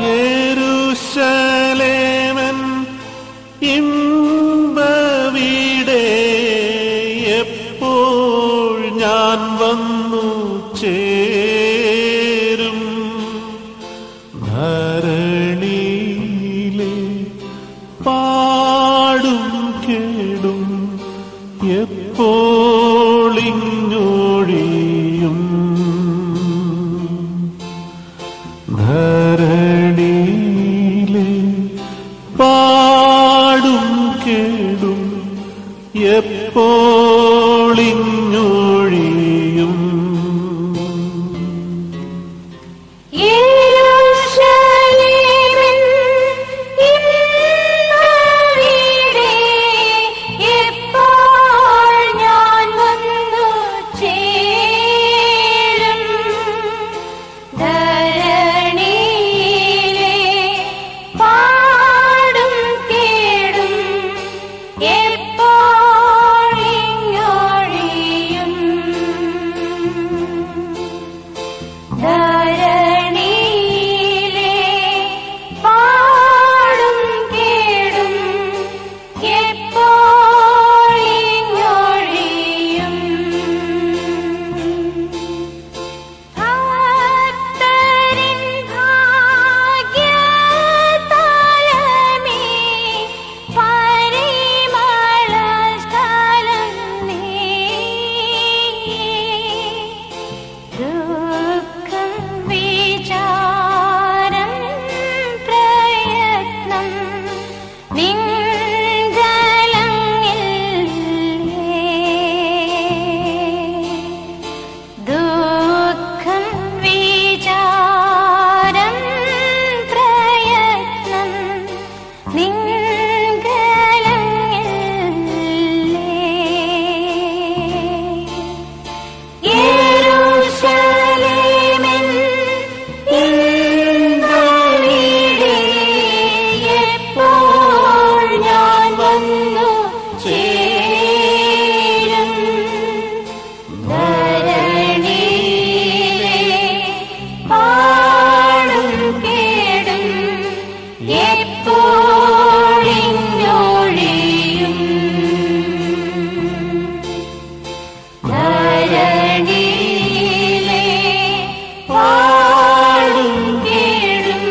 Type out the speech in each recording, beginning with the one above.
യേരുശലേമൻ ഇമ്പവിടെ എപ്പോൾ ഞാൻ വന്നു ചേരും ധരണിയിലെ പാടും കേടും എപ്പോളിഞ്ഞൊഴിയും ധരണിയിലെ പാടും കേടും എപ്പോളിഞ്ഞൊഴിയും യേരുശലേമിൻ ഇന്നവിടെ എപ്പോൾ ഞാൻ വന്നു ചേരും ധരണിയിലെ പാടും കേടും എപ്പോഴിഞ്ഞൊഴിയും ധരണിയിലെ പാടും കേടും എപ്പോഴിഞ്ഞൊഴിയും ഭക്തരിൻ ഭാഗ്യതലമേ പരിമളസ്ഥലം നീ ദുഃഖം വിചാരം പ്രയത്നം നിങ്കലങ്ങില്ലേ ദുഃഖം വിചാരം പ്രയത്നം നിങ്കലങ്ങില്ലേ യെരൂശലേമിൻ ഇന്നവിടെ എപ്പോൾ ഞാൻ വന്നു ചേരും ധരണിയിലെ പാടും കേടും എപ്പോഴിഞ്ഞൊഴിയും ധരണിയിലെ പാടും കേടും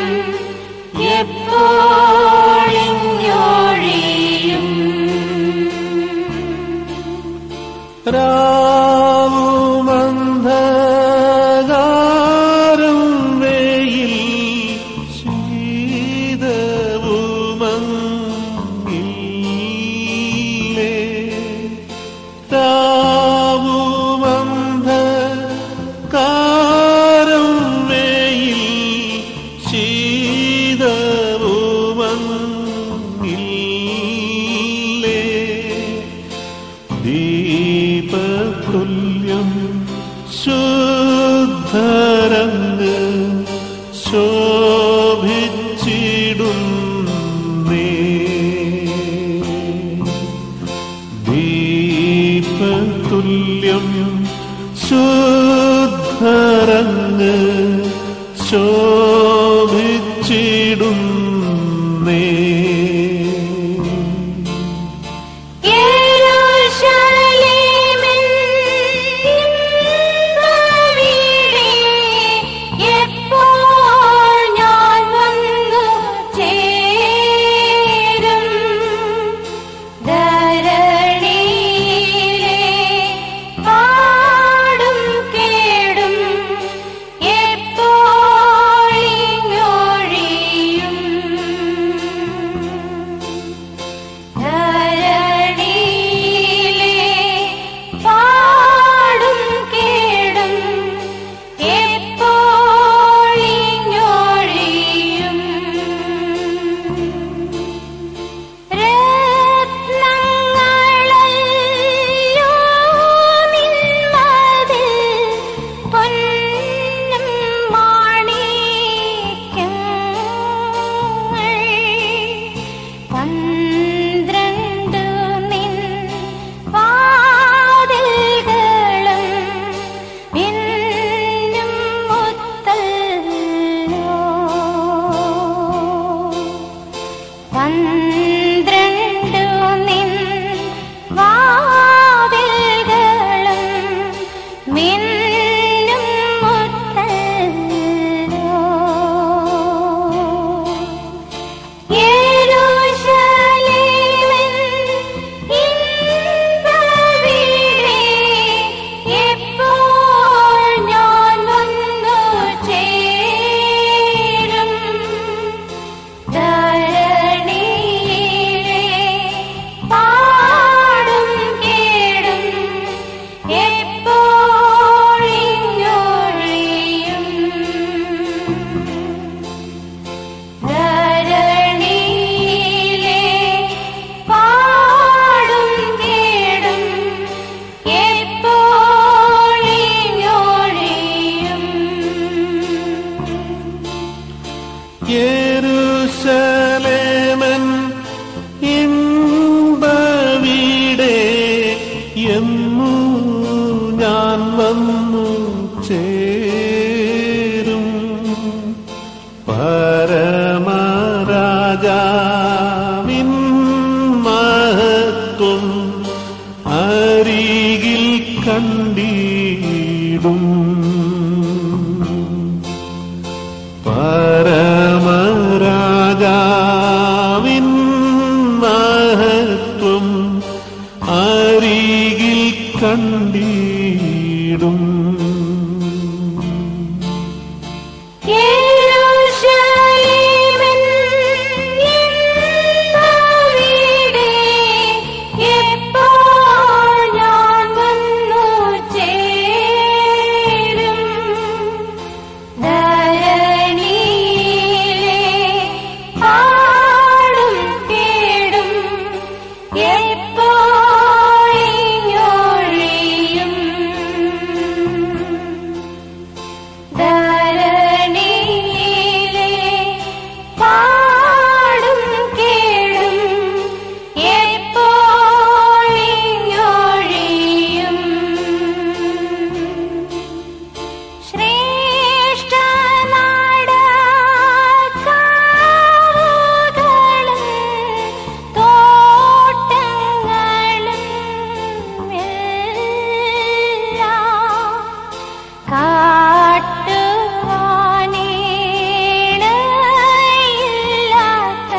എപ്പോഴിഞ്ഞൊഴിയും രാവുമന്ധകാരം വെയിൽ ശീതവുമങ്ങില്ലേ രാവുമന്ധകാരം വെയിൽ ശീതവുമങ്ങില്ലേ ദീപതുല്യം ശുദ്ധരങ്ങ് ശോഭിച്ചിടുന്നേ ദീപതുല്യം ശുദ്ധരങ്ങ് ശോഭിച്ചിടുന്നേ യെരൂശലേമിൻ ഇന്നവിടെ എപ്പോൾ ഞാൻ വന്നു ചേരും ധരണിയിലെ പാടും കേടും യെരൂശലേമൻ ഇമ്പവിടെ എന്നു ഞാൻ വന്നു ചേരും പരമരാജാവിൻ മഹത്വം അരികിൽ കണ്ടിടും പരമരാജാവിൻ മഹത്വം അരികിൽ കണ്ടിടും യെരൂശലേമിൻ ഇന്നവിടെ എപ്പോൾ ഞാൻ വന്നു ചേരും ധരണിയിലെ പാടും കേടും എപ്പോഴിഞ്ഞൊഴിയും ധരണിയിലെ പാടും കേടും എപ്പോഴിഞ്ഞൊഴിയും ശ്രേഷ്ഠനാടകാവുകളും തോട്ടങ്ങളും എല്ലാം കാട്ടുവാനീടയില്ലാത്ത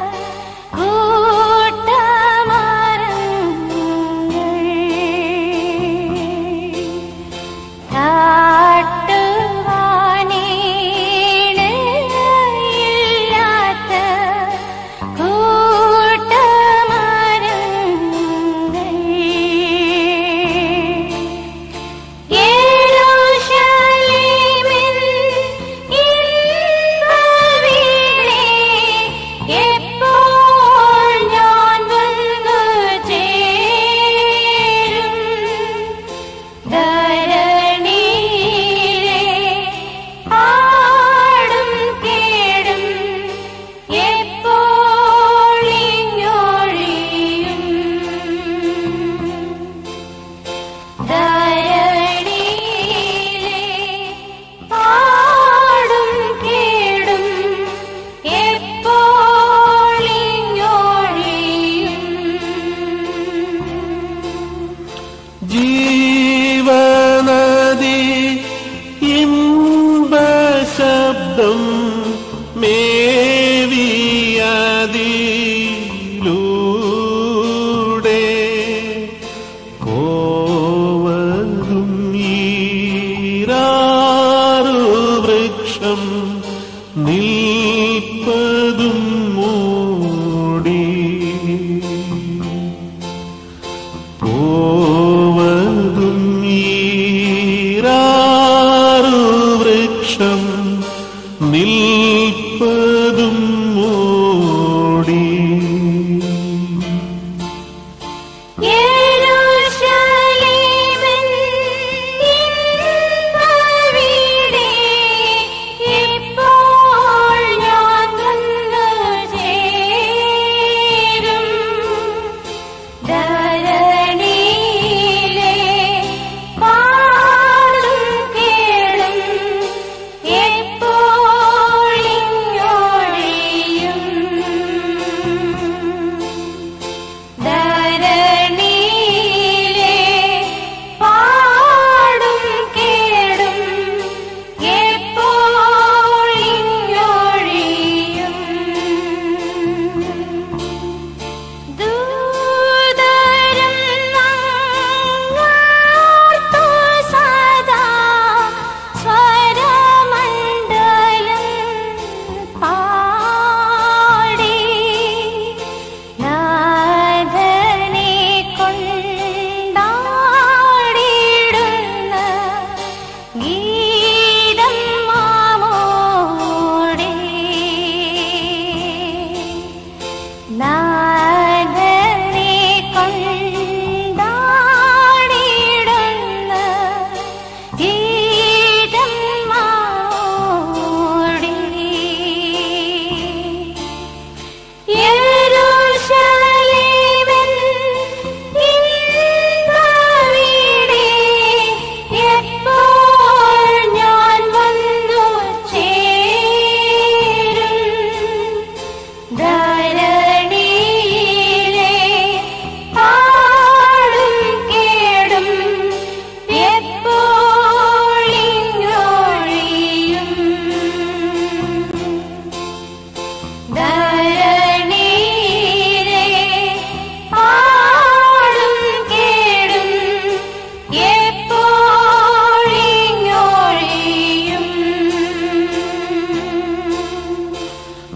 കൂട്ടമരങ്ങൾ കാട്ടുവാനീടയില്ലാത്ത കൂട്ടമരങ്ങൾ യെരൂശലേമിൻ ഇന്നവിടെ എപ്പോൾ ഞാൻ വന്നു ചേരും ധരണിയിലെ പാടും കേടും എപ്പോഴിഞ്ഞൊഴിയും ധരണിയിലെ പാടും കേടും എപ്പോഴിഞ്ഞൊഴിയും ജീവനദി ഇമ്പശബ്ദം മേവിയതിലൂടെ കോവരും ഈരാറു വൃക്ഷം നിൽപ്പതും മൂടി പോവതും ഈരാറു വൃക്ഷം നിൽപ്പതും മൂടി യെരൂശലേമിൻ ഇന്നവിടെ എപ്പോൾ ഞാൻ വന്നു ചേരും ധരണിയിലെ പാടും കേടും എപ്പോഴിഞ്ഞൊഴിയും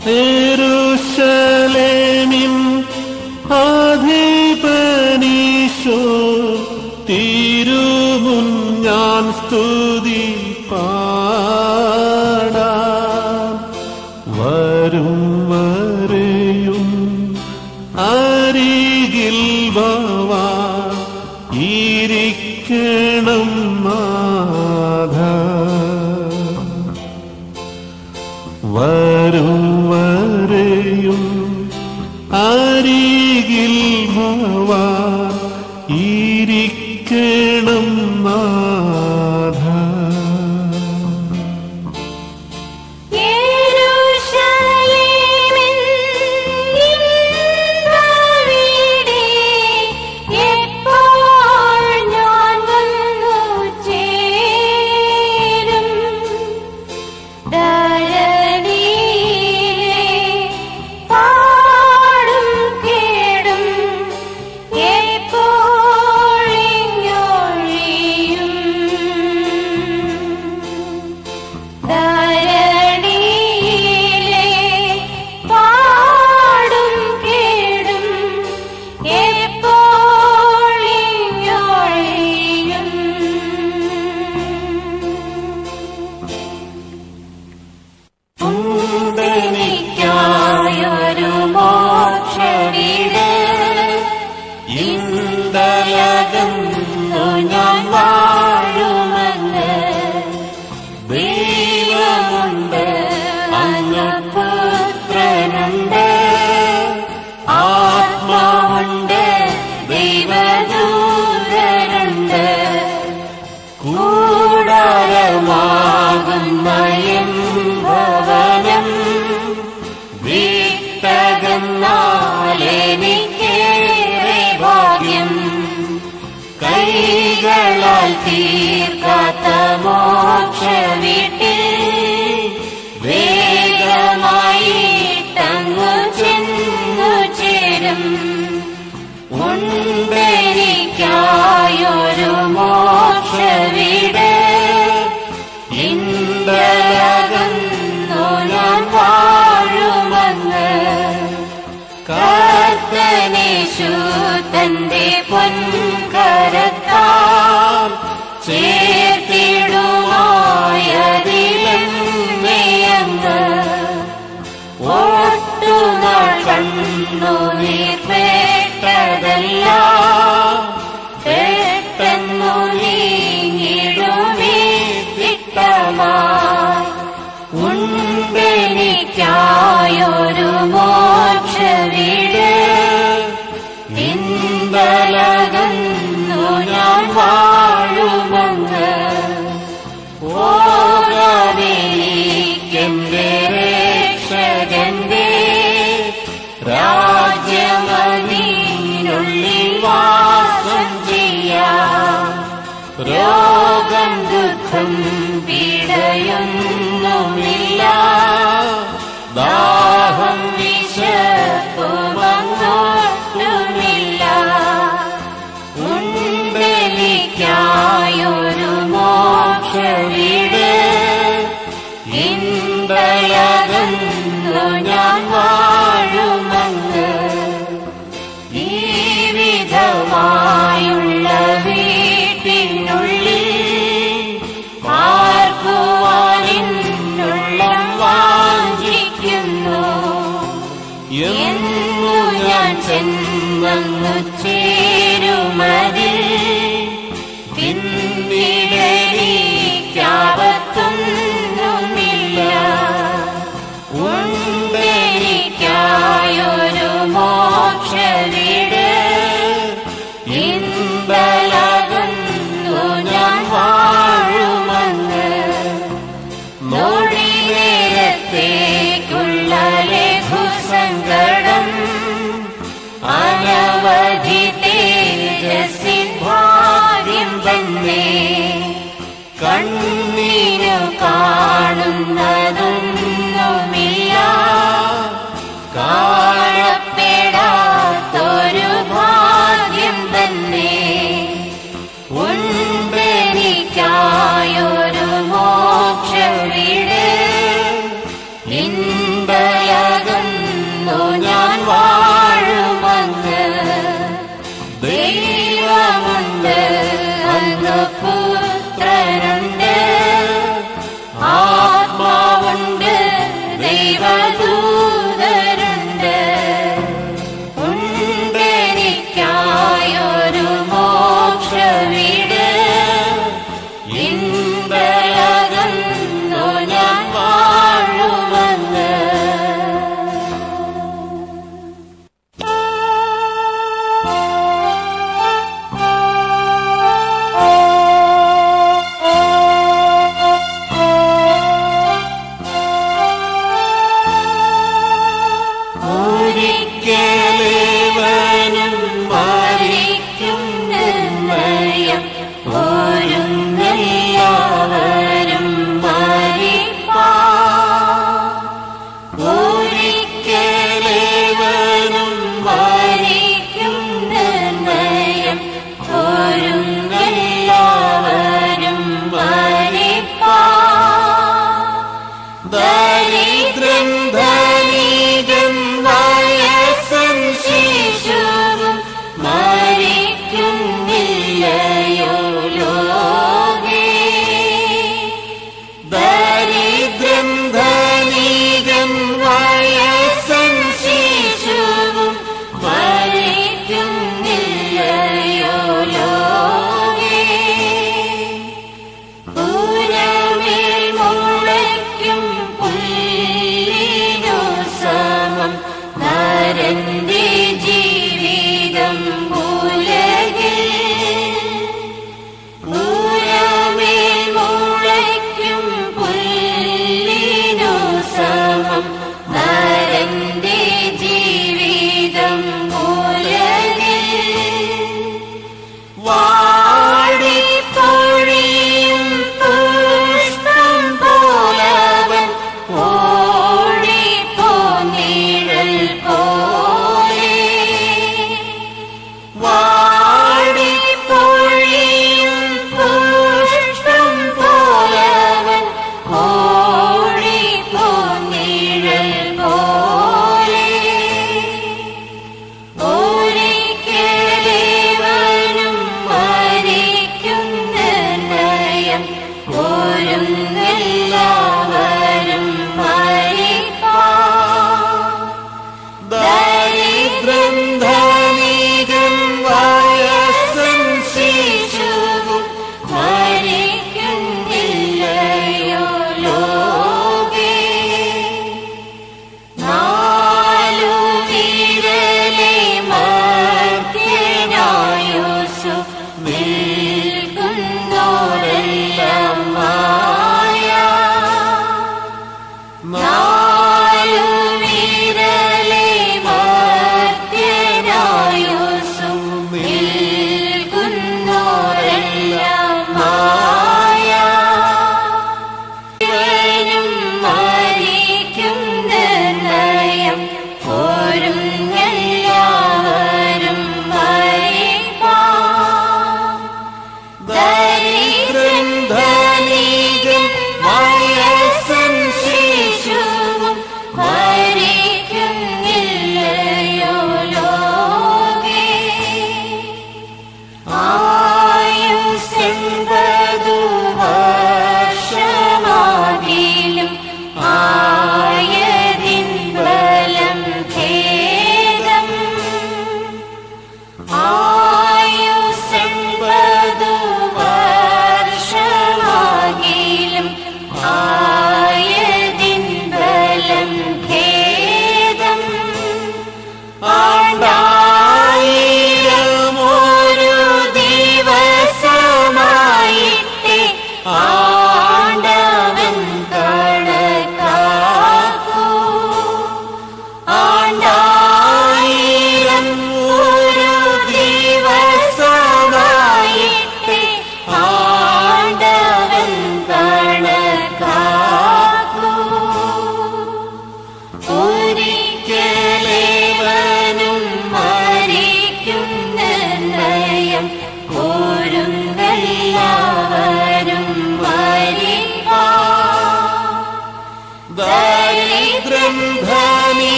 യെരൂശലേമിൻ അധിപനീശോ തിരുമുൻ ഞാൻ സ്തുതി പാടാം വരും വരെയും അരികിൽ വാവാ ഇരിക്കണം നാഥ വരും വരെയും അരികിൽ ഭവാ ഇരിക്കണം നാഥ യെരൂശലേമിൻ ഇന്നവിടെ എപ്പോൾ ഞാൻ വന്നു ചേരും ധരണിയിലെ പാടും കേടും എപ്പോഴിഞ്ഞൊഴിയും ധരണിയിലെ പാടും കേടും എപ്പോഴിഞ്ഞൊഴിയും ഉണ്ടെനിക്കായൊരു മോക്ഷവീട് ഇന്തലകന്നു ഞാൻ വാഴുമെന്ന് ദൈവമുണ്ട് അന്നപുത്രനുണ്ട് ആത്മാവുണ്ട് ദൈവദൂതരുണ്ട് കൂടാരമാകുന്ന എൻ ഭവനം വിട്ടകന്നാലെനിക്കേറെ ഭാഗ്യം കൈകളാൽ തീർക്കാത്ത മോക്ഷ വീട്ടിൽ വേഗമായി തങ്ങു ചെന്നു ചേരും ഉണ്ടെനിക്കായൊരു മോക്ഷ വീട് ഇന്തലകന്നു ഞാൻ വാഴുമെന്ന് കർത്തനേശു തന്റെ പൊൻകരത്താൽ ചേർത്തിടുമായതിലെന്നെയങ്ങ് ഒട്ടുനാൾ കണ്ണു നീർപ്പെട്ടതല്ല പെട്ടെന്നു നീങ്ങിടുമേ തിട്ടമായി ഉണ്ടെനിക്കായൊരു മോക്ഷ വീട് നിന്തലകന്നു ഞാൻ വാഴുമെന്ന് ഓരവനിക്കെന്റെ രക്ഷകന്റെ രാജ്യമതിനുള്ളിൽ വാസം ചെയ്യാം രോഗം ദുഃഖം പീഡയൊന്നുമില്ല ദാഹം വിശപ്പുമങ്ങോട്ടുമില്ല ഉണ്ടെനിക്കായൊരു മോക്ഷ വീട് ഇന്തലകന്നു ഞാൻ വാഴുമങ്ങ് ഈ വിധമായുള്ള വീട്ടിനുള്ളിൽ പാർക്കുവാനിന്നുള്ളം വാഞ്ചിക്കുന്നു എന്നു ഞാൻ ചെന്നു ചേരുമതിൽ പിന്നിടലിക്കാവത്തൊന്നുമില്ല ഉണ്ടെനിക്കായൊരു മോക്ഷ വീട് ഇന്തലകന്നു ഞാൻ വാഴുമെന്ന് നോടി നേരത്തേക്കുള്ള ലഘുസങ്കടം അനവധി തേജസ്സിൻ ഭാര്യം തന്നെ കണ്ണീരു കാണുന്നതൊന്നുമില്ല കാണപ്പെടാത്തൊരു ഭാഗ്യം തന്നെ ഉണ്ടെനിക്കായൊരു മോക്ഷ വീട് ഇന്തയ പുത്രനുണ്ട് ആത്മാവുണ്ട് ദൈവദൂതരുണ്ട് ഉണ്ടെനിക്കായൊരു മോക്ഷവീട് ഇന്തളകുന്നു ഞാൻ വാഴുമെന്ന് ഒരിക്കലേവനും മരിക്കും നിർണയം ഒരുങ്ങെല്ലാവരും മരിപ്പാ ഒരിക്കലേവനും മരിക്കും നിർണയം ഒരുങ്ങെല്ലാവരും മരിപ്പാ ദരിദ്രൻ ധനികൻ വയസ്സൻ ശിശുവും മരിക്കുന്നില്ലയോ ലോകേ ദരിദ്രൻ ധനികൻ വയസ്സൻ ശിശുവും മരിക്കുന്നില്ലയോ ലോകേ പൂരമേൽ മുളയ്ക്കും പുല്ലിനു സമം നരന്റെ ജീവിതം ഉലകിൽ പൂരമേൽ മുളയ്ക്കും പുല്ലിനു സമം നരന്റെ ജീവിതം ഉലകിൽ വാടിപ്പൊഴിയും പുഷ്പം പോലവൻ ഓടിപ്പോ നിഴൽ പോ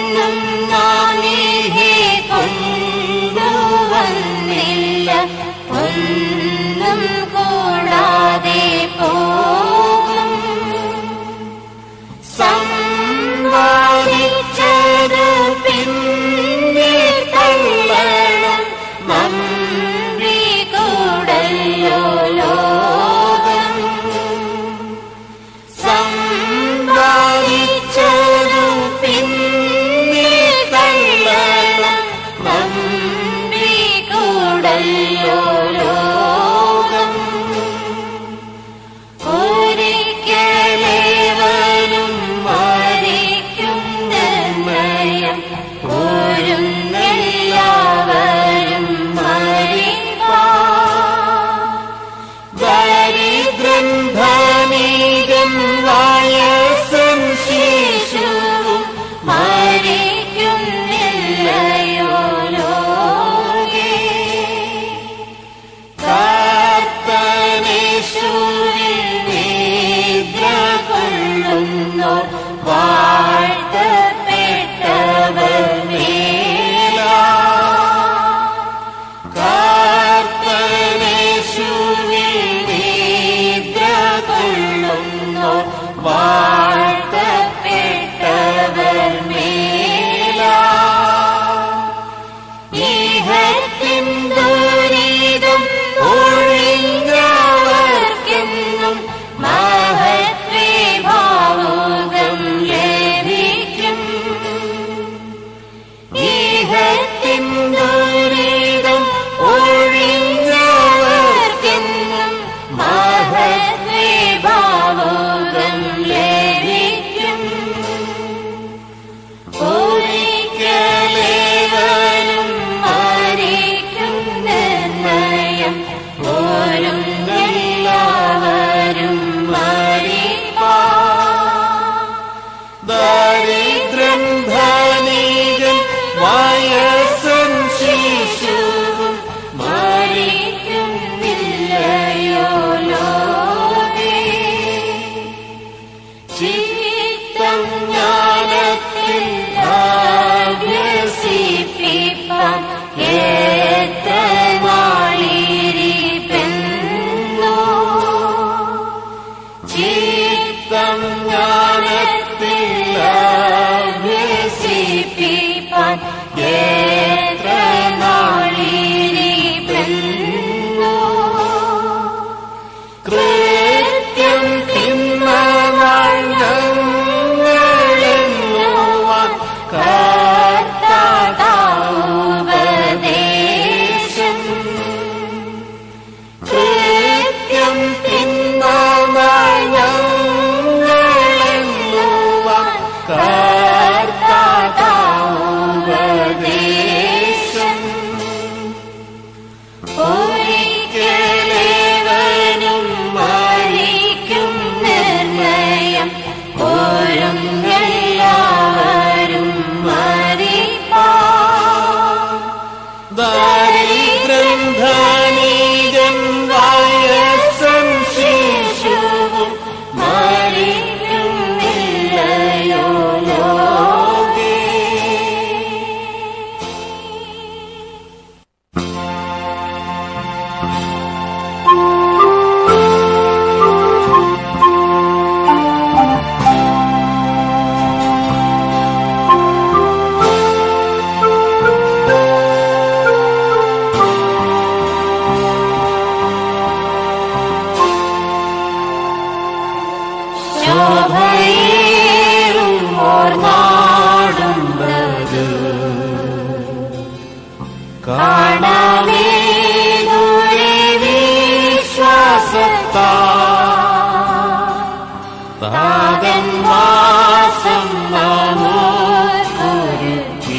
എന്നും നാനീഹെ കൊണ്ടുവന്നില്ല ഒന്നും കൂടാതെ പോകും സമ്പാദിച്ചത് പിന്നെ തള്ളണം നമ്പി കൂടല്ലോ ലോകം സമ്പാദിച്ചതു പിന്നെ തള്ളണം നമ്പി കൂടല്ലോ ലോകം ഒരിക്കലേവനും മരിക്കും നിർണയം ഒരു എല്ലാവരും മരിപ്പാ ദരിദ്രൻ ധനികൻ വയസ്സൻ ശിശുവും മരിക്കുന്നില്ലയോ ലോകേ കർത്തനേശുവിൽ നിദ്ര കൊള്ളുന്നു വാഴ്ത്തപ്പെട്ടവർ മേലാ കർത്തനേശുവിൽ നിദ്ര കൊള്ളുന്നു വാഴ്ത്തപ്പെട്ടവർ മേലാ ഇഹത്തിൻ ദുരിതം ഒഴിഞ്ഞവർക്കെന്നും മഹത്വേ ഭാവുകം ലഭിക്കും ഇഹത്തിൻ ദുരിതം ഒഴിഞ്ഞവർക്കെന്നും മഹത്വേ ഭാവുകം ലഭിക്കും ഒരിക്കലേവനും മരിക്കും നിർണയം ഓരും എല്ലാവരും മരിപ്പാ ദരിദ്രൻ ധനികൻ വയസ്സൻ ശിശുവും മരിക്കുന്നില്ലയോ ലോകേ ചിത്തം ജ്ഞാനത്തിൽ അഭ്യസിപ്പിപ്പാൻ എത്ര നാളിരിപ്പെന്നോ ചിത്തം ജ്ഞാനത്തിൽ അഭ്യസിപ്പിപ്പാൻ എത്ര നാളിരിപ്പെന്നോ കൃത്യം തിന്നവാൻ ഞങ്ങളെന്നുവാൻ കർത്താവുപദേശം കൃത്യം തിന്നവാൻ ഞങ്ങളെന്നുവാൻ കർത്താവുപദേശം ഒരിക്കലേവനും മരിക്കും നിർണയം ഓരും എല്ലാവരും മരിപ്പാ ദരിദ്രൻ ധനികൻ വയസ്സൻ ശിശുവും മരിക്കുന്നില്ലയോ ലോകേ ശോഭയേറും ഓർനാടുള്ളത് കാണാമേ ദൂരെ വിശ്വാസത്താ താതൻ വാസം നാമോർക്കൊരുക്കി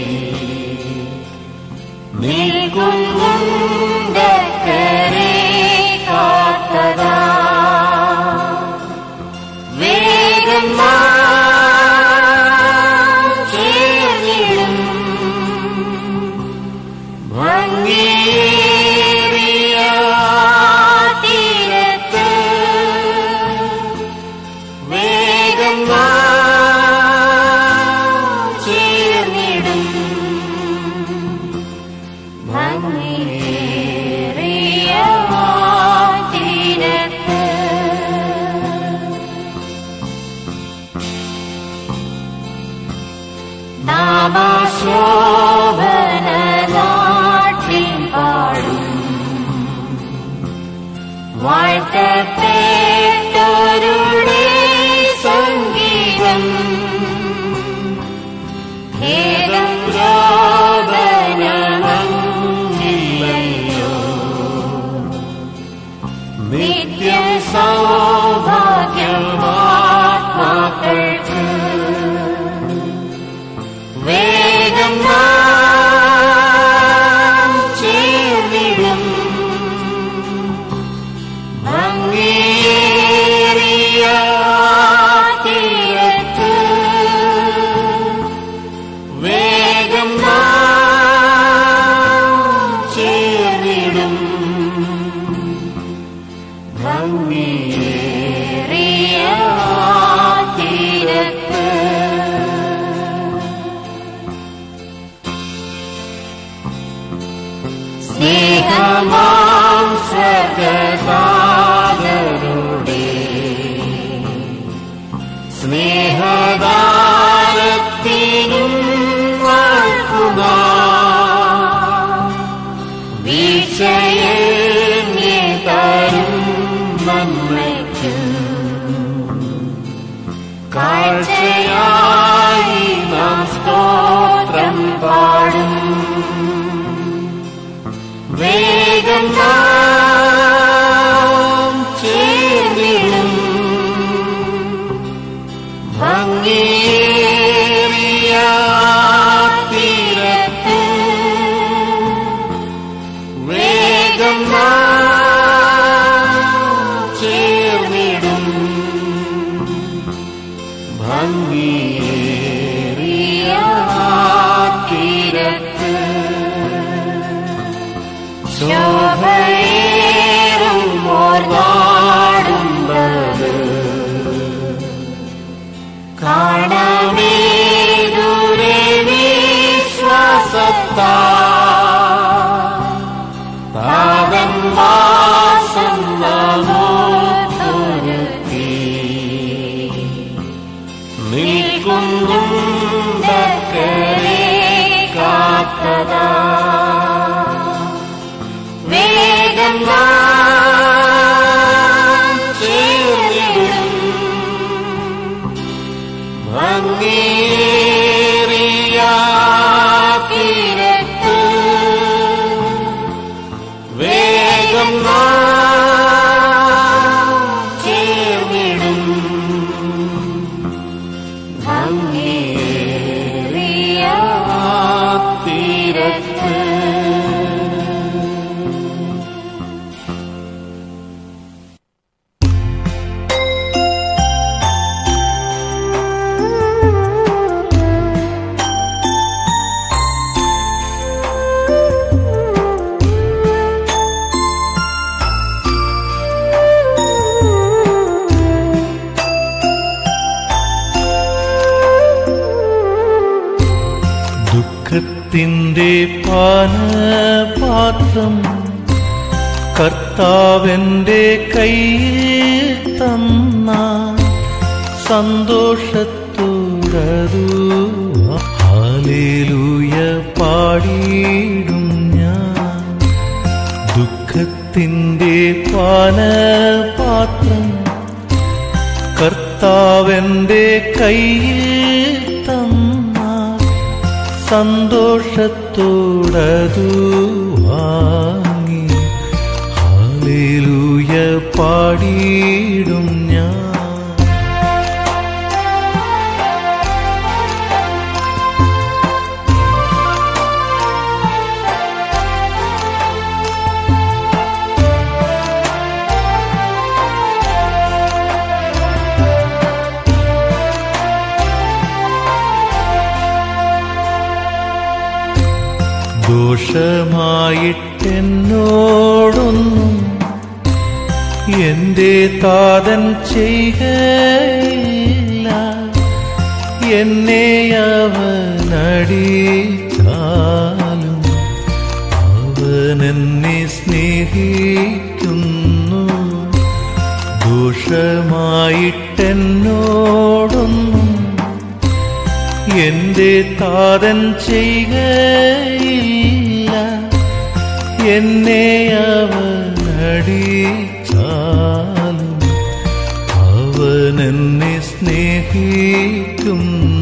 നിൽക്കുന്നുണ്ടക്കരെ കാത്തതാ വേഗം നാം ചേർന്നിടും ഭംഗിയേറിയ തീരത്ത് ഭംഗിയേറിയ തീരത്ത് നാമശോഭന നാട്ടിൻ പാടും വാഴ്ത്തപ്പെട്ടോരുടെ സംഗീതം ഭേദം രോദനമങ്ങില്ലയോ നിത്യം സൗഭാഗ്യമാത്മാക്കൾക്ക് വേഗം നാം ചേർന്നിടും ഭംഗിയേറിയ തീരത്ത് വേഗം നാം ചേർന്നിടും ഭംഗിയേറിയ തീരത്ത് സ്നേഹമാം സ്വർഗതാതരുടെ സ്നേഹദാനത്തിനും വാഴ്ത്തുക വീഴ്ചയെ തരും നന്മയ്ക്കും കാഴ്ചയായി നാം സ്തോത്രം പാടും വേഗം നാം ചേർന്നിടും ഭംഗിയേറിയ തീരത്ത് വേഗം നാം ചേർന്നിടും ഭംഗിയേറിയ തീരത്ത് ശോഭയേറും ഓർവാടുന്നത് കാണമേ ദൂരെ വിശ്വാസത്താ താതൻ വാസം നമോത്തൊരുത്തി നിൽക്കുന്നുണ്ടക്കരെ കാത്തതാ വേഗം നാം ചേർന്നിടും ഭംഗിയേറിയ തീരത്ത് വേഗം നാം ചേർന്നിടും ഭംഗിയേറിയ തീരത്ത് ദുഃഖത്തിൻ്റെ പാനപാത്രം കർത്താവെന്റെ കയ്യിൽ തന്ന സന്തോഷത്തോടതു ഹാലേലൂയ പാടിയിടും ഞാൻ ദുഃഖത്തിൻ്റെ പാനപാത്രം കർത്താവെന്റെ കയ്യിൽ തന്ന സന്തോഷത്തോടതു വാങ്ങി ഹാലേലൂയ പാടിയിടും ഞാൻ ദോഷമായിട്ടെന്നോടൊന്നും എന്റെ താതൻ ചെയ്യുകയില്ല എന്നെ അവനടിച്ചാലും അവൻ എന്നെ സ്നേഹിക്കുന്നു ദോഷമായിട്ടെന്നോടൊന്നും എന്റെ താതൻ ചെയ്യുകയില്ല എന്നെ അവനടിച്ചാലും അവൻ എന്നെ സ്നേഹിക്കുന്നു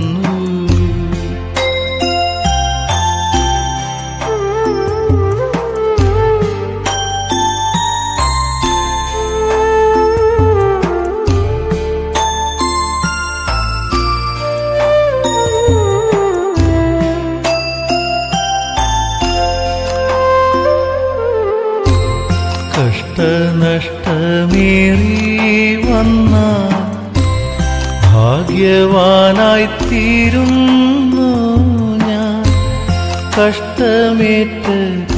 കഷ്ടനഷ്ടമേറി വന്ന ഭാഗ്യവാനായി തീരുന്നു ഞാൻ കഷ്ടമേറ്റ്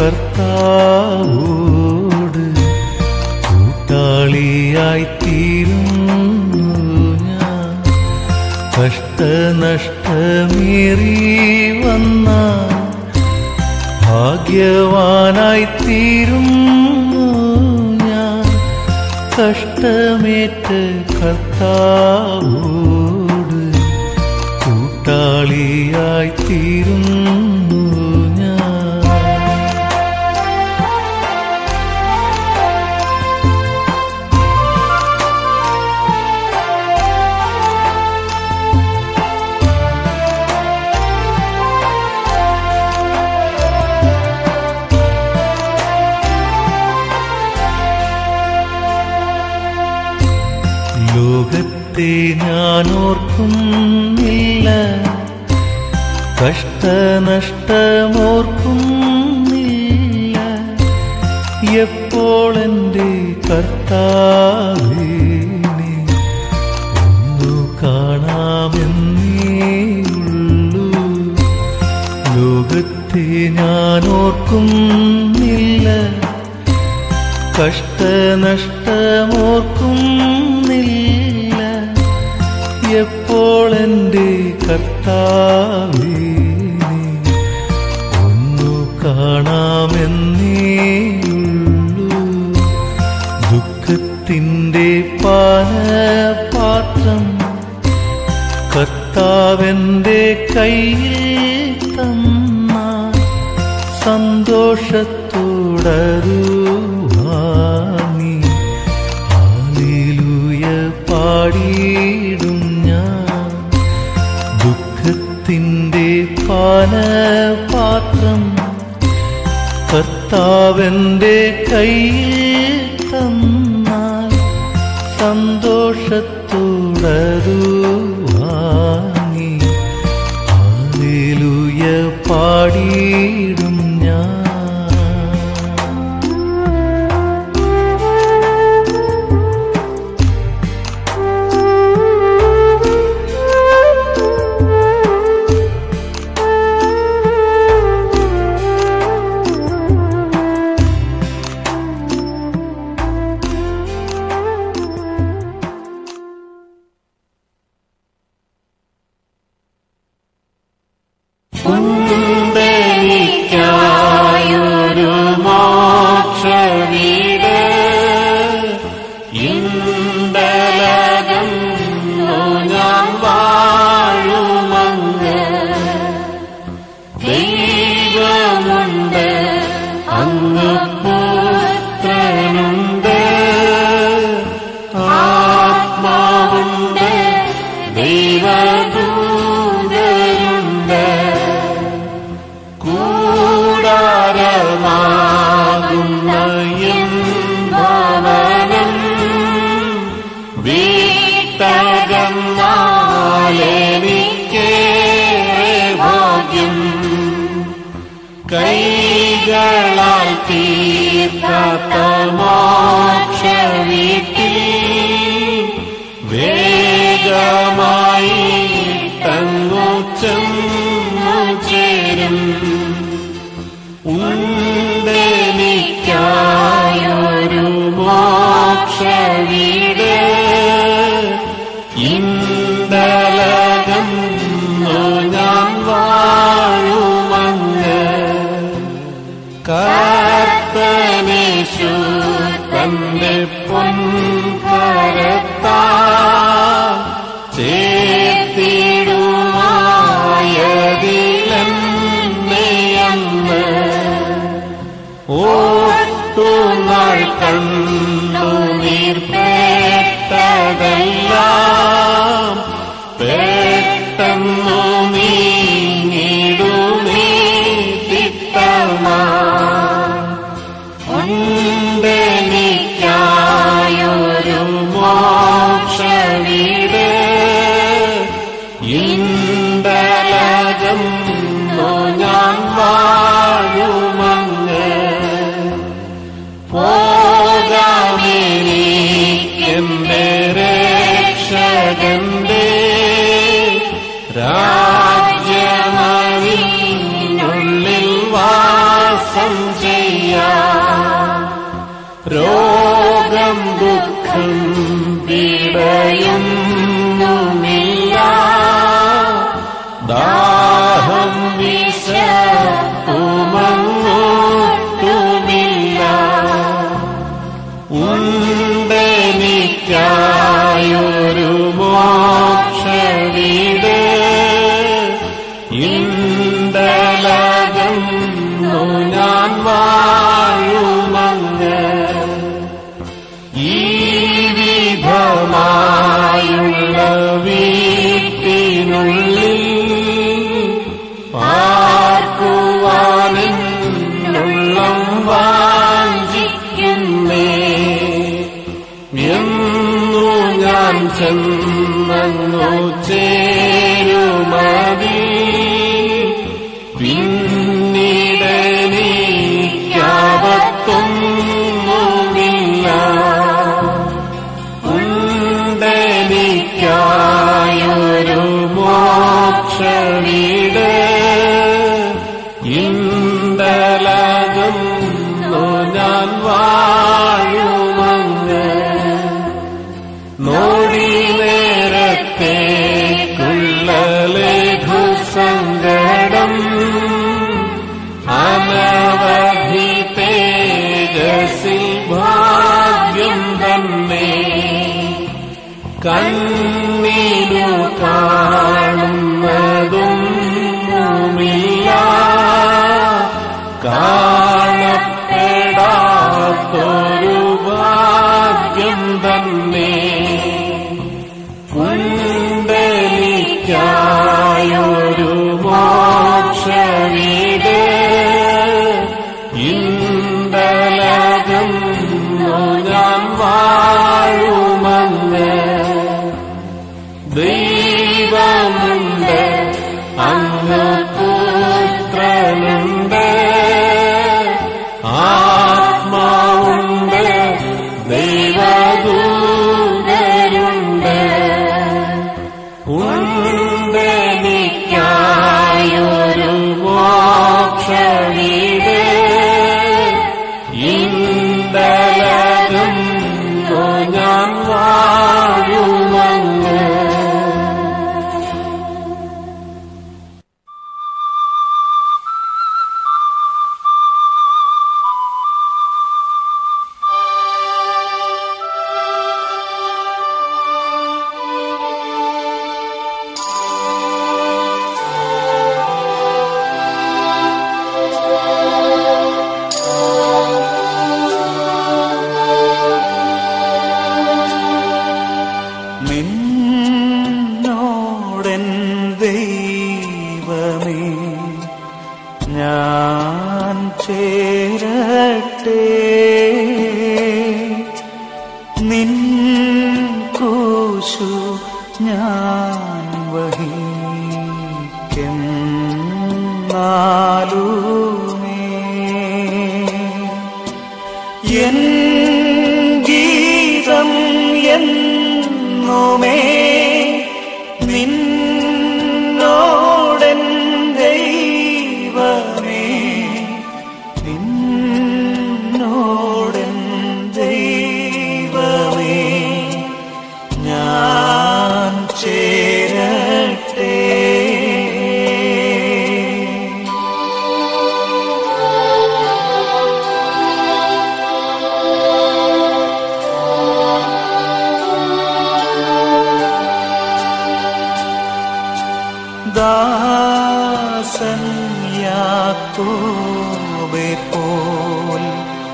കർത്താവോട് കൂട്ടാളിയായി തീരുന്നു ഞാൻ കഷ്ടനഷ്ടമേറി വന്ന ഭാഗ്യവാനായി തീരുന്നു ഞാൻ കഷ്ടമേറ്റ് കർത്താവോട് കൂട്ടാളിയായി തീരുന്നു ഞാൻ ലോകത്തെ ഞാൻ ഓർക്കുന്നില്ല കഷ്ടനഷ്ടമോർക്കുന്നില്ല എപ്പോൾ എൻ്റെ കർത്താവിനെ ഒന്നു കാണാമെന്നേയുള്ളൂ ലോകത്തെ ഞാൻ ഓർക്കുന്നില്ല കഷ്ടനഷ്ടമോർക്കുന്നില്ല എപ്പോൾ എൻ്റെ കർത്താവിനെ ഒന്നു കാണാമെന്നേയുള്ളൂ ദുഃഖത്തിൻ്റെ പാനപാത്രം കർത്താവെന്റെ കയ്യിൽ തന്ന സന്തോഷത്തോടരു വാങ്ങി ഹാലേലൂയ പാടിയിടും ഞാൻ ദുഃഖത്തിൻ്റെ പാനപാത്രം കർത്താവെന്റെ കയ്യിൽ തന്നാൽ സന്തോഷത്തോടരു വാങ്ങി ഹാലേലൂയ പാടിയിടും ഞാൻ ഉണ്ടെനിക്കായൊരു മോക്ഷവീട് ഇണ്ടലകം ഞാൻ വാഴുമങ്ങ് ദൈവമുണ്ട് അങ്ങ് പുത്രനുണ്ട് ആത്മാവുണ്ട് ദൈവദൂതരുണ്ട് കൂടാരമാകുന്ന എൻ ഭവനം വീട്ടകന്നാലെനിക്കേറെ ഭാഗ്യം കൈകളാൽ തീർക്കാത്ത മോക്ഷ വീട്ടിൽ വേഗമായി തങ്ങു ചെന്നു ചേരും ഉണ്ടെനിക്കായൊരു മോക്ഷ വീട് ഇണ്ടലകം ചെന്നു ഞാൻ വാഴുമങ്ങ് പോകാമെനിക്കെന്റെ രക്ഷകന്റെ രാജ്യമതിനുള്ളിൽ വാസം ചെയ്യാം രോഗം ദുഃഖം പീഡയൊന്നുമില്ല ദാഹം വിശപ്പുമങ്ങോട്ടുമില്ല ഉണ്ടെനിക്കായൊരു മോക്ഷവീട് ഇണ്ടലകന്നു ഞാൻ വാഴുമങ്ങ് ഈ വിധമായുള്ള വീട്ടിനുള്ളിൽ പാർക്കുവാനെന്നുള്ളം വാഞ്ചിക്കുന്നേ എന്നു ഞാൻ ചെന്നു ചേരുമതി പിന്നീടനീക്കാപത്തൊന്നുമില്ല ഉണ്ടെനിക്കായൊരു മോക്ഷവീട് ഇണ്ടലകുന്നു ഞാൻ വാഴുമങ്ങ് നോടി നേരത്തേക്കുള്ള ലഘുസങ്കടം അനവധി തേജസിൽ ഭാഗ്യം തന്നെ കണ്ണീരു കാണുന്നതൊന്നുമില്ല കാണപ്പെടാത്തൊരു ഭാഗ്യം തന്നെ ഉണ്ടെനിക്കായൊരു മോക്ഷവീട് ഇണ്ടലകം ഞാൻ വാഴുമങ്ങ് ദൈവമുണ്ട് അങ്ങ് പുത്രനുണ്ട് ആത്മാവുണ്ട് ദൈവദൂതരുണ്ട് ഉണ്ടെനിക്കായൊരു മോക്ഷവീട് ഇണ്ടലകം ഞാൻ വാഴുമങ്ങ് നിന്നോടൻ ദൈവമേ ഞാൻ ചേരട്ടെ നിൻ കൂശു ഞാൻ വഹിക്കുന്നാലുമേ എൻ ഗീതം എന്നുമേ നിന്നോടൻ ദൈവമേ നിന്നോടൻ ദൈവമേ ഞാൻ ചേരട്ടെ ദാസൻ യാക്കോബെ പോൽ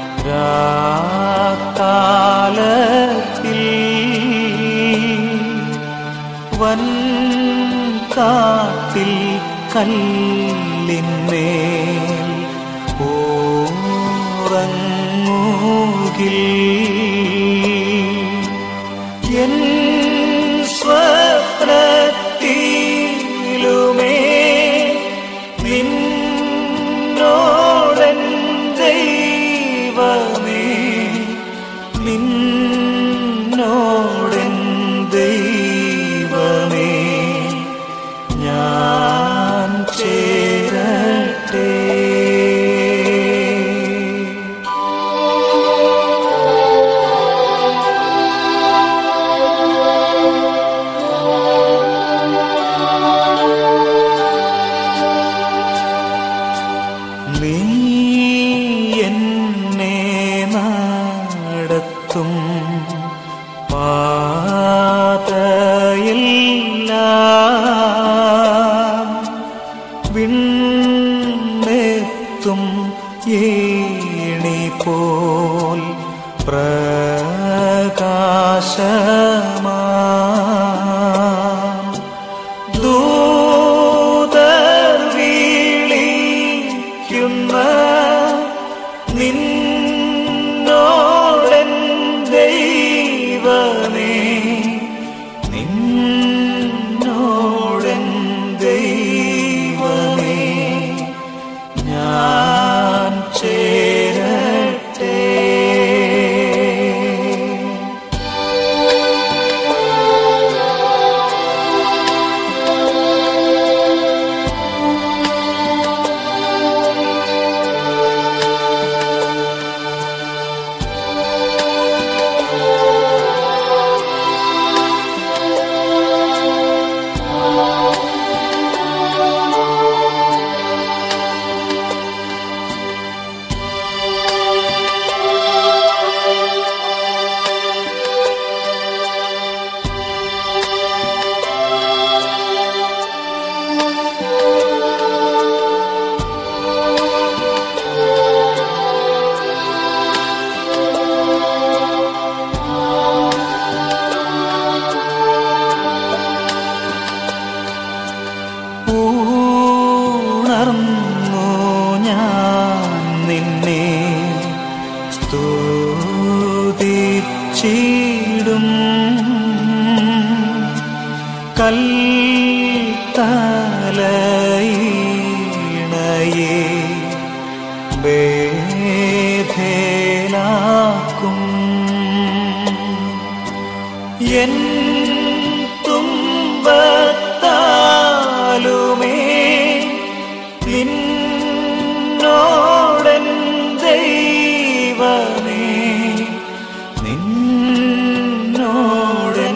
രാക്കാലത്തിൽ വൻ കാട്ടിൽ കല്ലിന്മേൽ ഓറങ്ങൂകിൽ എൻ സ്വപ്നത്തിലുമേ വിണ്ണെത്തും ഏണി പോൽ പ്രകാശമാ ദൂതർ വിളിക്കുന്ന നിന്നോടൻ ദൈവമേ നിന്നോടൻ ദൈവമേ ഞാൻ ചേരട്ടെ ഉണർന്നു ഞാൻ നിന്നെ സ്തുതിച്ചിടും കൽത്തലയിണയെ ബേധേലാക്കും എൻ തുമ്പത്താലുമേ നിന്നോടൻ ദൈവമേ നിന്നോടൻ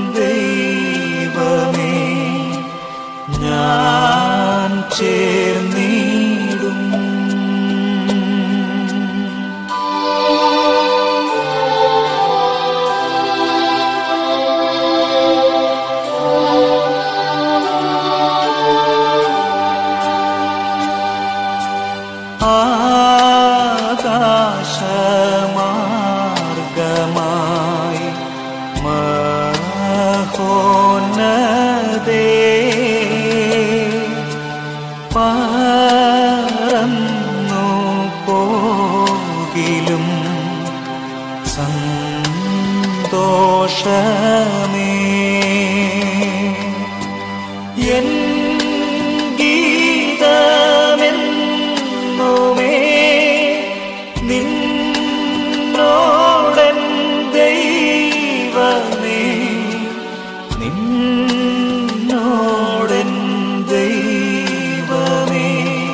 ദൈവമേ ഞാൻ ചേർന്നിടും ആകാശമാർഗമായി മഹോന്നതേ പറന്നു പോകിലും സന്തോഷമേ എൻ ഗീതമെന്നുമേ നിന്നോടൻ ദൈവമേ നിന്നോടൻ ദൈവമേ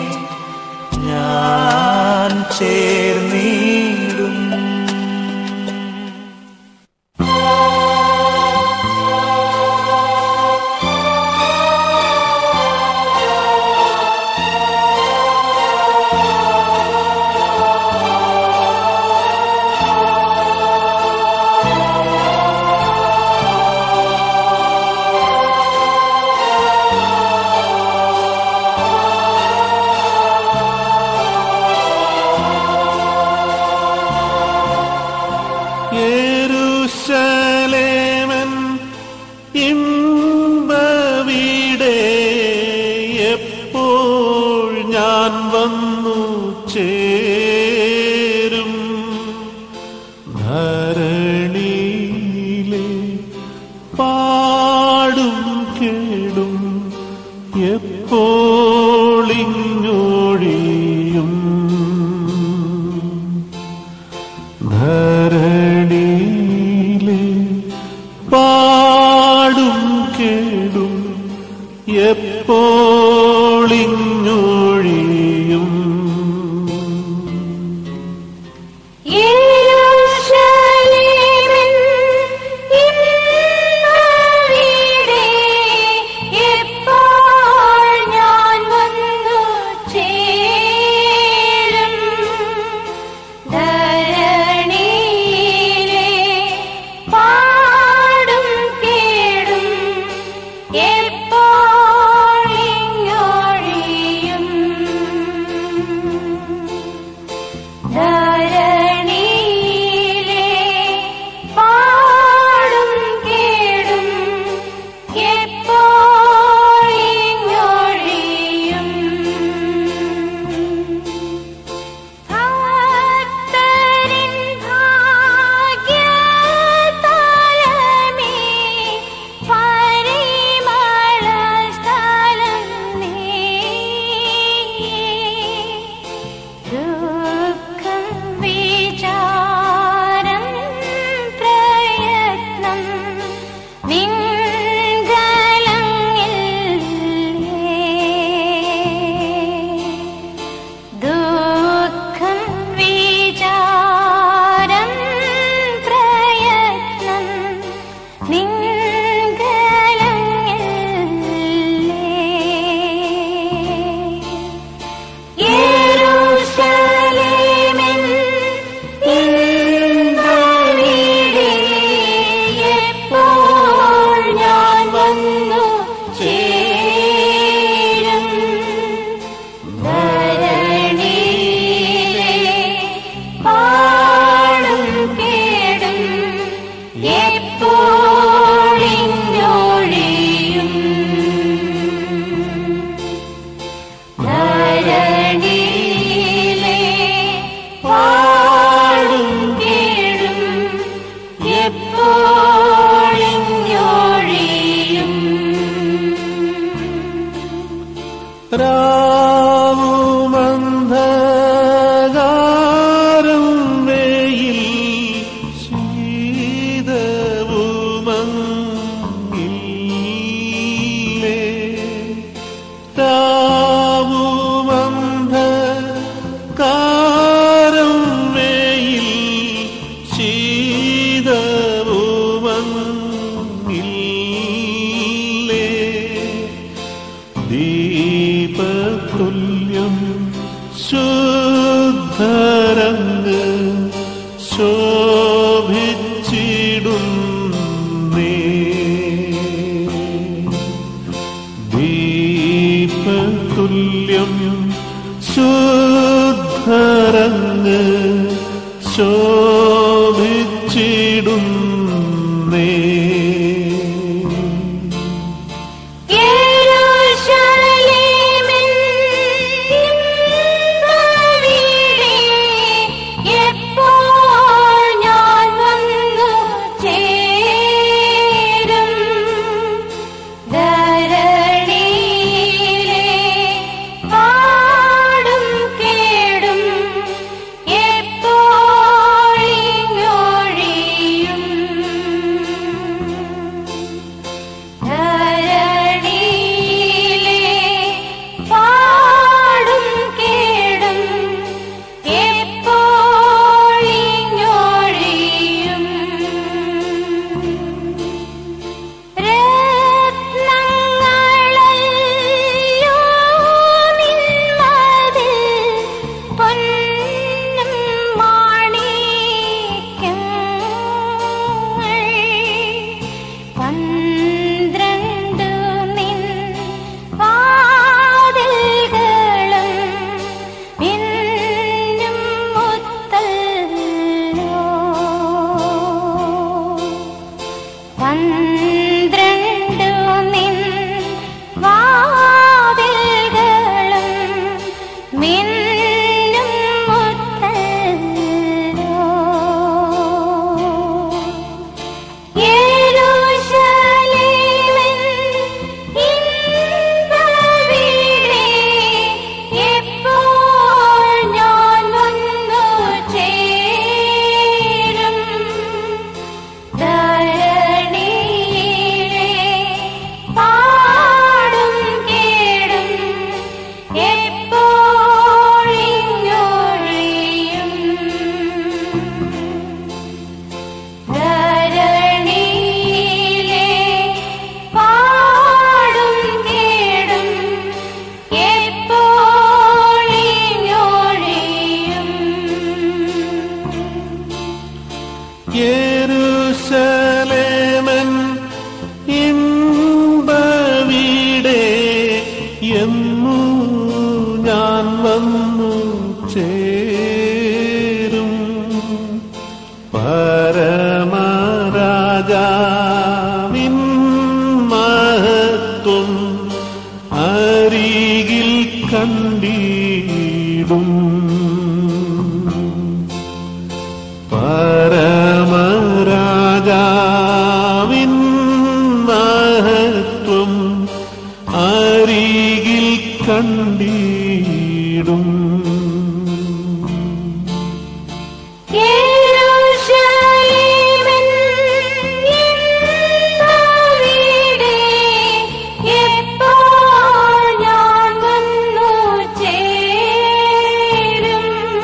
ഞാൻ ചേർന്നിടും യേരുശലേമൻ ഇമ്പവിടെ എപ്പോൾ ഞാൻ വന്നു ചേരും ധരണിയിലെ പാടും കേടും എപ്പോളിഞ്ഞൊഴിയും ധരണിയിലെ പാടും കേടും എപ്പോളിഞ്ഞൊഴിയും ധരണിയിലെ പാടും കേടും എപ്പോഴിഞ്ഞൊഴിയും രാവുമന്ധകാരം വെയിൽ ശീതവുമങ്ങില്ലേ രാവുമന്ധകാരം വെയിൽ ശീതവുമങ്ങില്ലേ ദീപതുല്യം ശുദ്ധരങ്ങ് ശോഭിച്ചിടുന്നേ ദീപതുല്യം ശുദ്ധരങ്ങ് ശോഭിച്ചിടുന്നേ യെരൂശലേമിൻ ഇന്നവിടെ എപ്പോൾ ഞാൻ വന്നു ചേരും ധരണിയിലെ പാടും കേടും എപ്പോഴിഞ്ഞൊഴിയും ധരണിയിലെ പാടും കേടും എപ്പോഴിഞ്ഞൊഴിയും രത്നങ്ങളല്ലോ നിന്മതിൽ പൊന്നും മാണിക്യങ്ങൾ പന്ത്രണ്ടു നിൻ വാതിൽകളും മിന്നും മുത്തല്ലോ പന്ത്രണ്ടു നിൻ വാതിൽകളും മിന്നും മുത്തല്ലോ യെരൂശലേമിൻ ഇന്നവിടെ എപ്പോൾ ഞാൻ വന്നു ചേരും ധരണിയിലെ പാടും കേടും എപ്പോഴിഞ്ഞൊഴിയും ധരണിയിലെ പാടും കേടും എപ്പോഴിഞ്ഞൊഴിയും യെരൂശലേമൻ ഇമ്പവിടെ എന്നു ഞാൻ വന്നു ചേരും പരമരാജാവിൻ മഹത്വം അരികിൽ കണ്ടിടും പരമരാജാവിൻ മഹത്വം അരികിൽ കണ്ടിടും യെരൂശലേമിൻ ഇന്നവിടെ എപ്പോൾ ഞാൻ വന്നു ചേരും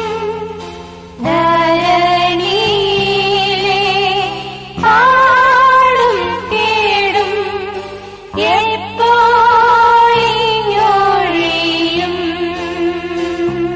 ധരണിയിലെ പാടും കേടും എപ്പോഴിഞ്ഞൊഴിയും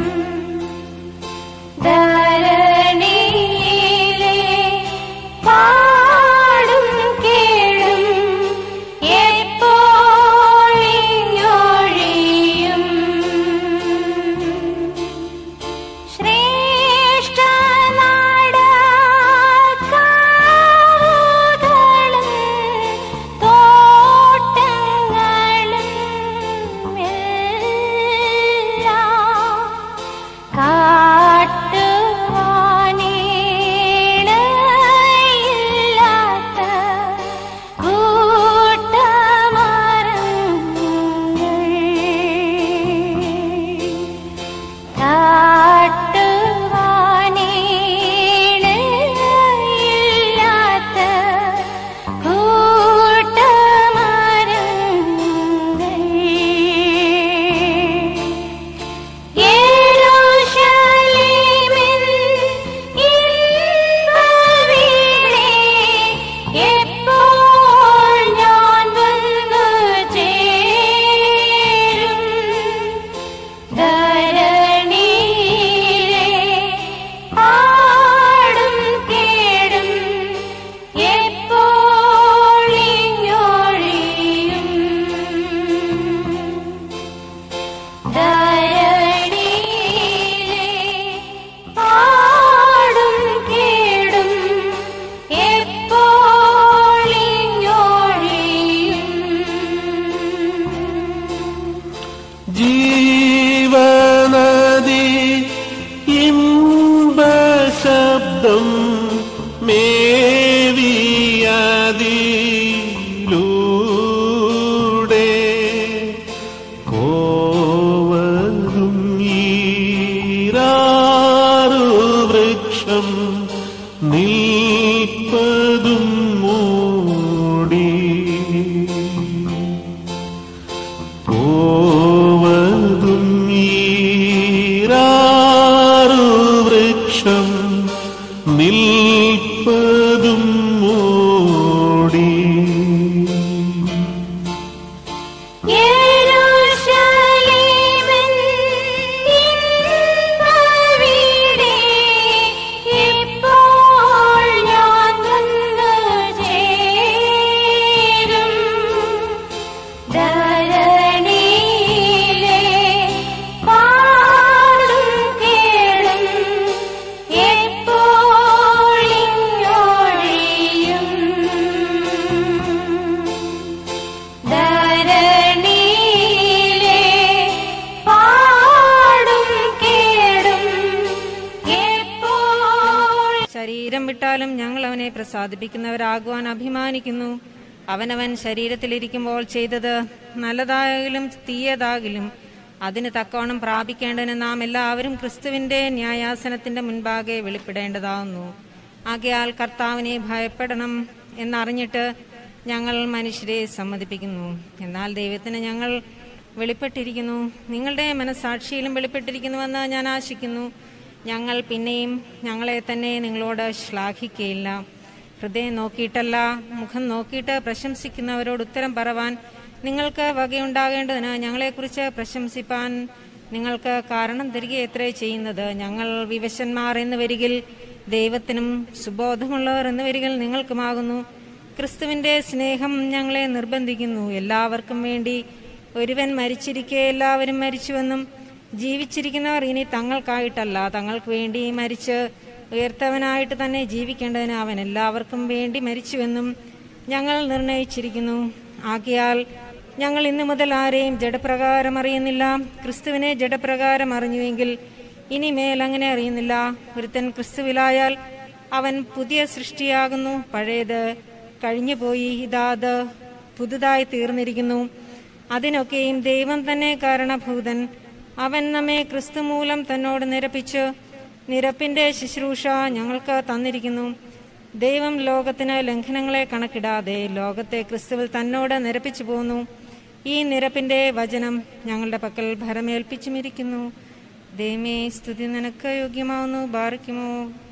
എന്തുകൊണ്ടാലും ഞങ്ങൾ അവനെ പ്രസാദിപ്പിക്കുന്നവരാകുവാൻ അഭിമാനിക്കുന്നു അവനവൻ ശരീരത്തിലിരിക്കുമ്പോൾ ചെയ്തത് നല്ലതായാലും തീയതാകിലും അതിന് തക്കവണ്ണം പ്രാപിക്കേണ്ടതിന് നാം എല്ലാവരും ക്രിസ്തുവിന്റെ ന്യായാസനത്തിന്റെ മുൻപാകെ വെളിപ്പെടേണ്ടതാവുന്നു ആകയാൽ കർത്താവിനെ ഭയപ്പെടണം എന്നറിഞ്ഞിട്ട് ഞങ്ങൾ മനുഷ്യരെ സമ്മതിപ്പിക്കുന്നു എന്നാൽ ദൈവത്തിന് ഞങ്ങൾ വെളിപ്പെട്ടിരിക്കുന്നു നിങ്ങളുടെ മനസാക്ഷിയിലും വെളിപ്പെട്ടിരിക്കുന്നുവെന്ന് ഞാൻ ആശിക്കുന്നു ഞങ്ങൾ പിന്നെയും ഞങ്ങളെ തന്നെ നിങ്ങളോട് ശ്ലാഘിക്കയില്ല ഹൃദയം നോക്കിയിട്ടല്ല മുഖം നോക്കിയിട്ട് പ്രശംസിക്കുന്നവരോട് ഉത്തരം പറവാൻ നിങ്ങൾക്ക് വകയുണ്ടാകേണ്ടതിന് ഞങ്ങളെക്കുറിച്ച് പ്രശംസിപ്പാൻ നിങ്ങൾക്ക് കാരണം തിരികെ എത്രേ ചെയ്യുന്നത് ഞങ്ങൾ വിവശന്മാർ എന്ന് വരികിൽ ദൈവത്തിനും സുബോധമുള്ളവർ എന്ന് വരികിൽ നിങ്ങൾക്കുമാകുന്നു ക്രിസ്തുവിന്റെ സ്നേഹം ഞങ്ങളെ നിർബന്ധിക്കുന്നു എല്ലാവർക്കും വേണ്ടി ഒരുവൻ മരിച്ചിരിക്കെ എല്ലാവരും മരിച്ചുവെന്നും ജീവിച്ചിരിക്കുന്നവർ ഇനി തങ്ങൾക്കായിട്ടല്ല തങ്ങൾക്ക് വേണ്ടി മരിച്ച് ഉയർത്തവനായിട്ട് തന്നെ ജീവിക്കേണ്ടതിന് അവൻ എല്ലാവർക്കും വേണ്ടി മരിച്ചുവെന്നും ഞങ്ങൾ നിർണയിച്ചിരിക്കുന്നു ആകിയാൽ ഞങ്ങൾ ഇന്നു മുതൽ ആരെയും ജഡപ്രകാരം അറിയുന്നില്ല ക്രിസ്തുവിനെ ജഡപ്രകാരം അറിഞ്ഞുവെങ്കിൽ ഇനിമേൽ അങ്ങനെ അറിയുന്നില്ല ഒരുത്തൻ ക്രിസ്തുവിലായാൽ അവൻ പുതിയ സൃഷ്ടിയാകുന്നു പഴയത് കഴിഞ്ഞുപോയി ഇതാത് പുതുതായി തീർന്നിരിക്കുന്നു അതിനൊക്കെയും ദൈവം തന്നെ കാരണഭൂതൻ അവൻ നമ്മെ ക്രിസ്തു മൂലം തന്നോട് നിരപ്പിച്ച് നിരപ്പിന്റെ ശുശ്രൂഷ ഞങ്ങൾക്ക് തന്നിരിക്കുന്നു ദൈവം ലോകത്തിന് ലംഘനങ്ങളെ കണക്കിടാതെ ലോകത്തെ ക്രിസ്തുവിൽ തന്നോട് നിരപ്പിച്ചു പോന്നു ഈ നിരപ്പിന്റെ വചനം ഞങ്ങളുടെ പക്കൽ ഭരമേൽപ്പിച്ചുമിരിക്കുന്നു ദൈവമേ സ്തുതി നിനക്ക് യോഗ്യമാവുന്നു ബാറിക്കുമോ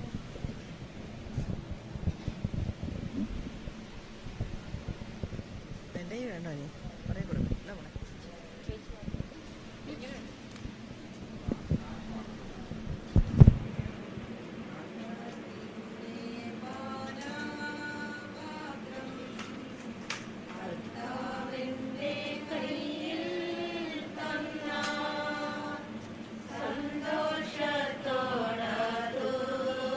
എൻ്റെ വേണ്ടോ നീ പറയ കൊടുക്കും ഇല്ല മോളെ സന്തോഷത്തോടതു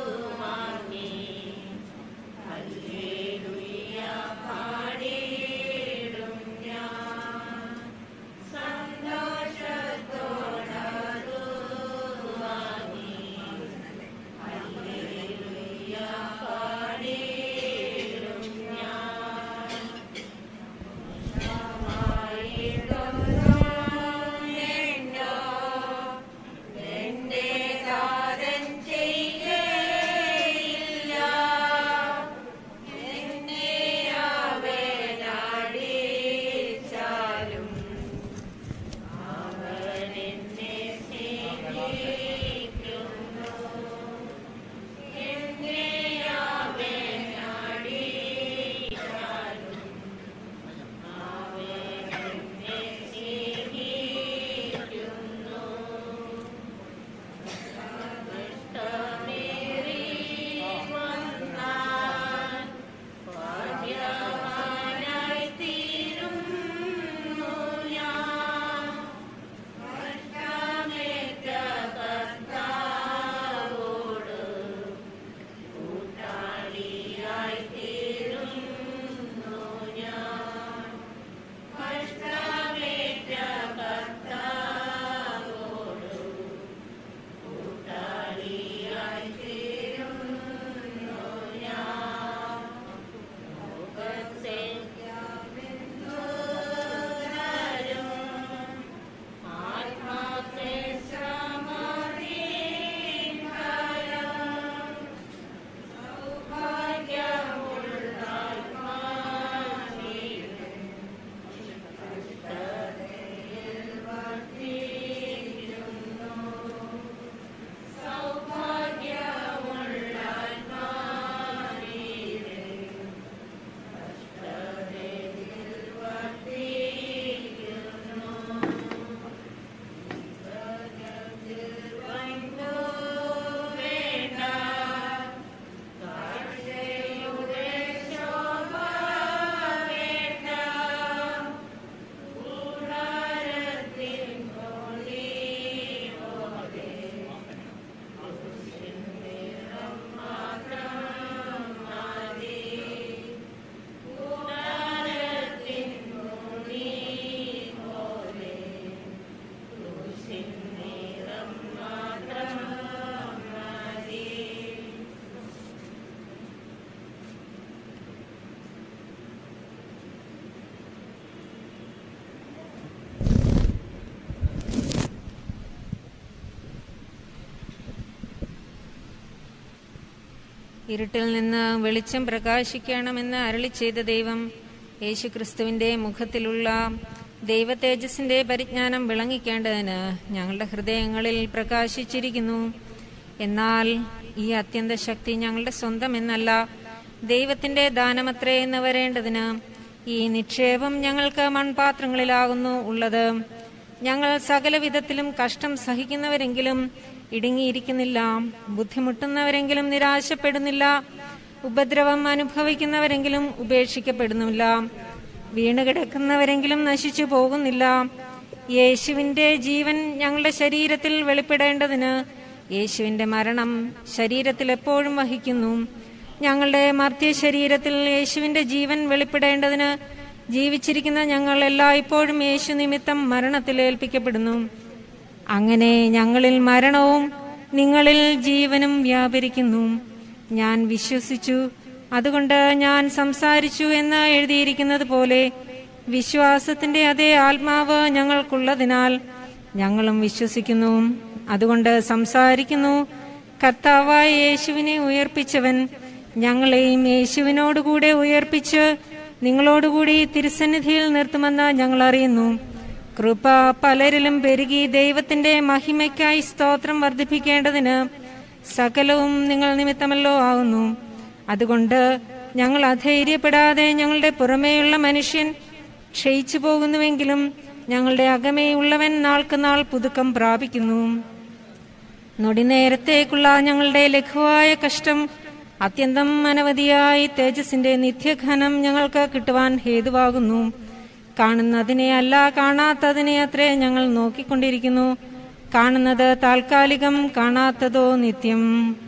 ഇരുട്ടിൽ നിന്ന് വെളിച്ചം പ്രകാശിക്കണമെന്ന് അരളി ചെയ്ത ദൈവം യേശുക്രിസ്തുവിന്റെ മുഖത്തിലുള്ള ദൈവ തേജസ്സിന്റെ പരിജ്ഞാനം വിളങ്ങിക്കേണ്ടതിന് ഞങ്ങളുടെ ഹൃദയങ്ങളിൽ പ്രകാശിച്ചിരിക്കുന്നു എന്നാൽ ഈ അത്യന്ത ശക്തി ഞങ്ങളുടെ സ്വന്തം എന്നല്ല ദൈവത്തിന്റെ ദാനമത്രേ എന്ന് വരേണ്ടതിന് ഈ നിക്ഷേപം ഞങ്ങൾക്ക് മൺപാത്രങ്ങളിലാകുന്നു ഉള്ളത് ഞങ്ങൾ സകല വിധത്തിലും കഷ്ടം സഹിക്കുന്നവരെങ്കിലും ഇടുങ്ങിയിരിക്കുന്നില്ല ബുദ്ധിമുട്ടുന്നവരെങ്കിലും നിരാശപ്പെടുന്നില്ല ഉപദ്രവം അനുഭവിക്കുന്നവരെങ്കിലും ഉപേക്ഷിക്കപ്പെടുന്നില്ല വീണുകിടക്കുന്നവരെങ്കിലും നശിച്ചു പോകുന്നില്ല യേശുവിന്റെ ജീവൻ ഞങ്ങളുടെ ശരീരത്തിൽ വെളിപ്പെടേണ്ടതിന് യേശുവിന്റെ മരണം ശരീരത്തിൽ എപ്പോഴും വഹിക്കുന്നു ഞങ്ങളുടെ മർത്യ ശരീരത്തിൽ യേശുവിന്റെ ജീവൻ വെളിപ്പെടേണ്ടതിന് ജീവിച്ചിരിക്കുന്ന ഞങ്ങൾ എല്ലായ്പ്പോഴും യേശു നിമിത്തം മരണത്തിൽ ഏൽപ്പിക്കപ്പെടുന്നു അങ്ങനെ ഞങ്ങളിൽ മരണവും നിങ്ങളിൽ ജീവനും വ്യാപരിക്കുന്നു ഞാൻ വിശ്വസിച്ചു അതുകൊണ്ട് ഞാൻ സംസാരിച്ചു എന്ന് എഴുതിയിരിക്കുന്നത് പോലെ വിശ്വാസത്തിന്റെ അതേ ആത്മാവ് ഞങ്ങൾക്കുള്ളതിനാൽ ഞങ്ങളും വിശ്വസിക്കുന്നു അതുകൊണ്ട് സംസാരിക്കുന്നു കർത്താവായ യേശുവിനെ ഉയർപ്പിച്ചവൻ ഞങ്ങളെയും യേശുവിനോടുകൂടെ ഉയർപ്പിച്ച് നിങ്ങളോടുകൂടി തിരുസന്നിധിയിൽ നിർത്തുമെന്ന് ഞങ്ങൾ അറിയുന്നു കൃപ പലരിലും പെരുകി ദൈവത്തിന്റെ മഹിമയ്ക്കായി സ്തോത്രം വർദ്ധിപ്പിക്കേണ്ടതിന് സകലവും നിങ്ങൾ നിമിത്തമല്ലോ ആകുന്നു അതുകൊണ്ട് ഞങ്ങൾ അധൈര്യപ്പെടാതെ ഞങ്ങളുടെ പുറമേയുള്ള മനുഷ്യൻ ക്ഷയിച്ചു പോകുന്നുവെങ്കിലും ഞങ്ങളുടെ അകമേയുള്ളവൻ നാൾക്ക് നാൾ പുതുക്കം പ്രാപിക്കുന്നു നൊടിനേരത്തേക്കുള്ള ഞങ്ങളുടെ ലഘുവായ കഷ്ടം അത്യന്തം അനവധിയായി തേജസിന്റെ നിത്യഘനം ഞങ്ങൾക്ക് കിട്ടുവാൻ ഹേതുവാകുന്നു കാണുന്നതിനെ അല്ല കാണാത്തതിനെ അത്രേ ഞങ്ങൾ നോക്കിക്കൊണ്ടിരിക്കുന്നു കാണുന്നത് താൽക്കാലികം കാണാത്തതോ നിത്യം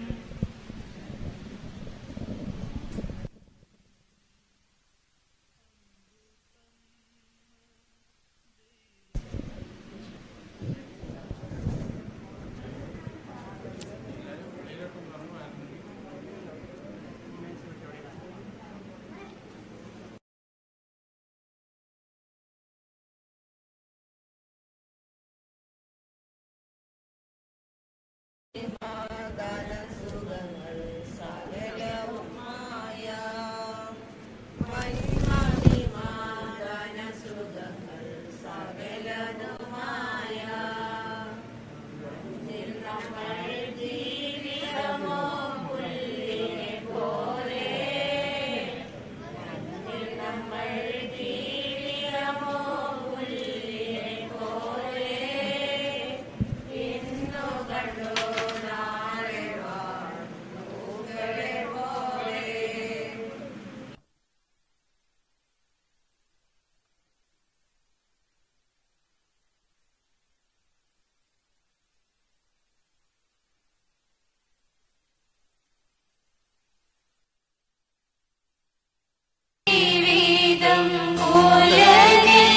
ജീവിതം ഉലകിൽ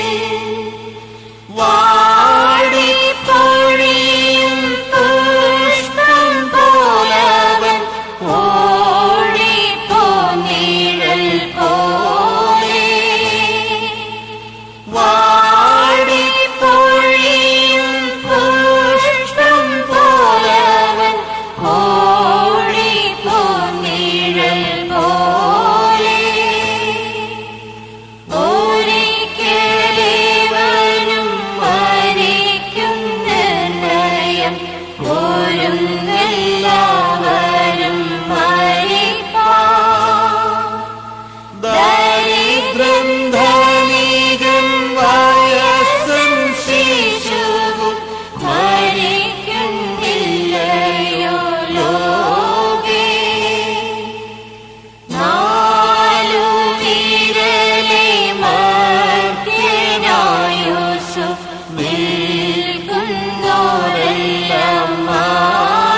വാടിപ്പൊഴിയും പുഷ്പം പോലവൻ ഓടിപ്പോ നിഴൽ പോലെ വാടിപ്പൊഴിയും പുഷ്പം പോലവൻ ഓടിപ്പോ നിഴൽ പോലെ ഒരിക്കലേവനും മരിക്കും നിർണയം ഒരുങ്ങെല്ലാവരും മരിപ്പാൻ ദരിദ്രൻ ധനികൻ വയസ്സൻ ശിശുവും മരിക്കുന്നില്ലയോ ലോകേ നാലു വിരലെ മധ്യനായുസു നിൽക്കുന്നോരെല്ലാം മാറി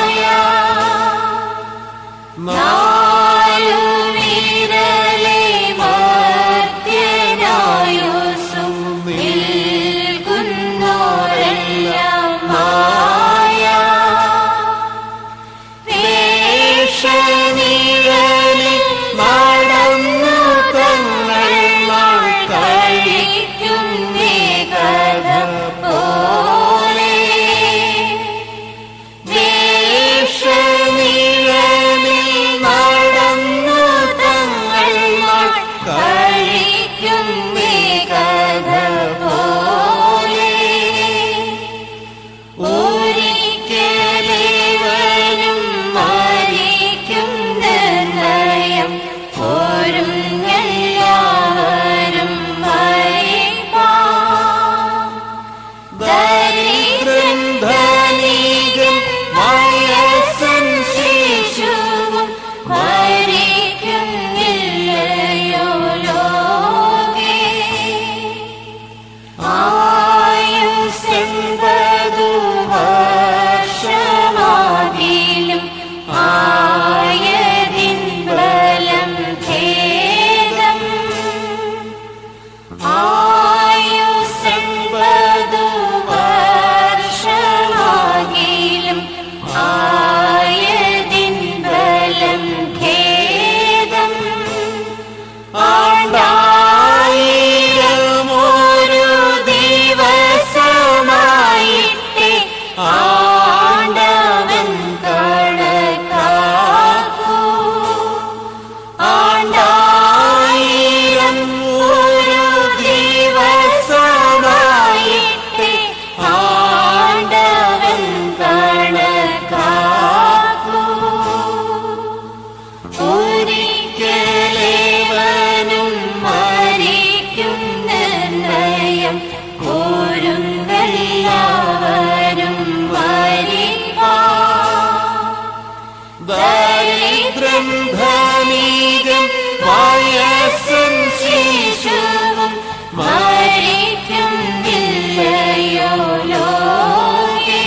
ധനികൻ വയസ്സൻ ശിശുവും മരിക്കുന്നില്ലയോ ലോകേ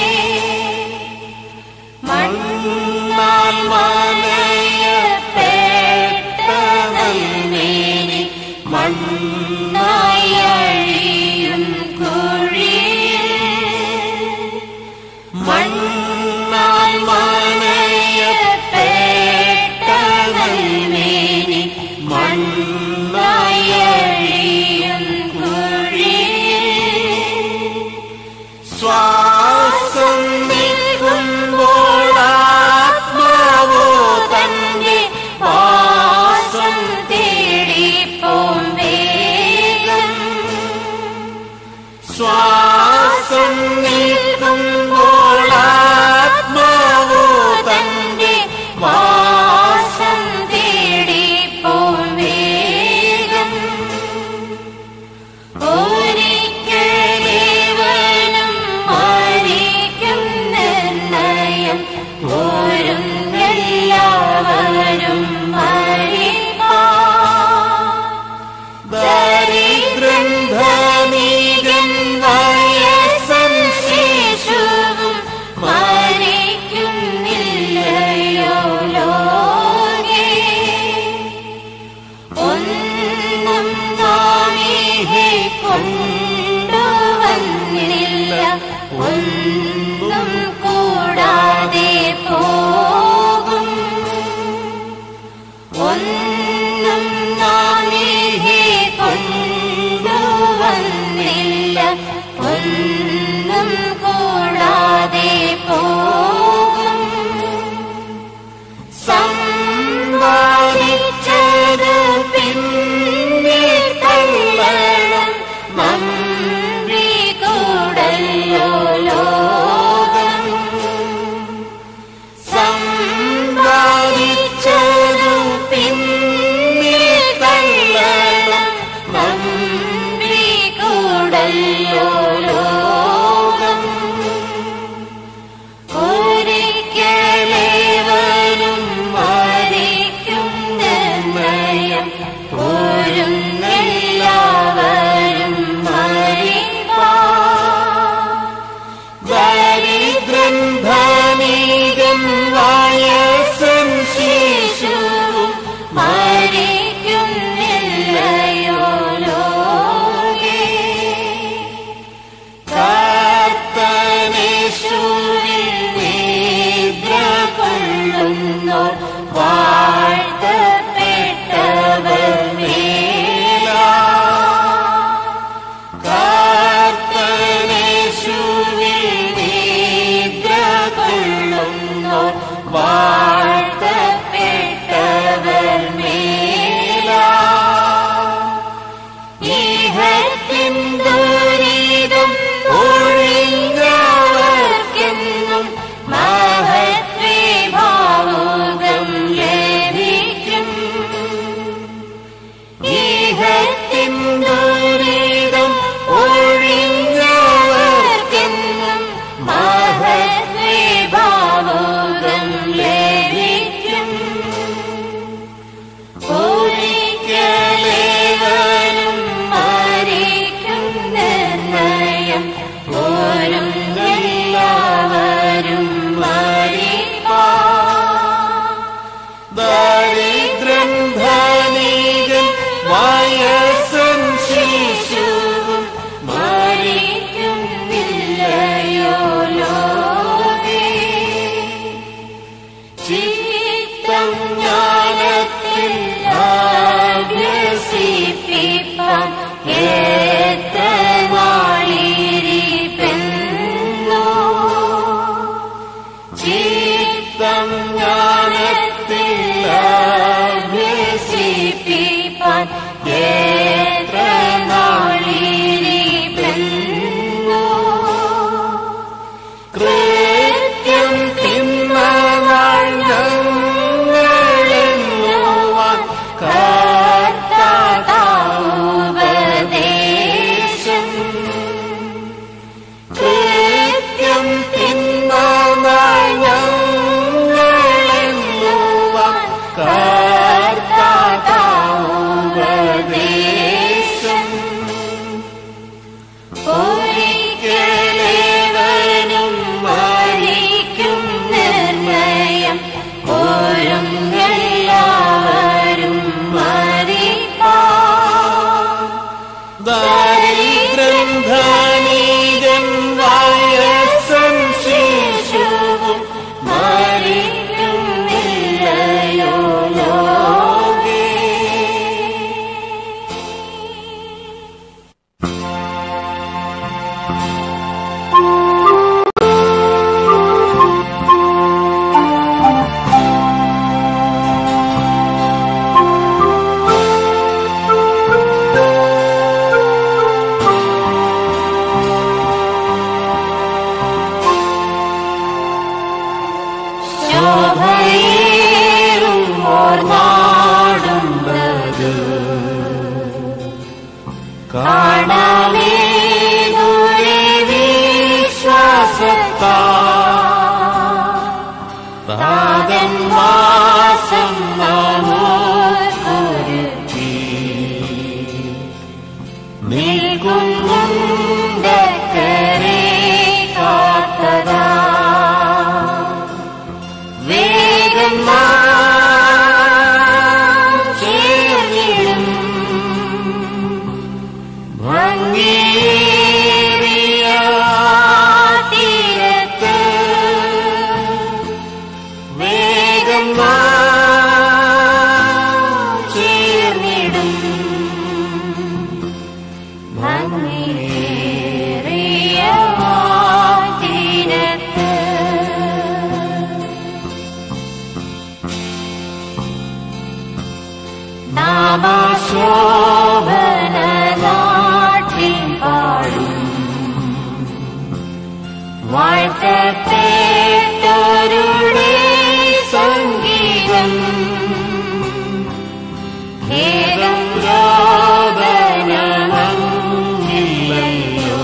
മണ്ണാൽ മനയപ്പെട്ടവൽമേനി മണ്ണായി അഴിയും കുഴിയിൽ മണ്ണാൽ മനയപ്പെട്ടവൽമേനി മണ്ണായി അഴിയും കുഴിയിൽ ശ്വാസം നിൽക്കുമ്പോൾ ആത്മാവോ തന്റെ വാസം തേടിപ്പോം വേഗം ശ്വാസം നിൽക്കുമ്പോൾ ആത്മാവോ തന്റെ വാസം തേടിപ്പോം വേഗം ഒരിക്കലേവനും മരിക്കും നിർണയം ഒരുങ്ങെല്ലാവരും മരിപ്പാ ദരിദ്രൻ ധനികൻ വയസ്സൻ ശിശുവും മരിക്കുന്നില്ലയോ ലോകേ ഒന്നും നാമീഹെ കൊണ്ടുവന്നില്ല ഒന്നും കൂടാതെ പോകും ഒന്നും നാമീഹെ കൊണ്ടുവന്നില്ല ഒന്നും കൂടാതെ പോകും സമ്പാദിച്ചത് പിന്നെ തള്ളണം നമ്പി കൂടല്ലോ ലോകം സമ്പാദിച്ചതു പിന്നെ തള്ളണം നമ്പി കൂടല്ലോ ലോകം ഒരിക്കലേവനും മരിക്കും നിർണയം ഒരുങ്ങെല്ലാവരും മരിപ്പാ ദരിദ്രൻ ധനികൻ വയസ്സൻ ശിശുവും മരിക്കുന്നില്ലയോ ലോകേ കർത്തനേശുവിൽ നിദ്ര കൊള്ളുന്നു വാഴ്ത്തപ്പെട്ടവർ മേലാ കർത്തനേശുവിൽ നിദ്ര കൊള്ളുന്നു വാഴ്ത്തപ്പെട്ടവർ മേലാ ഇഹത്തിൻ ദുരിതം ഒഴിഞ്ഞവർക്കെന്നും മഹത്വേ ഭാവുകം ലഭിക്കും ഇഹത്തിൻ ദുരിതം ഒഴിഞ്ഞവർക്കെന്നും മഹത്വേ ഭാവുകം ലഭിക്കും ഒരിക്കലേവനും മരിക്കും നിർണയം ഓരും എല്ലാവരും മരിപ്പാ ദരിദ്രൻ ധനികൻ വയസ്സൻ ശിശുവും മരിക്കുന്നില്ലയോ ലോകേ ചിത്തം ജ്ഞാനത്തിൽ അഭ്യസിപ്പിപ്പാൻ എത്ര നാളിരിപ്പെന്നോ ചിത്തം ജ്ഞാനത്തിൽ അഭ്യസിപ്പിപ്പാൻ എത്ര നാളിരിപ്പെന്നോ കൃത്യം തിന്നവാൾ ഞങ്ങളെന്നുവാൻ കർത്താവുപദേശം കൃത്യം തിന്നവാൾ ഞങ്ങളെന്നുവാൻ വരും എല്ലാവരും മരിപ്പാൻ ദരിദ്രൻ ധനികൻ വയസ്സൻ ശിശുവും മരിക്കുന്നില്ലയോ ലോകേ ശോഭയേറും ഓർ നാടുണ്ടത് കാണമേ ദൂരെ വിശ്വാസത്താ താതൻ വാസം നമുക്കൊരുക്കി നിൽക്കുന്നുണ്ടക്കരെ കാത്തതാ വേഗം നാം ചേർന്നിടും ഭംഗിയേറിയ തീരത്ത് വേഗം നാം ചേർന്നിടും ഭംഗിയേറിയ തീരത്ത് നാമശോഭന നാട്ടിൽ പാടും വാഴ്ത്തപ്പെട്ടവരുടെ സംഗീതം ഖേദം രോദനമങ്ങില്ലയോ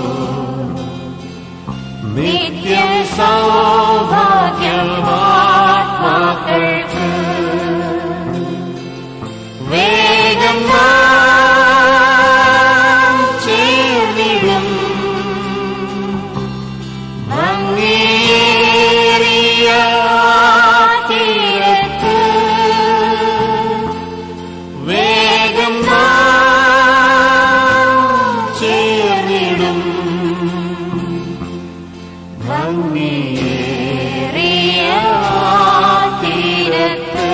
നിത്യം സൗഭാഗ്യമാത്മാക്കൾക്ക് വേഗം നാം ചേർന്നിടും ഭംഗിയേറിയ തീരത്ത് വേഗം നാം ചേർന്നിടും ഭംഗിയേറിയ തീരത്ത്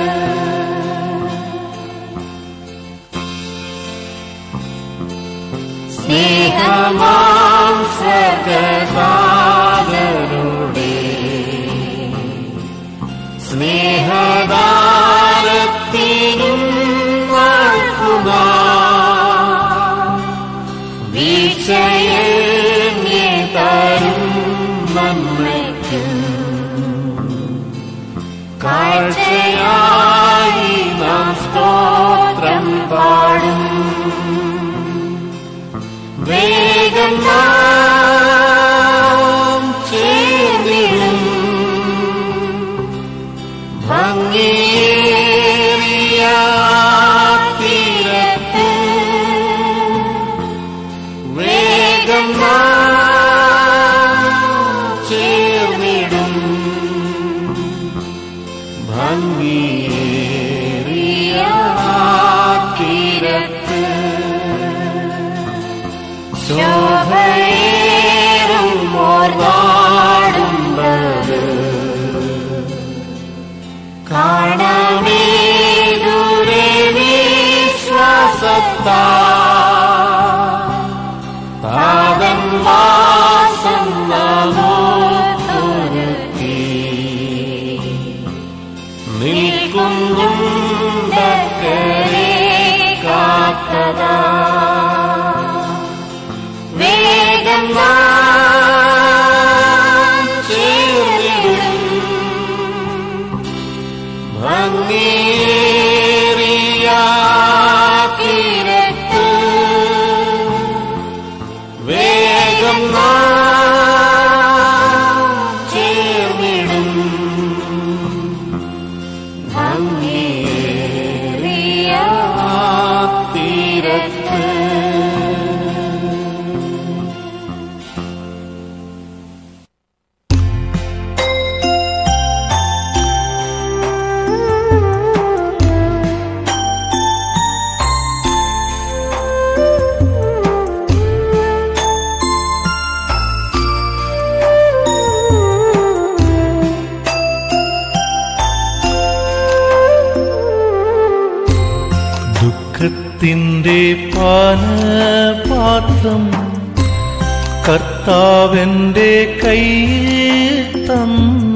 സ്നേഹമാം സ്വർഗനാഥരുടെ സ്നേഹദാനത്തിനും വാഴ്ത്തുക വീക്ഷയെ തരും നന്മയ്ക്കും കാഴ്ചയായി നാം സ്തോത്രം പാടും വേഗം നാം ചേർന്നിടും ഭംഗിയേറിയ തീരത്ത് വേഗം നാം ചേർന്നിടും ഭംഗിയേറിയ തീരത്ത് ശോഭയേറും ഓർ നാടുണ്ടത് കാണമേ ദൂരെ വിശ്വാസത്താ താതൻ വാസം നമുക്കൊരുക്കി നിൽക്കും ദുഃഖത്തിൻ്റെ പാനപാത്രം കർത്താവെൻ്റെ കയ്യിൽ തന്ന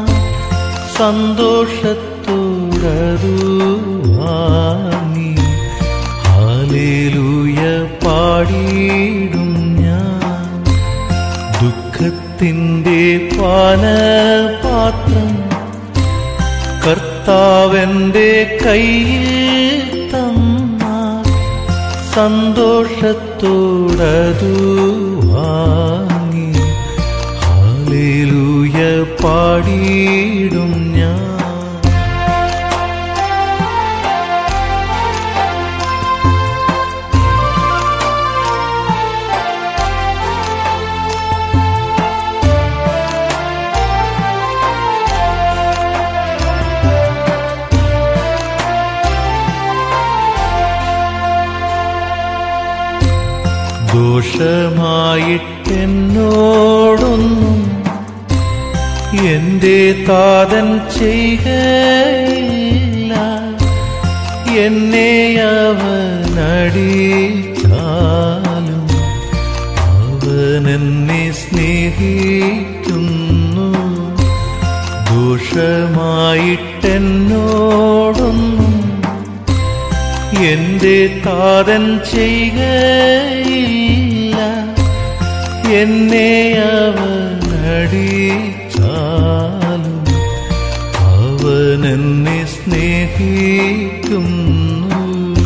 സന്തോഷത്തോടതു വാങ്ങി ഹാലേലൂയ പാടിയിടും ഞാൻ ദുഃഖത്തിൻ്റെ പാനപാത്രം കർത്താവെന്റെ കയ്യിൽ തന്ന സന്തോഷത്തോടതു വാങ്ങി ഹാലേലൂയ പാടിയിടും ഞാൻ ദോഷമായിട്ടെന്നോടൊന്നും എന്റെ താതൻ ചെയ്യുകയില്ല എന്നെ അവനടിച്ചാലും അവൻ എന്നെ സ്നേഹിക്കുന്നു ദോഷമായിട്ടെന്നോടൊന്നും എന്റെ താതൻ ചെയ്യുകയില്ല എന്നെ അവനടിച്ചാലും അവൻ എന്നെ സ്നേഹിക്കുന്നു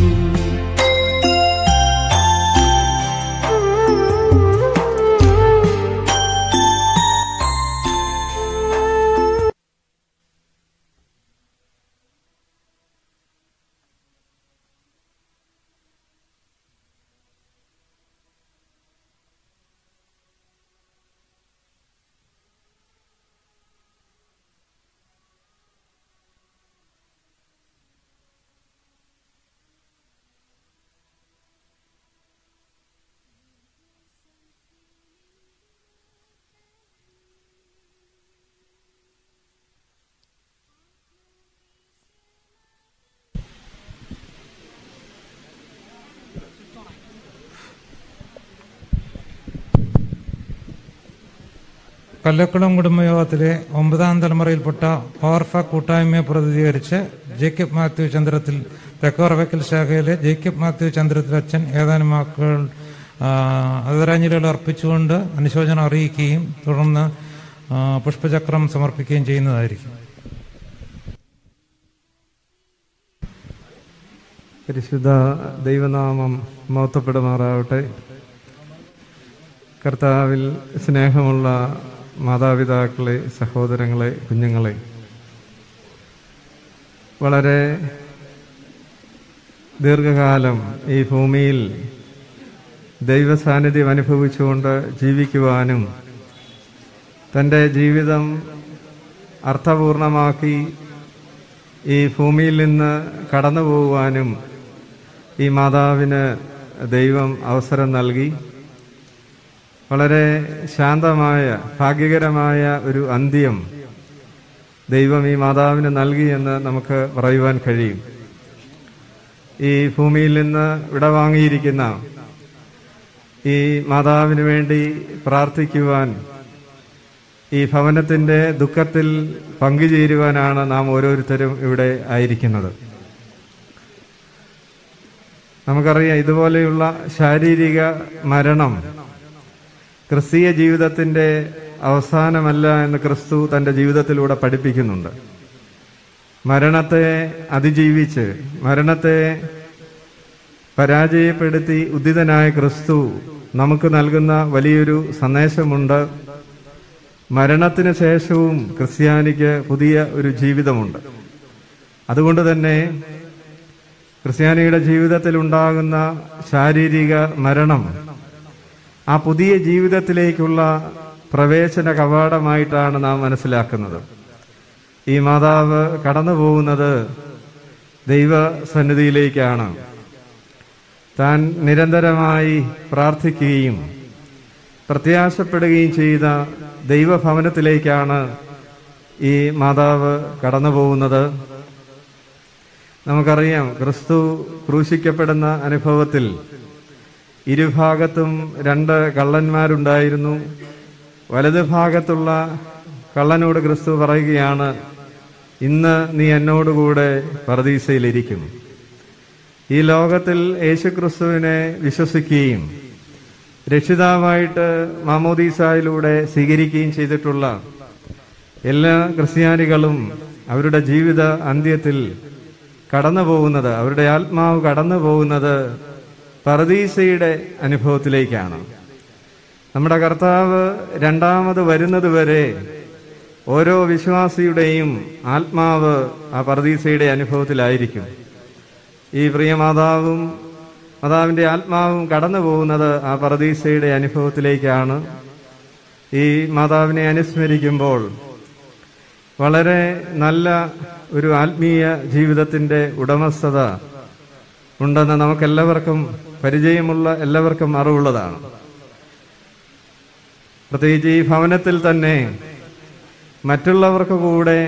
കല്ലക്കുളം കുടുംബയോഗത്തിലെ ഒമ്പതാം തലമുറയിൽപ്പെട്ട ഓർഫ കൂട്ടായ്മയെ പ്രതിനിധീകരിച്ച് ജേക്കബ് മാത്യു ചന്ദ്രത്തിൽ തെക്കോറവയ്ക്കൽ ശാഖയിലെ ജേക്കബ് മാത്യു ചന്ദ്രത്തിൽ അച്ഛൻ ഏതാനും വാക്കുകൾ ആ, ആദരാഞ്ജലികൾ അർപ്പിച്ചുകൊണ്ട് അനുശോചനം അറിയിക്കുകയും തുടർന്ന് ആ, പുഷ്പചക്രം സമർപ്പിക്കുകയും ചെയ്യുന്നതായിരിക്കും പരിശുദ്ധ ദൈവനാമം മഹത്വപ്പെടുമാറാവട്ടെ കർത്താവിൽ സ്നേഹമുള്ള മാതാപിതാക്കളെ സഹോദരങ്ങളെ കുഞ്ഞുങ്ങളെ വളരെ ദീർഘകാലം ഈ ഭൂമിയിൽ ദൈവസാന്നിധ്യം അനുഭവിച്ചുകൊണ്ട് ജീവിക്കുവാനും തൻ്റെ ജീവിതം അർത്ഥപൂർണമാക്കി ഈ ഭൂമിയിൽ നിന്ന് കടന്നു പോകുവാനും ഈ മാതാവിന് ദൈവം അവസരം നൽകി വളരെ ശാന്തമായ ഭാഗ്യകരമായ ഒരു അന്ത്യം ദൈവം ഈ മാതാവിന് നൽകി എന്ന് നമുക്ക് പറയുവാൻ കഴിയും ഈ ഭൂമിയിൽ നിന്ന് വിടവാങ്ങിയിരിക്കുന്ന ഈ മാതാവിന് വേണ്ടി പ്രാർത്ഥിക്കുവാൻ ഈ ഭവനത്തിന്റെ ദുഃഖത്തിൽ പങ്കുചേരുവാനാണ് നാം ഓരോരുത്തരും ഇവിടെ ആയിരിക്കുന്നത് നമുക്കറിയാം ഇതുപോലെയുള്ള ശാരീരിക മരണം ക്രിസ്തീയ ജീവിതത്തിന്റെ അവസാനമല്ല എന്ന് ക്രിസ്തു തന്റെ ജീവിതത്തിലൂടെ പഠിപ്പിക്കുന്നുണ്ട് മരണത്തെ അതിജീവിച്ച് മരണത്തെ പരാജയപ്പെടുത്തി ഉദിതനായ ക്രിസ്തു നമുക്ക് നൽകുന്ന വലിയൊരു സന്ദേശമുണ്ട് മരണത്തിന് ശേഷവും ക്രിസ്ത്യാനിക്ക് പുതിയ ഒരു ജീവിതമുണ്ട് അതുകൊണ്ട് തന്നെ ക്രിസ്ത്യാനിയുടെ ജീവിതത്തിൽ ഉണ്ടാകുന്ന ശാരീരിക മരണം ആ പുതിയ ജീവിതത്തിലേക്കുള്ള പ്രവേശന കവാടമായിട്ടാണ് നാം മനസ്സിലാക്കുന്നത് ഈ മാതാവ് കടന്നു പോകുന്നത് ദൈവസന്നിധിയിലേക്കാണ് താൻ നിരന്തരമായി പ്രാർത്ഥിക്കുകയും പ്രത്യാശപ്പെടുകയും ചെയ്ത ദൈവഭവനത്തിലേക്കാണ് ഈ മാതാവ് കടന്നു പോകുന്നത് നമുക്കറിയാം ക്രിസ്തു ക്രൂശിക്കപ്പെടുന്ന അനുഭവത്തിൽ ഇരുഭാഗത്തും രണ്ട് കള്ളന്മാരുണ്ടായിരുന്നു വലത് ഭാഗത്തുള്ള കള്ളനോട് ക്രിസ്തു പറയുകയാണ് ഇന്ന് നീ എന്നോടുകൂടെ പറദീസയിലിരിക്കും ഈ ലോകത്തിൽ യേശുക്രിസ്തുവിനെ വിശ്വസിക്കുകയും രക്ഷിതാവായിട്ട് മാമോദീസായിലൂടെ സ്വീകരിക്കുകയും ചെയ്തിട്ടുള്ള എല്ലാ ക്രിസ്ത്യാനികളും അവരുടെ ജീവിത അന്ത്യത്തിൽ കടന്നു പോകുന്നത് അവരുടെ ആത്മാവ് കടന്നു പോകുന്നത് പറദീസയുടെ അനുഭവത്തിലേക്കാണ് നമ്മുടെ കർത്താവ് രണ്ടാമത് വരുന്നത് വരെ ഓരോ വിശ്വാസിയുടെയും ആത്മാവ് ആ പറദീസയുടെ അനുഭവത്തിലായിരിക്കും ഈ പ്രിയ മാതാവും മാതാവിന്റെ ആത്മാവും കടന്നു പോകുന്നത് ആ പറദീസയുടെ അനുഭവത്തിലേക്കാണ് ഈ മാതാവിനെ അനുസ്മരിക്കുമ്പോൾ വളരെ നല്ല ഒരു ആത്മീയ ജീവിതത്തിന്റെ ഉടമസ്ഥത ഉണ്ടെന്ന് നമുക്കെല്ലാവർക്കും പരിചയമുള്ള എല്ലാവർക്കും അറിവുള്ളതാണ് പ്രത്യേകിച്ച് ഈ ഭവനത്തിൽ തന്നെ മറ്റുള്ളവർക്ക് കൂടെ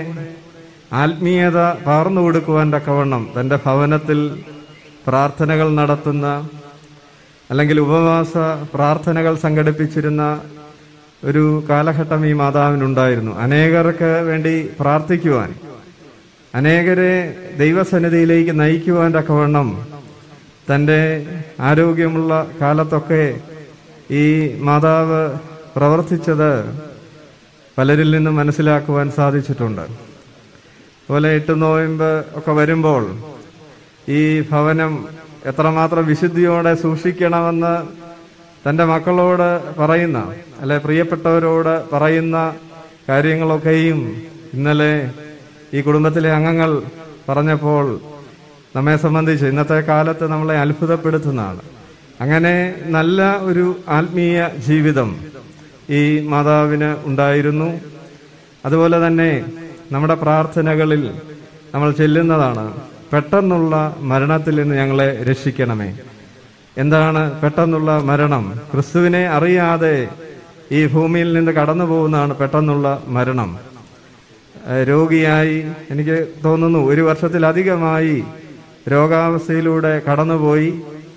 ആത്മീയത പകർന്നു കൊടുക്കുവാൻ തക്കവണ്ണം തന്റെ ഭവനത്തിൽ പ്രാർത്ഥനകൾ നടത്തുന്ന അല്ലെങ്കിൽ ഉപവാസ പ്രാർത്ഥനകൾ സംഘടിപ്പിച്ചിരുന്ന ഒരു കാലഘട്ടം ഈ മാതാവിനുണ്ടായിരുന്നു അനേകർക്ക് വേണ്ടി പ്രാർത്ഥിക്കുവാൻ അനേകരെ ദൈവസന്നിധിയിലേക്ക് നയിക്കുവാൻ തക്കവണ്ണം തന്റെ ആരോഗ്യമുള്ള കാലത്തൊക്കെ ഈ മാതാവ് പ്രവർത്തിച്ചത് പലരിൽ നിന്നും മനസ്സിലാക്കുവാൻ സാധിച്ചിട്ടുണ്ട് അതുപോലെ എട്ട് നോയമ്പ് ഒക്കെ വരുമ്പോൾ ഈ ഭവനം എത്രമാത്രം വിശുദ്ധിയോടെ സൂക്ഷിക്കണമെന്ന് തന്റെ മക്കളോട് പറയുന്ന അല്ലെ പ്രിയപ്പെട്ടവരോട് പറയുന്ന കാര്യങ്ങളൊക്കെയും ഇന്നലെ ഈ കുടുംബത്തിലെ അംഗങ്ങൾ പറഞ്ഞപ്പോൾ നമ്മെ സംബന്ധിച്ച് ഇന്നത്തെ കാലത്ത് നമ്മളെ അത്ഭുതപ്പെടുത്തുന്നതാണ് അങ്ങനെ നല്ല ഒരു ആത്മീയ ജീവിതം ഈ മാതാവിന് ഉണ്ടായിരുന്നു അതുപോലെ തന്നെ നമ്മുടെ പ്രാർത്ഥനകളിൽ നമ്മൾ ചെല്ലുന്നതാണ് പെട്ടെന്നുള്ള മരണത്തിൽ നിന്ന് ഞങ്ങളെ രക്ഷിക്കണമേ എന്താണ് പെട്ടെന്നുള്ള മരണം ക്രിസ്തുവിനെ അറിയാതെ ഈ ഭൂമിയിൽ നിന്ന് കടന്നു പോകുന്നതാണ് പെട്ടെന്നുള്ള മരണം ഏഹ് രോഗിയായി എനിക്ക് തോന്നുന്നു ഒരു വർഷത്തിലധികമായി രോഗാവസ്ഥയിലൂടെ കടന്നുപോയി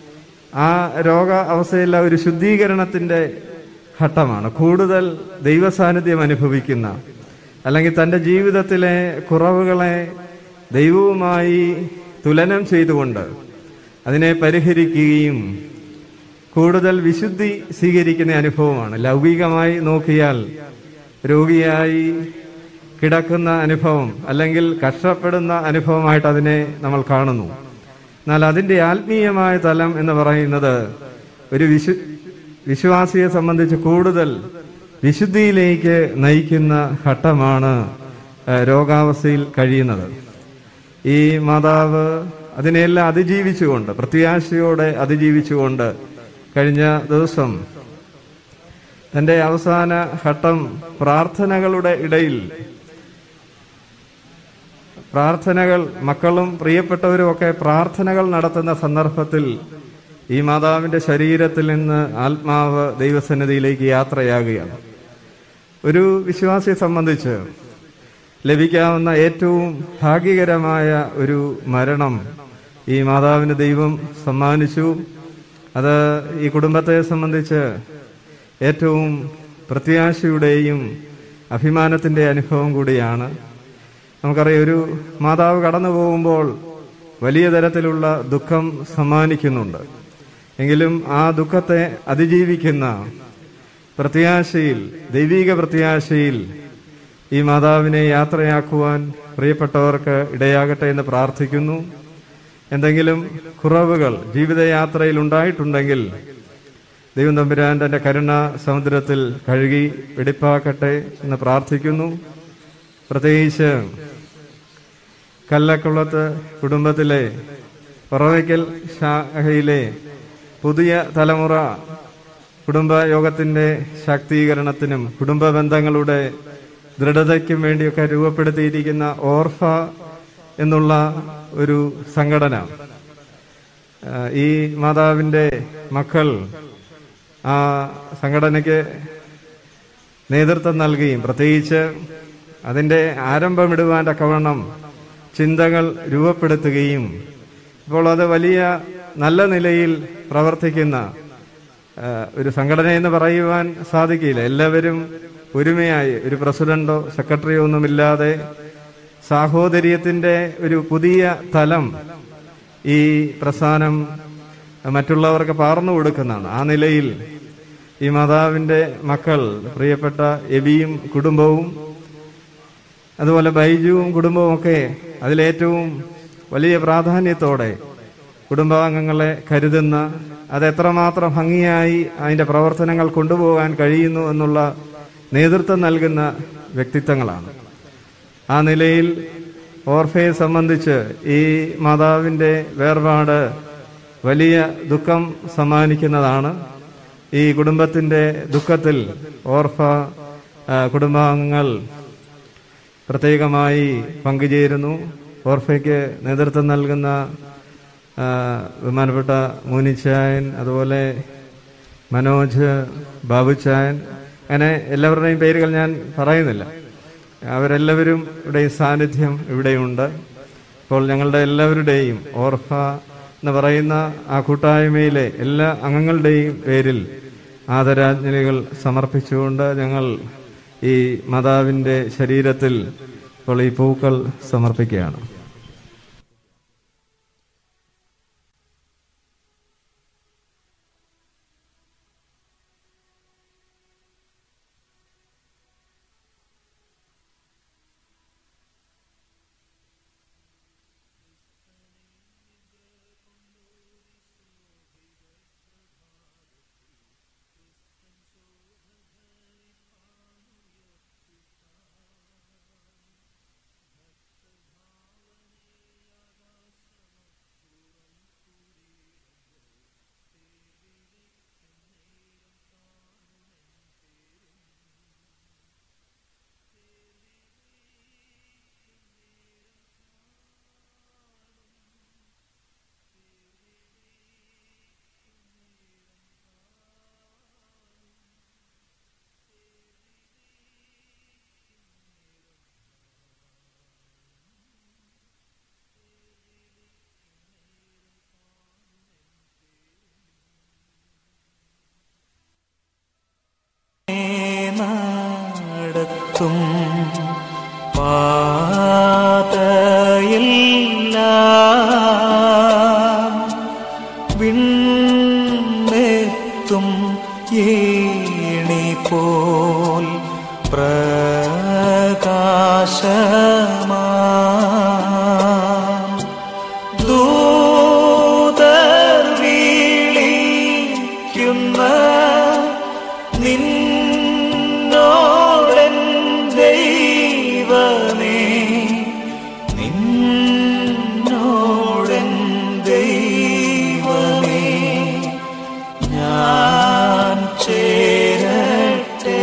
ആ രോഗ അവസ്ഥയിലെ ഒരു ശുദ്ധീകരണത്തിന്റെ ഘട്ടമാണ് കൂടുതൽ ദൈവസാന്നിധ്യം അനുഭവിക്കുന്ന അല്ലെങ്കിൽ തന്റെ ജീവിതത്തിലെ കുറവുകളെ ദൈവവുമായി തുലനം ചെയ്തുകൊണ്ട് അതിനെ പരിഹരിക്കുകയും കൂടുതൽ വിശുദ്ധി സ്വീകരിക്കുന്ന അനുഭവമാണ് ലൗകികമായി നോക്കിയാൽ രോഗിയായി കിടക്കുന്ന അനുഭവം അല്ലെങ്കിൽ കഷ്ടപ്പെടുന്ന അനുഭവമായിട്ട് അതിനെ നമ്മൾ കാണുന്നു എന്നാൽ അതിന്റെ ആത്മീയമായ തലം എന്ന് പറയുന്നത് ഒരു വിശു വിശ്വാസിയെ സംബന്ധിച്ച് കൂടുതൽ വിശുദ്ധിയിലേക്ക് നയിക്കുന്ന ഘട്ടമാണ് ഏഹ്, രോഗാവസ്ഥയിൽ കഴിയുന്നത് ഈ മാതാവ് അതിനെല്ലാം അതിജീവിച്ചുകൊണ്ട് പ്രത്യാശയോടെ അതിജീവിച്ചുകൊണ്ട് കഴിഞ്ഞ ദിവസം തന്റെ അവസാന ഘട്ടം പ്രാർത്ഥനകളുടെ ഇടയിൽ പ്രാർത്ഥനകൾ മക്കളും പ്രിയപ്പെട്ടവരും ഒക്കെ പ്രാർത്ഥനകൾ നടത്തുന്ന സന്ദർഭത്തിൽ ഈ മാതാവിന്റെ ശരീരത്തിൽ നിന്ന് ആത്മാവ് ദൈവസന്നിധിയിലേക്ക് യാത്രയാകുകയാണ് ഒരു വിശ്വാസിയെ സംബന്ധിച്ച് ലഭിക്കാവുന്ന ഏറ്റവും ഭാഗ്യകരമായ ഒരു മരണം ഈ മാതാവിന് ദൈവം സമ്മാനിച്ചു അത് ഈ കുടുംബത്തെ സംബന്ധിച്ച് ഏറ്റവും പ്രത്യാശയുടെയും അഭിമാനത്തിന്റെ അനുഭവം കൂടിയാണ് നമുക്കറിയാം ഒരു മാതാവ് കടന്നു പോകുമ്പോൾ വലിയ തരത്തിലുള്ള ദുഃഖം സമ്മാനിക്കുന്നുണ്ട് എങ്കിലും ആ ദുഃഖത്തെ അതിജീവിക്കുന്ന പ്രത്യാശയിൽ ദൈവിക പ്രത്യാശയിൽ ഈ മാതാവിനെ യാത്രയാക്കുവാൻ പ്രിയപ്പെട്ടവർക്ക് ഇടയാകട്ടെ എന്ന് പ്രാർത്ഥിക്കുന്നു എന്തെങ്കിലും കുറവുകൾ ജീവിതയാത്രയിൽ ഉണ്ടായിട്ടുണ്ടെങ്കിൽ ദൈവം തമ്പുരാൻ തന്റെ കരുണ സമുദ്രത്തിൽ കഴുകി വെടിപ്പാക്കട്ടെ എന്ന് പ്രാർത്ഥിക്കുന്നു പ്രത്യേകിച്ച് കല്ലക്കുളത്ത് കുടുംബത്തിലെ പുറവയ്ക്കൽ ശാഖയിലെ പുതിയ തലമുറ കുടുംബയോഗത്തിന്റെ ശാക്തീകരണത്തിനും കുടുംബ ബന്ധങ്ങളുടെ ദൃഢതയ്ക്കും വേണ്ടിയൊക്കെ രൂപപ്പെടുത്തിയിരിക്കുന്ന ഓർഫ എന്നുള്ള ഒരു സംഘടന ആ, ഈ മാതാവിന്റെ മക്കൾ ആ സംഘടനയ്ക്ക് നേതൃത്വം നൽകുകയും പ്രത്യേകിച്ച് അതിന്റെ ആരംഭമിടുവാൻ തക്കവണ്ണം ചിന്തകൾ രൂപപ്പെടുത്തുകയും ഇപ്പോൾ അത് വലിയ നല്ല നിലയിൽ പ്രവർത്തിക്കുന്ന ആ, ഒരു സംഘടന എന്ന് പറയുവാൻ സാധിക്കില്ല എല്ലാവരും ഒരുമയായി ഒരു പ്രസിഡന്റോ സെക്രട്ടറിയോ ഒന്നുമില്ലാതെ സാഹോദര്യത്തിന്റെ ഒരു പുതിയ തലം ഈ പ്രസ്ഥാനം മറ്റുള്ളവർക്ക് പാർന്നു കൊടുക്കുന്നതാണ് ആ നിലയിൽ ഈ മാതാവിന്റെ മക്കൾ പ്രിയപ്പെട്ട എബിയും കുടുംബവും അതുപോലെ ബൈജുവും കുടുംബവും ഒക്കെ അതിലേറ്റവും വലിയ പ്രാധാന്യത്തോടെ കുടുംബാംഗങ്ങളെ കരുതുന്ന അത് എത്രമാത്രം ഭംഗിയായി അതിന്റെ പ്രവർത്തനങ്ങൾ കൊണ്ടുപോകാൻ കഴിയുന്നു എന്നുള്ള നേതൃത്വം നൽകുന്ന വ്യക്തിത്വങ്ങളാണ് ആ നിലയിൽ ഓർഫയെ സംബന്ധിച്ച് ഈ മാതാവിന്റെ വേർപാട് വലിയ ദുഃഖം സമ്മാനിക്കുന്നതാണ് ഈ കുടുംബത്തിന്റെ ദുഃഖത്തിൽ ഓർഫ ആ, കുടുംബാംഗങ്ങൾ പ്രത്യേകമായി പങ്കുചേരുന്നു ഓർഫയ്ക്ക് നേതൃത്വം നൽകുന്ന ആ, ബഹുമാനപ്പെട്ട മൂനിച്ചായൻ അതുപോലെ മനോജ് ബാബുച്ചായൻ അങ്ങനെ എല്ലാവരുടെയും പേരുകൾ ഞാൻ പറയുന്നില്ല അവരെല്ലാവരും ഇവിടെ സാന്നിധ്യം ഇവിടെയുണ്ട് അപ്പോൾ ഞങ്ങളുടെ എല്ലാവരുടെയും ഓർഫ എന്ന് പറയുന്ന ആ കൂട്ടായ്മയിലെ എല്ലാ അംഗങ്ങളുടെയും പേരിൽ ആദരാഞ്ജലികൾ സമർപ്പിച്ചുകൊണ്ട് ഞങ്ങൾ ഈ മാതാവിന്റെ ശരീരത്തിൽ ഇപ്പോൾ ഈ പൂക്കൾ സമർപ്പിക്കുകയാണ് നടത്തും പാതയെല്ലാം വിണ്ണെത്തും ഏണി പോൽ പ്രകാശമാ ദൂതർ വിളിക്കുന്ന നിന്നോടൻ ദൈവമേ നിന്നോടൻ ദൈവമേ ഞാൻ ചേരട്ടെ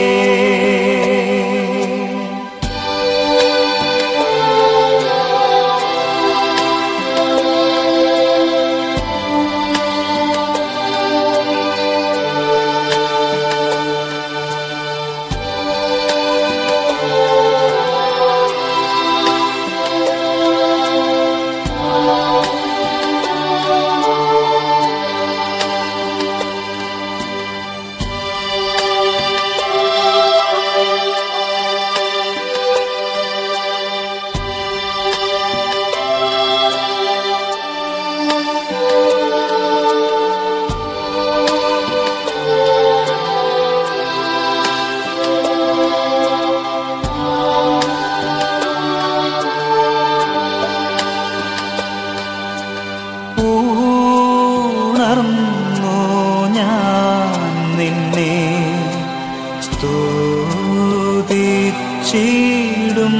ഉണർന്നു ഞാൻ നിന്നെ സ്തുതിച്ചിടും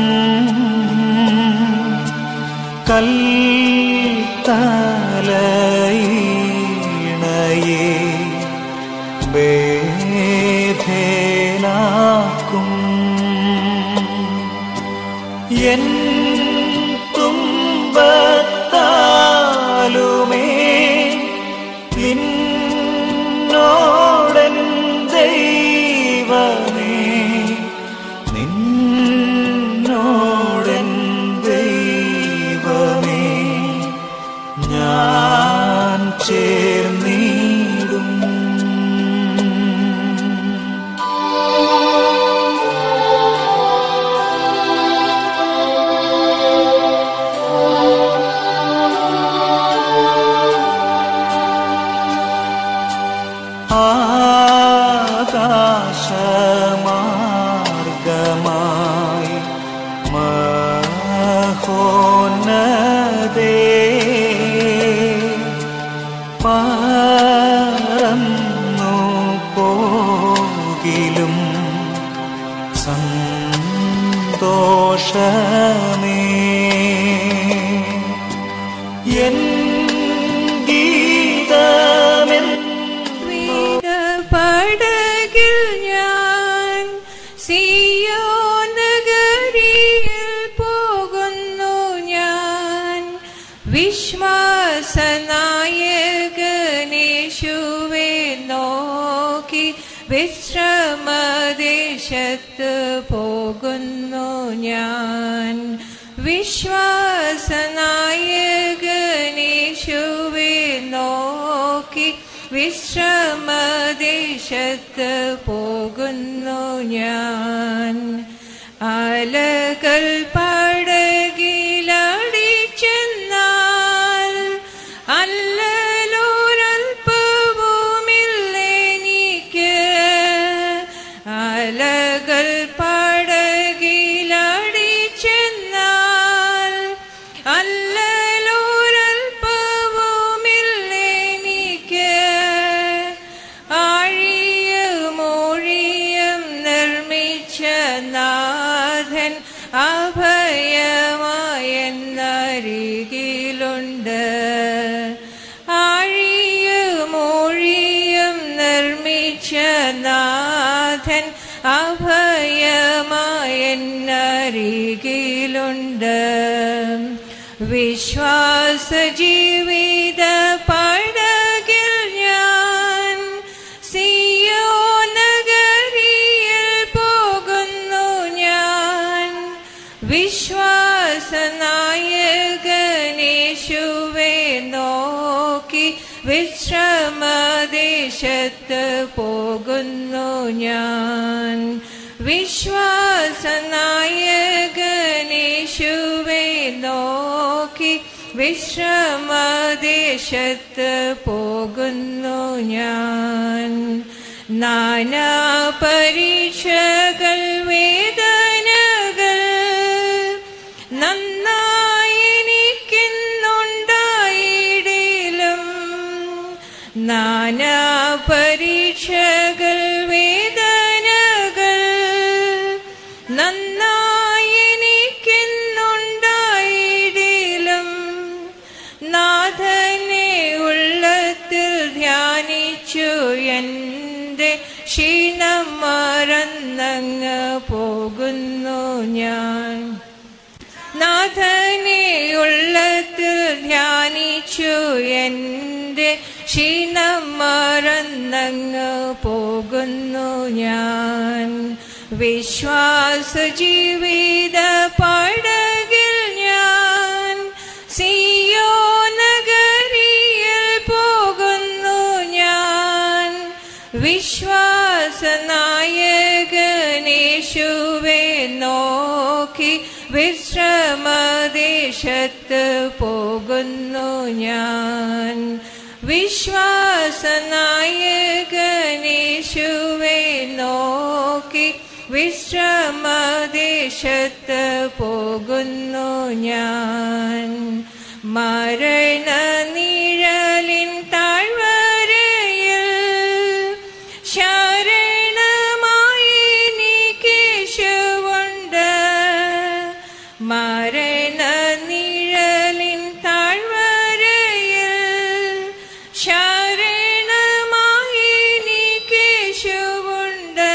കൽത്തലയിണയെ ബേധേനാക്കും എൻ തുമ്പത്താലുമേ നിന്നോടൻ ദൈവമേ നിന്നോടൻ ദൈവമേ പറന്നു പോകിലും സന്തോഷമേ എൻ ഗീതമെൻ പടകിൽ ഞാൻ സിയോ നഗരിയിൽ പോകുന്നു ഞാൻ വിശ്വാസനായകനേശുവെ നോക്കി വിശ്രമദേശത്ത് പോകുന്നു ഞാൻ വിശ്വാസനായകനേശുവെ നോക്കി വിശ്രമദേശത്ത് പോകുന്നു ഞാൻ അലകൾ പടകിലടിച്ചെന്നാൽ അല്ലലോരൽപ്പവുമില്ലെനിക്ക് അലകൾ പടകിലടിച്ചെന്നാൽ അല്ലലോരൽപ്പവുമില്ലെനിക്ക് ആഴിയമൊഴിയം നിർമ്മിച്ച നാഥൻ അഭയമായെന്നരികിലുണ്ട് ആഴിയമൊഴിയം നിർമ്മിച്ച നാഥൻ അഭയമായെന്നരികിലുണ്ട് വിശ്വാസ ജീവിത പടകിൽ ഞാൻ സിയോ നഗരിയിൽ പോകുന്നു ഞാൻ വിശ്വാസനായകനേശുവെ നോക്കി വിശ്രമദേശത്ത് പോകുന്നു ഞാൻ വിശ്വാസനായകനേശുവെ നോക്കി വിശ്രമദേശത്ത് പോകുന്നു ഞാൻ നാനാ പരീക്ഷകൾ വേദനകൾ നന്നായിരിക്കുന്നുണ്ടായിടിലും നാനാ പരീക്ഷകൾ വേദനകൾ നന്നായിരിക്കുന്നുണ്ടായിടിലും നാഥനെ ഉള്ളത്തിൽ ധ്യാനിച്ചു എൻ്റെ ക്ഷീണം മറന്നങ്ങ് പോകുന്നു ഞാൻ നാഥനെ ഉള്ളത്തിൽ ധ്യാനിച്ചു എൻ്റെ ക്ഷീണം മറന്നങ്ങ് പോകുന്നു ഞാൻ വിശ്വാസ ജീവിത പടകിൽ ഞാൻ സിയോ നഗരിയിൽ പോകുന്നു ഞാൻ വിശ്വാസനായകനേശുവെ നോക്കി വിശ്രമദേശത്ത് പോകുന്നു ഞാൻ വിശ്വാസനായകനേശുവെ നോക്കി വിശ്രമദേശത്ത് പോകുന്നു ഞാൻ മരണ നിഴലിൻ താഴ്വരയിൽ ശരണമായി നീ കേശവുണ്ട് മരണ നിഴലിൻ താഴ്വരയിൽ ശരണമായി നീ കേശവുണ്ട്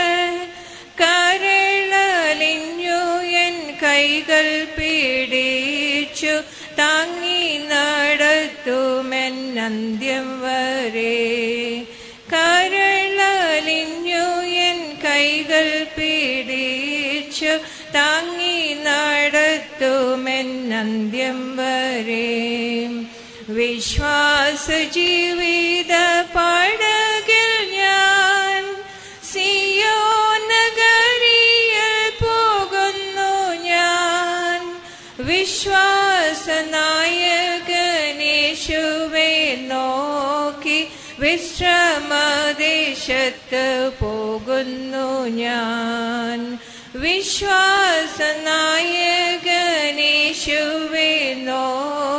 കരളലിഞ്ഞു എൻ കൈകൾ പിടിച്ചു താങ്ങി നടത്തുമെന്നന്ത്യം വരെ കരളലിഞ്ഞു എൻ കൈകൾ പിടിച്ചു താങ്ങി നടത്തുമെന്നന്ത്യം വരെ വിശ്വാസ ജീവിത പടകിൽ ഞാൻ സിയോ നഗരിയിൽ പോകുന്നു ഞാൻ വിശ്വാസനായകനേശുവെ നോക്കി വിശ്രമദേശത്ത് പോകുന്നു ഞാൻ വിശ്വാസനായകനേശുവെ നോക്കി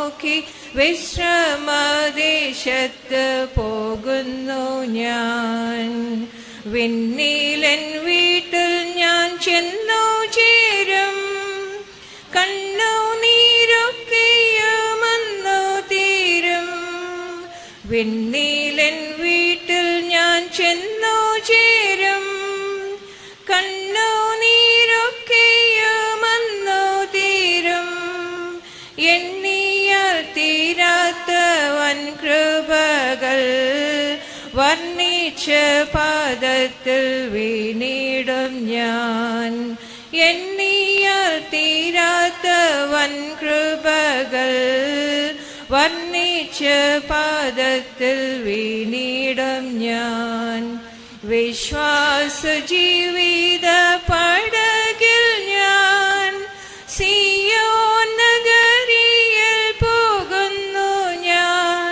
വിശ്രമദേശത്ത് പോകുന്നു ഞാൻ വിണ്ണീലൻ വീട്ടിൽ ഞാൻ ചെന്നു ചേരും കണ്ണു നീരൊക്കെയുമെന്നു തീരും വിണ്ണീലൻ വീട്ടിൽ ഞാൻ ചെന്നു ചേരും കണ്ണു നീരൊക്കെയുമെന്നു തീരും എണ്ണിയാൽ തീരാത്ത വൻ കൃപകൾ വർണ്ണിച്ച പാദത്തിൽ വീണിടും ഞാൻ എണ്ണിയാൽ തീരാത്ത വൻ കൃപകൾ വർണ്ണിച്ച പാദത്തിൽ വീണിടും ഞാൻ വിശ്വാസ ജീവിത പടകിൽ ഞാൻ സിയോൻ നഗരിയിൽ പോകുന്നു ഞാൻ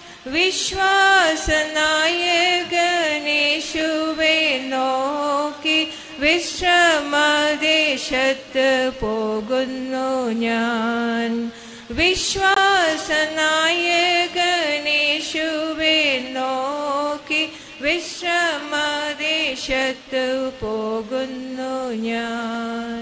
വിശ്വാസനായകനേശുവെ നോക്കി വിശ്രമദേശത്ത് പോകുന്നു ഞാൻ വിശ്വാസനായകനേശുവെ നോക്കി വിശ്രമദേശത്ത് പോകുന്നു ഞാൻ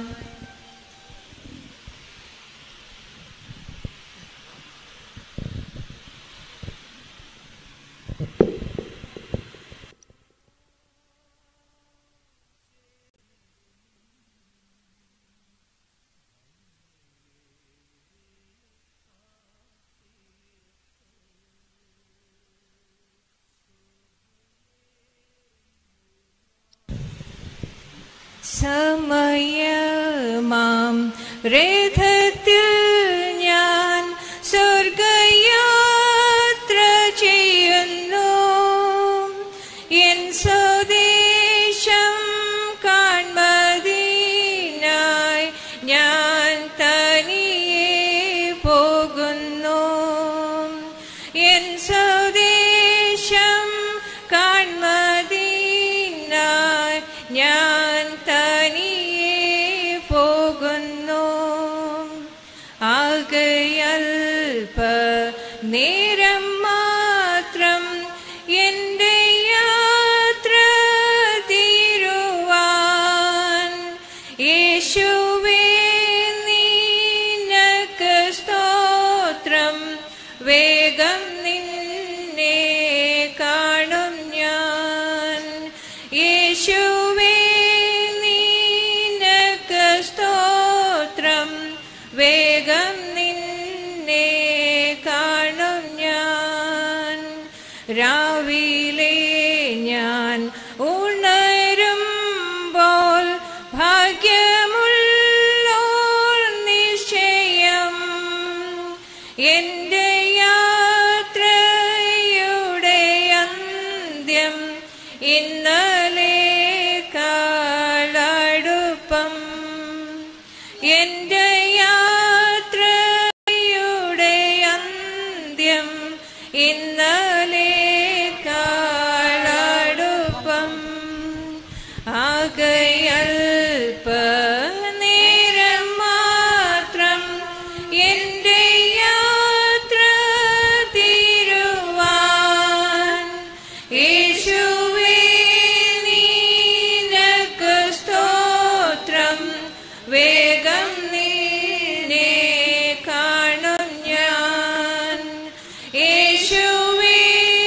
സമയമാം രഥത്തിൽ ഞാൻ സ്വർഗയാത്ര ചെയ്യുന്നു എൻ സ്വദേശം കാൺമതിനായി ഞാൻ തനിയെ പോകുന്നു എൻ സ്വദേശം കാൺമതിനായി ഞാൻ തനിയെ പോകുന്നു ആകയൽപ നേരം മാത്രം എൻ്റെ യാത്ര തീരുവാൻ യേശുവേ നിനക്ക് സ്തോത്രം വേഗം നിന്നെ കാണും ഞാൻ യേശുവേ നിനക്ക് സ്തോത്രം വേഗം നിന്നെ കാണും ഞാൻ രാവിലെ ഞാൻ ഉണരുമ്പോൾ ഭാഗ്യമുള്ളോർ നിശ്ചയം എന്റെ യാത്രയുടെ അന്ത്യം ഇന്നലെ കാളടുപ്പം എന്റെ യാത്രയുടെ അന്ത്യം ഇന്നലെ കാളടുപ്പം ആകയൽപ നേരം മാത്രം എന്റെ യാത്ര തീരുവാൻ യേശുവേ നിനക്ക് സ്തോത്രം വേഗം നിന്നെ കാണും ഞാൻ യേശുവേ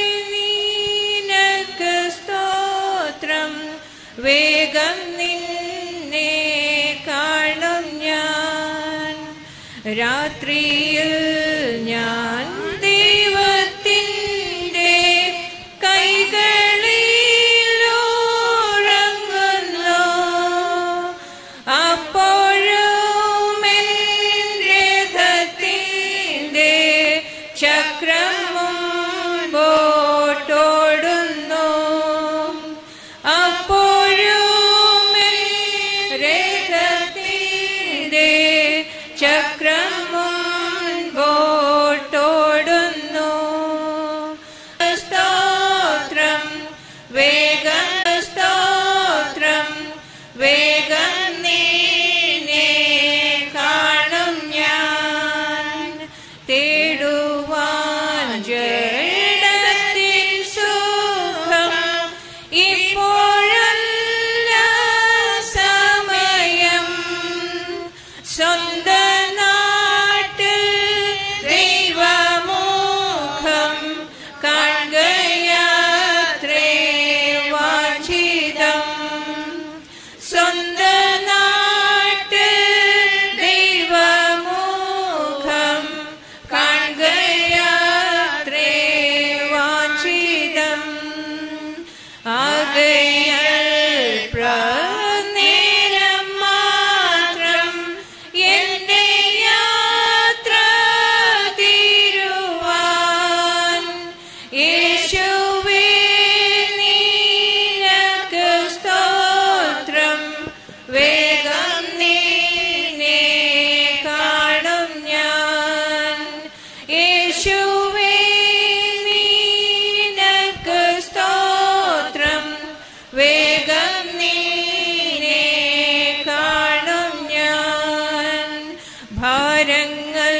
നിനക്ക് സ്തോത്രം വേഗം നിന്നെ കാണും ഞാൻ രാത്രിയിൽ ഞാൻ ദൈവത്തിൻ്റെ കൈകളിൽ ഉറങ്ങുന്നു അപ്പോഴും എൻ രഥത്തിൻ്റെ ചക്രം മുമ്പോട്ടോടുന്നു അപ്പോഴും എൻ രഥത്തിൻ്റെ ചക്രം മുൻപോട്ടോടുന്നു സ്തോത്രം വേഗം സ്തോത്രം വേഗം നിന്നെ കാണും ഞാൻ തേടുവാ സ്വന്ത നാട്ടിൽ ദൈവമുഖം കാണുകയാത്രേ വാഞ്ചിതം സ്വന്ത നാട്ടിൽ ദൈവമുഖം കാണുകയാത്രേ വാഞ്ചിതം ആകയാൽ പ്രനേരം മാത്രം എന്റെ യാത്ര തീരുവാൻ യേശുവേ നിനക്ക് സ്തോത്രം വേഗം നിന്നെ കാണും ഞാൻ യേശുവേ നിനക്ക് സ്തോത്രം വേഗം നിന്നെ കാണും ഞാൻ ഭാരങ്ങൾ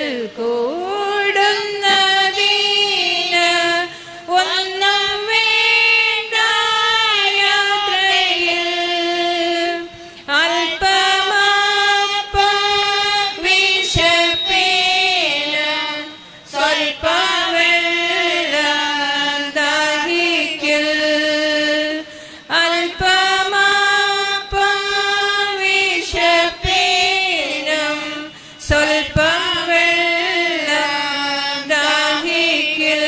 കൂടുന്നതിന് ഒന്നും വേണ്ട യാത്രയിൽ അല്പമപ്പ വിശപ്പിന് സ്വൽപ്പ വെള്ളം ദാഹിക്കൽ അല്പമപ്പ വിശപ്പിനും സ്വൽപ്പ വെള്ളം ദാഹിക്കൽ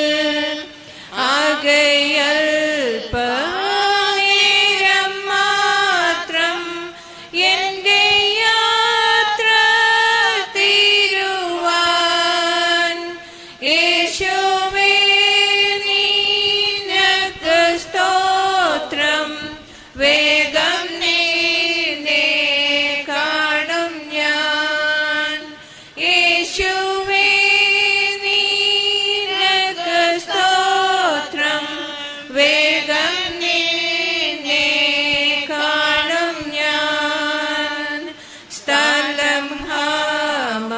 ആകയൽപനേരം മാത്രം എന്റെ യാത്ര തീരുവാൻ യേശുവേ നിനക്ക് സ്തോത്രം വേഗം നിന്നെ കാണും ഞാൻ യേശുവേ നിനക്ക് സ്തോത്രം വേഗം നിന്നെ കാണും ഞാൻ സ്ഥലം ഹാമ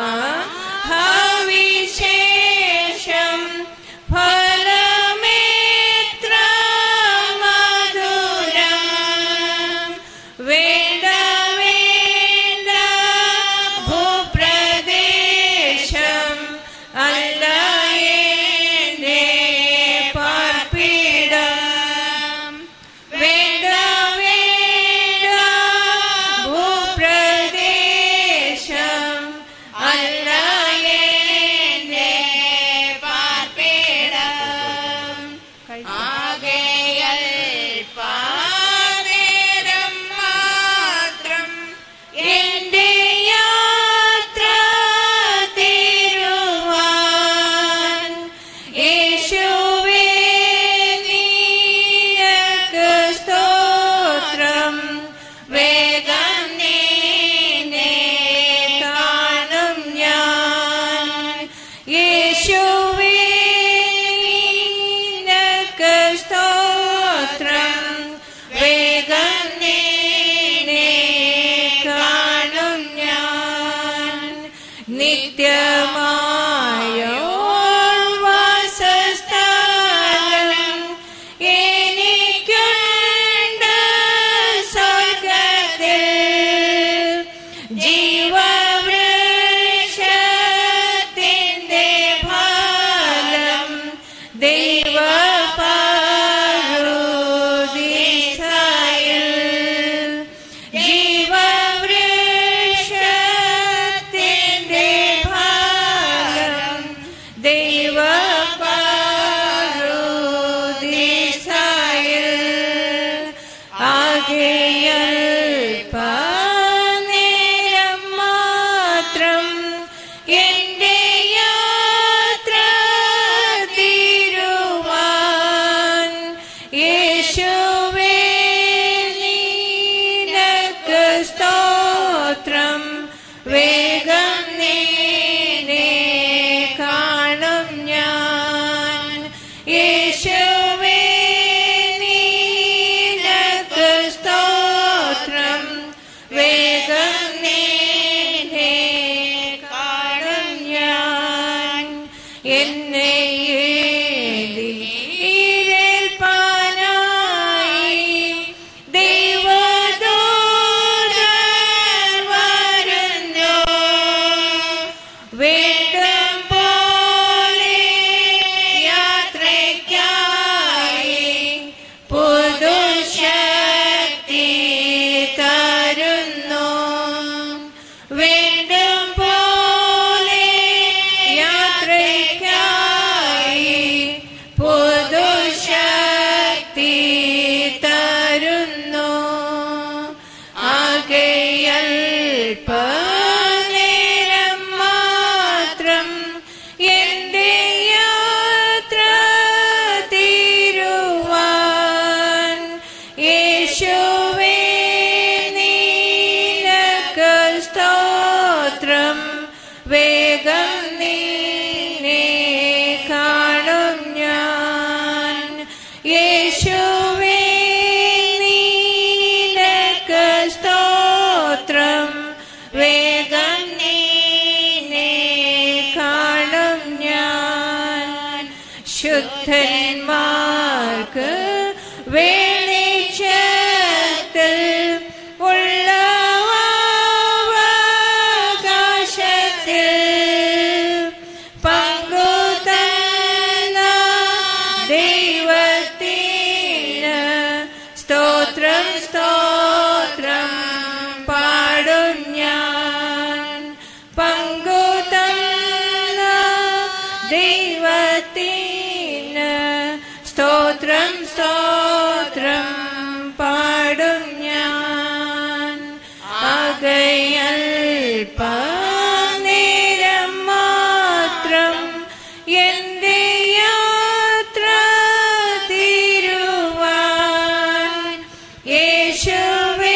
ഹവിശേഷം ഫലമേത്ര മധുരം വേണ്ട വേണ്ട ഭൂപ്രദേശം അല്ല എന്റെ പാർപ്പിടം വേണ്ട വേണ്ട ഭൂപ്രദേശം അല്ല എന്റെ പാർപ്പിടം ആകെയൽ പാനേരം മാത്രം എന്റെ യാത്ര തീരുവാൻ യേശുവേ നീയക്ക് സ്തോത്രം വേഗം നിന്നെ കാണും ഞാൻ യേശുവേ നിനക്ക് സ്തോത്രം വേഗം നിന്നെ കാണും ഞാൻ നിത്യമായ വാസസ്ഥലം എനിക്കുണ്ട് സ്വർഗത്തിൽ ജീവവൃക്ഷത്തിന്റെ ഫലം ദൈവപാരുദിസായിൽ ജീവവൃക്ഷത്തിന്റെ ഫലം ദൈവപാരുദിസായിൽ ആകെയൽ പാനേരം മാത്രം എന്റെ യാത്ര തീരുവാൻ യേശുവേ നിനക്ക് സ്തോത്രം വേഗം നിന്നെ കാണും ഞാൻ യേശുവേ നിനക്ക് സ്തോത്രം വേഗം നിന്നെ കാണും ഞാൻ എന്നെ ഏൽപ്പാനായി ദൈവദൂതൻ വരുന്നു അല്പനേരം മാത്രം എന്റെ യാത്ര തീരുവാൻ യേശുവേ നീനക്ക് സ്തോത്രം വേഗം നീനെ കാണും ഞാൻ യേശുവേ നീനക്ക് സ്തോത്രം വേഗം നീനെ കാണും ഞാൻ ശുദ്ധന്മാർക്ക് വെളിച്ചത്തിൽ ഉള്ള അവകാശത്തിൽ പങ്കുതന്ന ദൈവത്തിന് സ്തോത്രം സ്തോത്രം പാടും ഞാൻ പങ്കുതന്ന ദൈവത്തിന് സ്തോത്രം സ്തോത്രം പാടും ഞാൻ ആകയൽപനേരം മാത്രം എന്റെ യാത്ര തീരുവാൻ യേശുവേ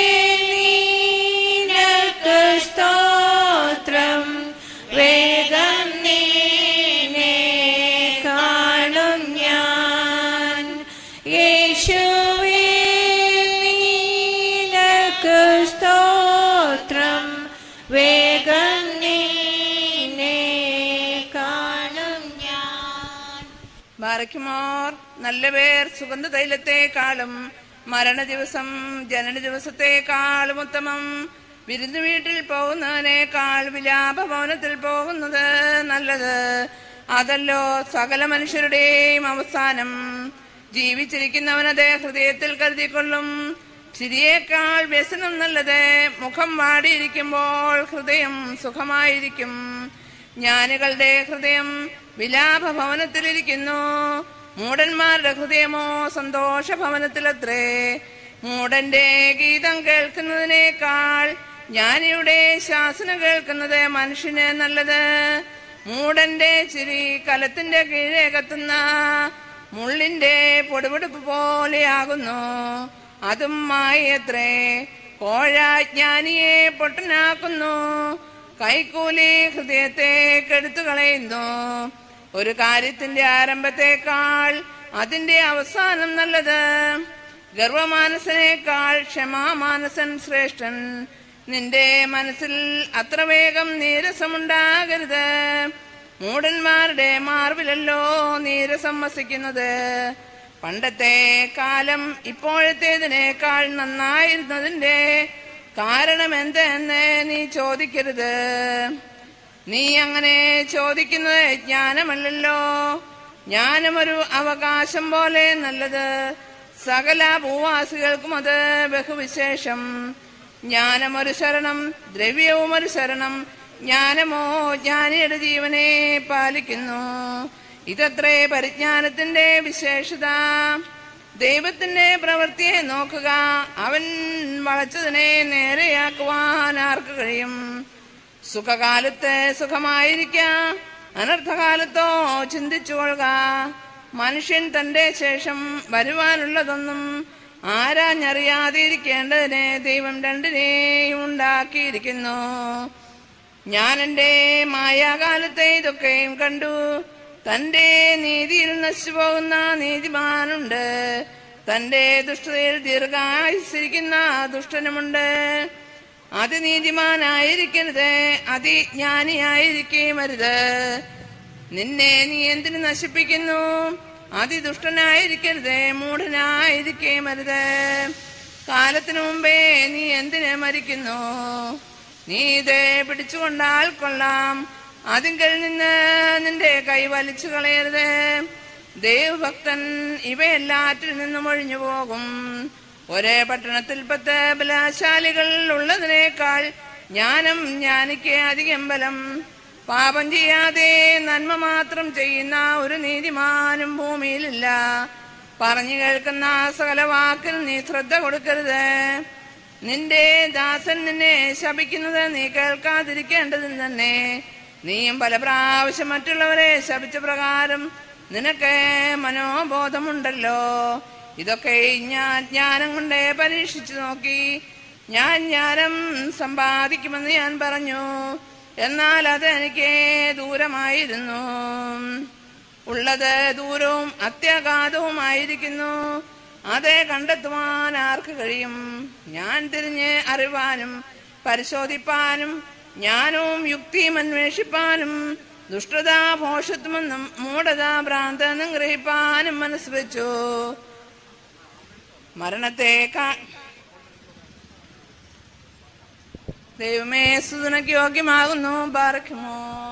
നീനക്ക് സ്തോത്രം വേഗം നീനെ കാണും ഞാൻ യേശുവേ നീനക്ക് സ്തോത്രം വേഗം നീനെ കാണും ഞാൻ ബാറയ്ക്കുമോർ നല്ല പേർ സുഗന്ധ തൈലത്തെക്കാളും മരണ ദിവസം ജനന ദിവസത്തെക്കാളും ഉത്തമം വിരുന്നു വീട്ടിൽ പോകുന്നതിനേക്കാൾ വിലാപ ഭവനത്തിൽ പോകുന്നത് നല്ലത് അതല്ലോ സകല മനുഷ്യരുടെയും അവസാനം ജീവിച്ചിരിക്കുന്നവനത് ഹൃദയത്തിൽ കരുതിക്കൊള്ളും ചിരിയേക്കാൾ വ്യസനം നല്ലത് മുഖം വാടിയിരിക്കുമ്പോൾ ഹൃദയം സുഖമായിരിക്കും ജ്ഞാനികളുടെ ഹൃദയം വിലാപ ഭവനത്തിലിരിക്കുന്നു മൂടന്മാരുടെ ഹൃദയമോ സന്തോഷ ഭവനത്തിലത്രേ മൂടന്റെ ഗീതം കേൾക്കുന്നതിനേക്കാൾ ജ്ഞാനിയുടെ ശാസന കേൾക്കുന്നത് മനുഷ്യന് നല്ലത് മൂടന്റെ ചിരി കലത്തിന്റെ കീഴെ കത്തുന്ന മുള്ളിന്റെ പൊടിപൊടിപ്പ് പോലെയാകുന്നു അതും മായത്രേ കോഴ ജ്ഞാനിയെ പൊട്ടനാക്കുന്നു കൈക്കൂലി ഹൃദയത്തെ കെടുത്തു കളയുന്നു ഒരു കാര്യത്തിന്റെ ആരംഭത്തെക്കാൾ അതിന്റെ അവസാനം നല്ലത് ഗർവമാനസനേക്കാൾ ക്ഷമാമാനസൻ ശ്രേഷ്ഠൻ നിന്റെ മനസ്സിൽ അത്ര വേഗം നീരസമുണ്ടാകരുത് മൂടന്മാരുടെ മാർവിലല്ലോ നീരസം വസിക്കുന്നത് പണ്ടത്തെ കാലം ഇപ്പോഴത്തേതിനേക്കാൾ നന്നായിരുന്നതിന്റെ കാരണം എന്തെന്ന് നീ ചോദിക്കരുത് നീ അങ്ങനെ ചോദിക്കുന്നത് ജ്ഞാനമല്ലല്ലോ ജ്ഞാനമൊരു അവകാശം പോലെ നല്ലത് സകല ഭൂവാസികൾക്കും അത് ബഹുവിശേഷം ജ്ഞാനമൊരു ശരണം ദ്രവ്യവും ഒരു ശരണം ജ്ഞാനമോ ജ്ഞാനിയുടെ ജീവനെ പാലിക്കുന്നു ഇതത്രേ പരിജ്ഞാനത്തിന്റെ വിശേഷത ദൈവത്തിന്റെ പ്രവൃത്തിയെ നോക്കുക അവൻ വളച്ചതിനെ നേരെയാക്കുവാൻ ആർക്ക് കഴിയും സുഖകാലത്ത് സുഖമായിരിക്ക അനർത്ഥകാലത്തോ ചിന്തിച്ചുകൊള്ളുക മനുഷ്യൻ തന്റെ ശേഷം വരുവാനുള്ളതൊന്നും ആരാഞ്ഞറിയാതിരിക്കേണ്ടതിന് ദൈവം രണ്ടിനെയും ഉണ്ടാക്കിയിരിക്കുന്നു ഞാൻ എന്റെ മായാകാലത്തെ ഇതൊക്കെയും കണ്ടു തന്റെ നീതിയിൽ നശിച്ചു പോകുന്ന നീതിമാനുണ്ട് തന്റെ ദുഷ്ടതയിൽ ദീർഘായുസിരിക്കുന്ന ദുഷ്ടനുമുണ്ട് അതിനീതിമാനായിരിക്കരുത് അതിജ്ഞാനിയായിരിക്കേമരുത് നിന്നെ നീ എന്തിനു നശിപ്പിക്കുന്നു അതിദുഷ്ടനായിരിക്കരുത് മൂഢനായിരിക്കേമരുത് കാലത്തിനു മുമ്പേ നീ എന്തിന് മരിക്കുന്നു നീ ഇത് പിടിച്ചുകൊണ്ടാൽ കൊള്ളാം അതിങ്കൽ നിന്ന് നിന്റെ കൈ വലിച്ചു കളയരുത് ദേവഭക്തൻ ഇവയെല്ലാറ്റിൽ നിന്നും ഒഴിഞ്ഞു പോകും ഒരേ പട്ടണത്തിൽ പത്ത് ബലാശാലികൾ ഉള്ളതിനേക്കാൾ ജ്ഞാനം ജ്ഞാനിക്ക് അധികം ബലം പാപം ചെയ്യാതെ നന്മ മാത്രം ചെയ്യുന്ന ഒരു നീതിമാനും ഭൂമിയിലില്ല പറഞ്ഞു കേൾക്കുന്ന സകല വാക്കിൽ നീ ശ്രദ്ധ കൊടുക്കരുത് നിന്റെ ദാസൻ നിന്നെ ശപിക്കുന്നത് നീ കേൾക്കാതിരിക്കേണ്ടതിന് തന്നെ നീയും പല പ്രാവശ്യം മറ്റുള്ളവരെ ശപിച്ച പ്രകാരം നിനക്ക് മനോബോധമുണ്ടല്ലോ ഇതൊക്കെ ഞാൻ ജ്ഞാനം കൊണ്ട് പരീക്ഷിച്ചു നോക്കി ഞാൻ ജ്ഞാനം സമ്പാദിക്കുമെന്ന് ഞാൻ പറഞ്ഞു എന്നാൽ അത് എനിക്ക് ദൂരമായിരുന്നു ഉള്ളത് ദൂരവും അത്യഗാധവുമായിരിക്കുന്നു അത് കണ്ടെത്തുവാൻ ആർക്ക് കഴിയും ഞാൻ തിരിഞ്ഞ് അറിവാനും പരിശോധിപ്പാനും ജ്ഞാനവും യുക്തിയും അന്വേഷിപ്പാനും ദുഷ്ടത ഭോഷത്വമെന്നും മൂഢത ഭ്രാന്തെന്നും ഗ്രഹിപ്പാനും മനസ്സ് വെച്ചു മരണത്തെ കാ ദൈവമേ സുതനക്ക് യോഗ്യമാകുന്നു പാർക്കുമോ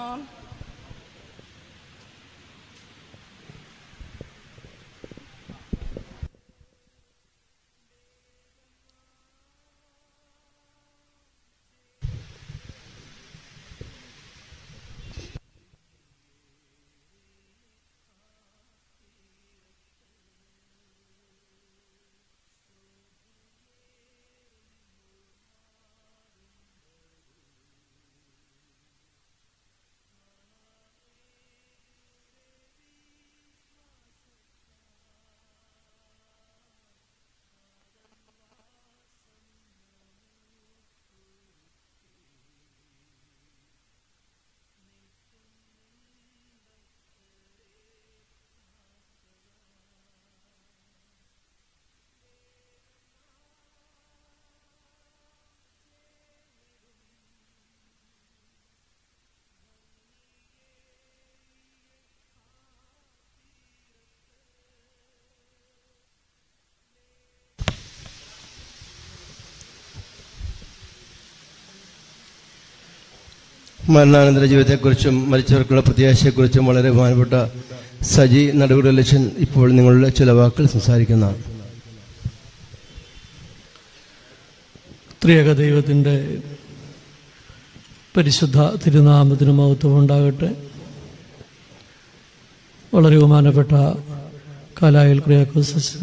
മരണാനന്തര ജീവിതത്തെക്കുറിച്ചും മരിച്ചവർക്കുള്ള പ്രത്യാശയെക്കുറിച്ചും വളരെ ബഹുമാനപ്പെട്ട സജി നടുകുടലച്ചൻ ഇപ്പോൾ നിങ്ങളുടെ ചില വാക്കുകൾ സംസാരിക്കുന്നതാണ് ത്രിയേക ദൈവത്തിൻ്റെ പരിശുദ്ധ തിരുനാമത്തിന് മഹത്വം ഉണ്ടാകട്ടെ വളരെ ബഹുമാനപ്പെട്ട കാലായിൽ ക്രിയാക്കോസൻ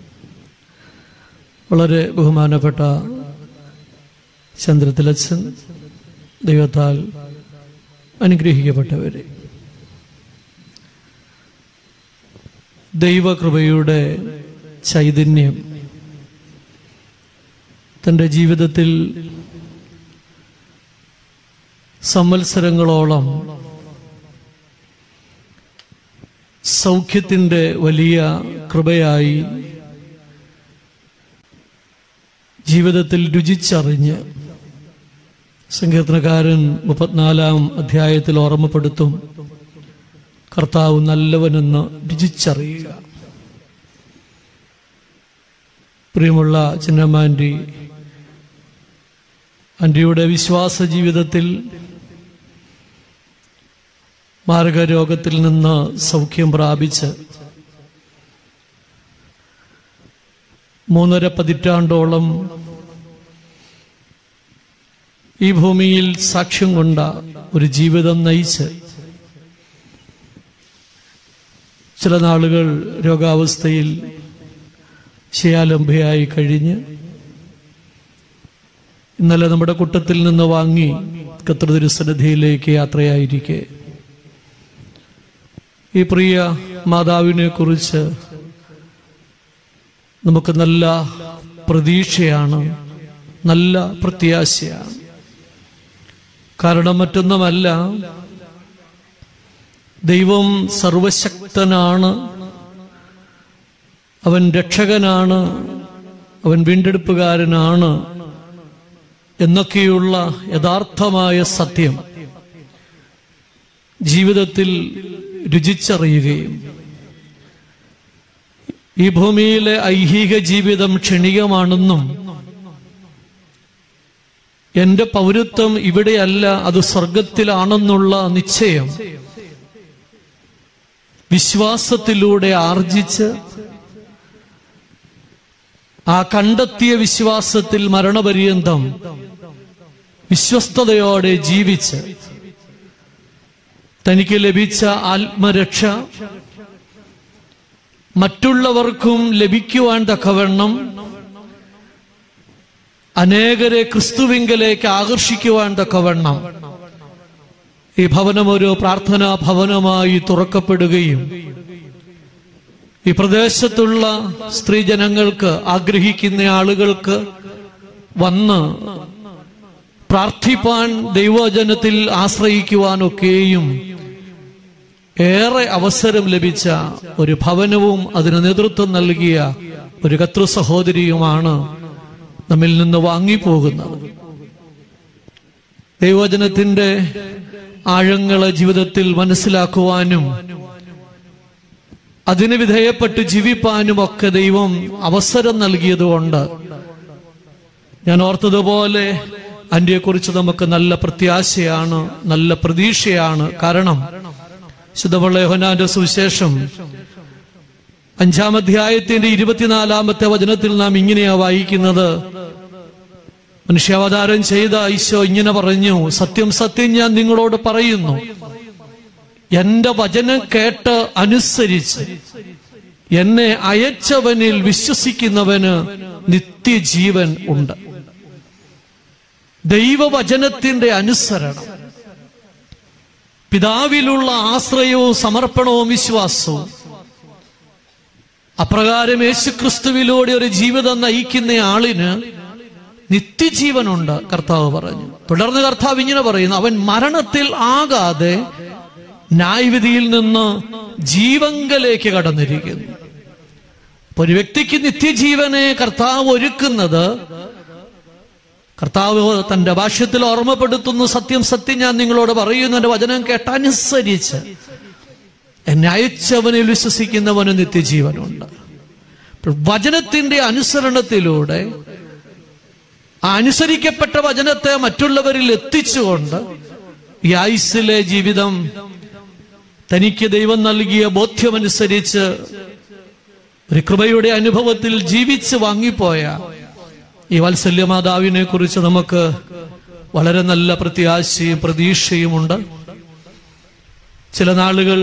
വളരെ ബഹുമാനപ്പെട്ട ചന്ദ്രത്തിലച്ഛൻ ദൈവത്താൽ അനുഗ്രഹിക്കപ്പെട്ടവരെ ദൈവകൃപയുടെ ചൈതന്യം തൻ്റെ ജീവിതത്തിൽ സംവത്സരങ്ങളോളം സൗഖ്യത്തിൻ്റെ വലിയ കൃപയായി ജീവിതത്തിൽ രുചിച്ചറിഞ്ഞ് സങ്കീർത്തനക്കാരൻ മുപ്പത്തിനാലാം അധ്യായത്തിൽ ഓർമ്മപ്പെടുത്തും കർത്താവ് നല്ലവനെന്ന് രുചിച്ചറിയുക പ്രിയമുള്ള ചിന്നമ്മാൻറ്റി ആൻറ്റിയുടെ വിശ്വാസ ജീവിതത്തിൽ മാർഗരോഗത്തിൽ നിന്ന് സൗഖ്യം പ്രാപിച്ച് മൂന്നര പതിറ്റാണ്ടോളം ഈ ഭൂമിയിൽ സാക്ഷ്യം കൊണ്ട ഒരു ജീവിതം നയിച്ച് ചില നാളുകൾ രോഗാവസ്ഥയിൽ ശയാലംബയായി കഴിഞ്ഞ് ഇന്നലെ നമ്മുടെ കൂട്ടത്തിൽ നിന്ന് വാങ്ങി കത്രതിരുസന്നിധിയിലേക്ക് യാത്രയായിരിക്കെ ഈ പ്രിയ മാതാവിനെ കുറിച്ച് നമുക്ക് നല്ല പ്രതീക്ഷയാണ് നല്ല പ്രത്യാശയാണ് കാരണം മറ്റൊന്നുമല്ല ദൈവം സർവശക്തനാണ് അവൻ രക്ഷകനാണ് അവൻ വീണ്ടെടുപ്പുകാരനാണ് എന്നൊക്കെയുള്ള യഥാർത്ഥമായ സത്യം ജീവിതത്തിൽ രുചിച്ചറിയുകയും ഈ ഭൂമിയിലെ ഐഹിക ജീവിതം ക്ഷണികമാണെന്നും എന്റെ പൗരത്വം ഇവിടെയല്ല അത് സ്വർഗത്തിലാണെന്നുള്ള നിശ്ചയം വിശ്വാസത്തിലൂടെ ആർജിച്ച് ആ കണ്ടെത്തിയ വിശ്വാസത്തിൽ മരണപര്യന്തം വിശ്വസ്തയോടെ ജീവിച്ച് തനിക്ക് ലഭിച്ച ആത്മരക്ഷ മറ്റുള്ളവർക്കും ലഭിക്കുവാൻ തക്കവണ്ണം അനേകരെ ക്രിസ്തുവിങ്കലേക്ക് ആകർഷിക്കുവാൻ തക്കവണ്ണം ഈ ഭവനം ഒരു പ്രാർത്ഥനാ ഭവനമായി തുറക്കപ്പെടുകയും ഈ പ്രദേശത്തുള്ള സ്ത്രീജനങ്ങൾക്ക് ആഗ്രഹിക്കുന്ന ആളുകൾക്ക് വന്ന് പ്രാർത്ഥിപ്പാൻ ദൈവജനത്തിൽ ആശ്രയിക്കുവാനൊക്കെയും ഏറെ അവസരം ലഭിച്ച ഒരു ഭവനവും അതിന് നേതൃത്വം നൽകിയ ഒരു കത്രു സഹോദരിയുമാണ് നമ്മിൽ നിന്ന് വാങ്ങിപ്പോകുന്നത് ദൈവജനത്തിന്റെ ആഴങ്ങളെ ജീവിതത്തിൽ മനസ്സിലാക്കുവാനും അതിന് വിധേയപ്പെട്ട് ജീവിപ്പാനും ഒക്കെ ദൈവം അവസരം നൽകിയതുകൊണ്ട് ഞാൻ ഓർത്തതുപോലെ അന്റെക്കുറിച്ച് നമുക്ക് നല്ല പ്രത്യാശയാണ് നല്ല പ്രതീക്ഷയാണ് കാരണം ശുദ്ധമുള്ള യോഹനാന്റെ സുവിശേഷം അഞ്ചാം അധ്യായത്തിന്റെ ഇരുപത്തിനാലാമത്തെ വചനത്തിൽ നാം ഇങ്ങനെയാ വായിക്കുന്നത് മനുഷ്യാവതാരം ചെയ്ത ഈശോ ഇങ്ങനെ പറഞ്ഞു സത്യം സത്യം ഞാൻ നിങ്ങളോട് പറയുന്നു എന്റെ വചനം കേട്ട് അനുസരിച്ച് എന്നെ അയച്ചവനിൽ വിശ്വസിക്കുന്നവന് നിത്യജീവൻ ഉണ്ട് ദൈവവചനത്തിന്റെ അനുസരണം പിതാവിലുള്ള ആശ്രയവും സമർപ്പണവും വിശ്വാസവും അപ്രകാരം യേശുക്രിസ്തുവിലൂടെ ഒരു ജീവിതം നയിക്കുന്ന ആളിന് നിത്യജീവനുണ്ട് കർത്താവ് പറഞ്ഞു തുടർന്ന് കർത്താവ് ഇങ്ങനെ പറയുന്നു അവൻ മരണത്തിൽ ആകാതെ ന്യായവിധിയിൽ നിന്ന് ജീവങ്കലേക്ക് കടന്നിരിക്കുന്നു അപ്പൊ ഒരു വ്യക്തിക്ക് നിത്യജീവനെ കർത്താവ് ഒരുക്കുന്നത് കർത്താവ് തന്റെ ഭാഷ്യത്തിൽ ഓർമ്മപ്പെടുത്തുന്നു സത്യം സത്യം ഞാൻ നിങ്ങളോട് പറയുന്നു എന്റെ വചനം കേട്ടനുസരിച്ച് എന്നെ അയച്ചവനിൽ വിശ്വസിക്കുന്നവന് നിത്യജീവനുണ്ട് അപ്പോൾ വചനത്തിന്റെ അനുസരണത്തിലൂടെ ആ അനുസരിക്കപ്പെട്ട വചനത്തെ മറ്റുള്ളവരിൽ എത്തിച്ചുകൊണ്ട് ഈ ആയുസ്സിലെ ജീവിതം തനിക്ക് ദൈവം നൽകിയ ബോധ്യമനുസരിച്ച് ഒരു കൃപയുടെ അനുഭവത്തിൽ ജീവിച്ച് വാങ്ങിപ്പോയ ഈ വാത്സല്യമാതാവിനെ കുറിച്ച് നമുക്ക് വളരെ നല്ല പ്രത്യാശയും പ്രതീക്ഷയുമുണ്ട് ചില നാളുകൾ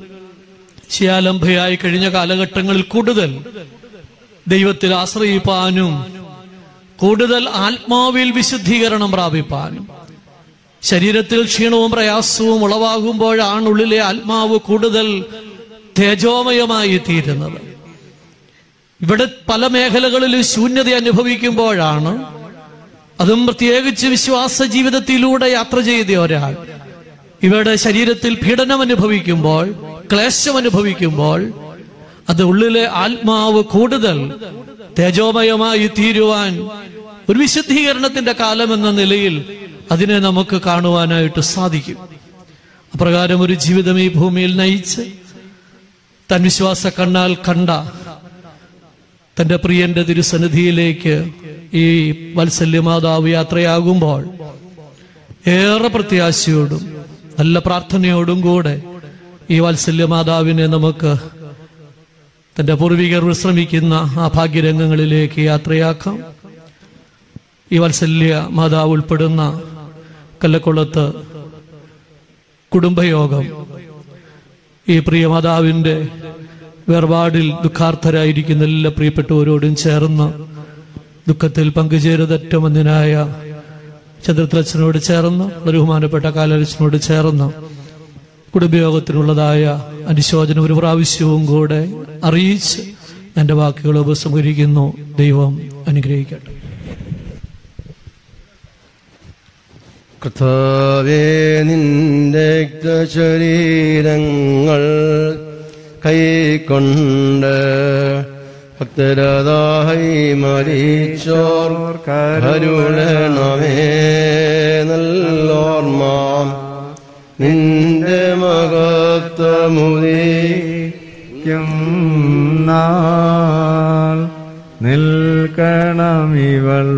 ശിയാലംഭയായി കഴിഞ്ഞ കാലഘട്ടങ്ങളിൽ കൂടുതൽ ദൈവത്തിൽ ആശ്രയിപ്പാനും കൂടുതൽ ആത്മാവിൽ വിശുദ്ധീകരണം പ്രാപിപ്പാനും ശരീരത്തിൽ ക്ഷീണവും പ്രയാസവും ഉളവാകുമ്പോഴാണ് ഉള്ളിലെ ആത്മാവ് കൂടുതൽ തേജോമയമായി തീരുന്നത് ഇവിടെ പല മേഖലകളിലും ശൂന്യത അനുഭവിക്കുമ്പോഴാണ് അതും പ്രത്യേകിച്ച് വിശ്വാസ ജീവിതത്തിലൂടെ യാത്ര ചെയ്ത ഒരാൾ ഇവരുടെ ശരീരത്തിൽ പീഡനം അനുഭവിക്കുമ്പോൾ ക്ലേശം അനുഭവിക്കുമ്പോൾ അത് ഉള്ളിലെ ആത്മാവ് കൂടുതൽ തേജോമയമായി തീരുവാൻ ഒരു വിശുദ്ധീകരണത്തിന്റെ കാലം എന്ന നിലയിൽ അതിനെ നമുക്ക് കാണുവാനായിട്ട് സാധിക്കും അപ്രകാരം ഒരു ജീവിതം ഈ ഭൂമിയിൽ നയിച്ച് തൻ വിശ്വാസ കണ്ണാൽ കണ്ട തന്റെ പ്രിയന്റെ തിരുസന്നിധിയിലേക്ക് ഈ വാത്സല്യമാതാവ് യാത്രയാകുമ്പോൾ ഏറെ പ്രത്യാശയോടും നല്ല പ്രാർത്ഥനയോടും കൂടെ ഈ വാത്സല്യമാതാവിനെ നമുക്ക് തന്റെ പൂർവികർ വിശ്രമിക്കുന്ന ആ ഭാഗ്യരംഗങ്ങളിലേക്ക് യാത്രയാക്കാം ഈ വാത്സല്യ മാതാവ് ഉൾപ്പെടുന്ന കല്ലക്കുളത്ത് കുടുംബയോഗം ഈ പ്രിയ മാതാവിന്റെ വേർപാടിൽ ദുഃഖാർത്ഥരായിരിക്കുന്ന എല്ലാ പ്രിയപ്പെട്ടവരോടും ചേർന്ന് ദുഃഖത്തിൽ പങ്കുചേരുതറ്റമൊന്നിനായ ചന്ദ്രത്തച്ഛനോട് ചേർന്ന് ബഹുമാനപ്പെട്ട കാലരച്ചനോട് ചേർന്ന് കുടുംബയോഗത്തിനുള്ളതായ അനുശോചനം ഒരു പ്രാവശ്യവും കൂടെ അറിയിച്ച് എന്റെ വാക്കുകൾ ഉപസംഹരിക്കുന്നു ദൈവം അനുഗ്രഹിക്കട്ടെ കർത്താവേ നിന്റെ ശരീരങ്ങൾ കൈക്കൊണ്ട് ഭക്തരതായി മരിച്ചോർ കരുണമേ നല്ലോർമ്മ നിന്റെ മകത്വമുദീക്കും നാൾ നിൽക്കണം ഇവൾ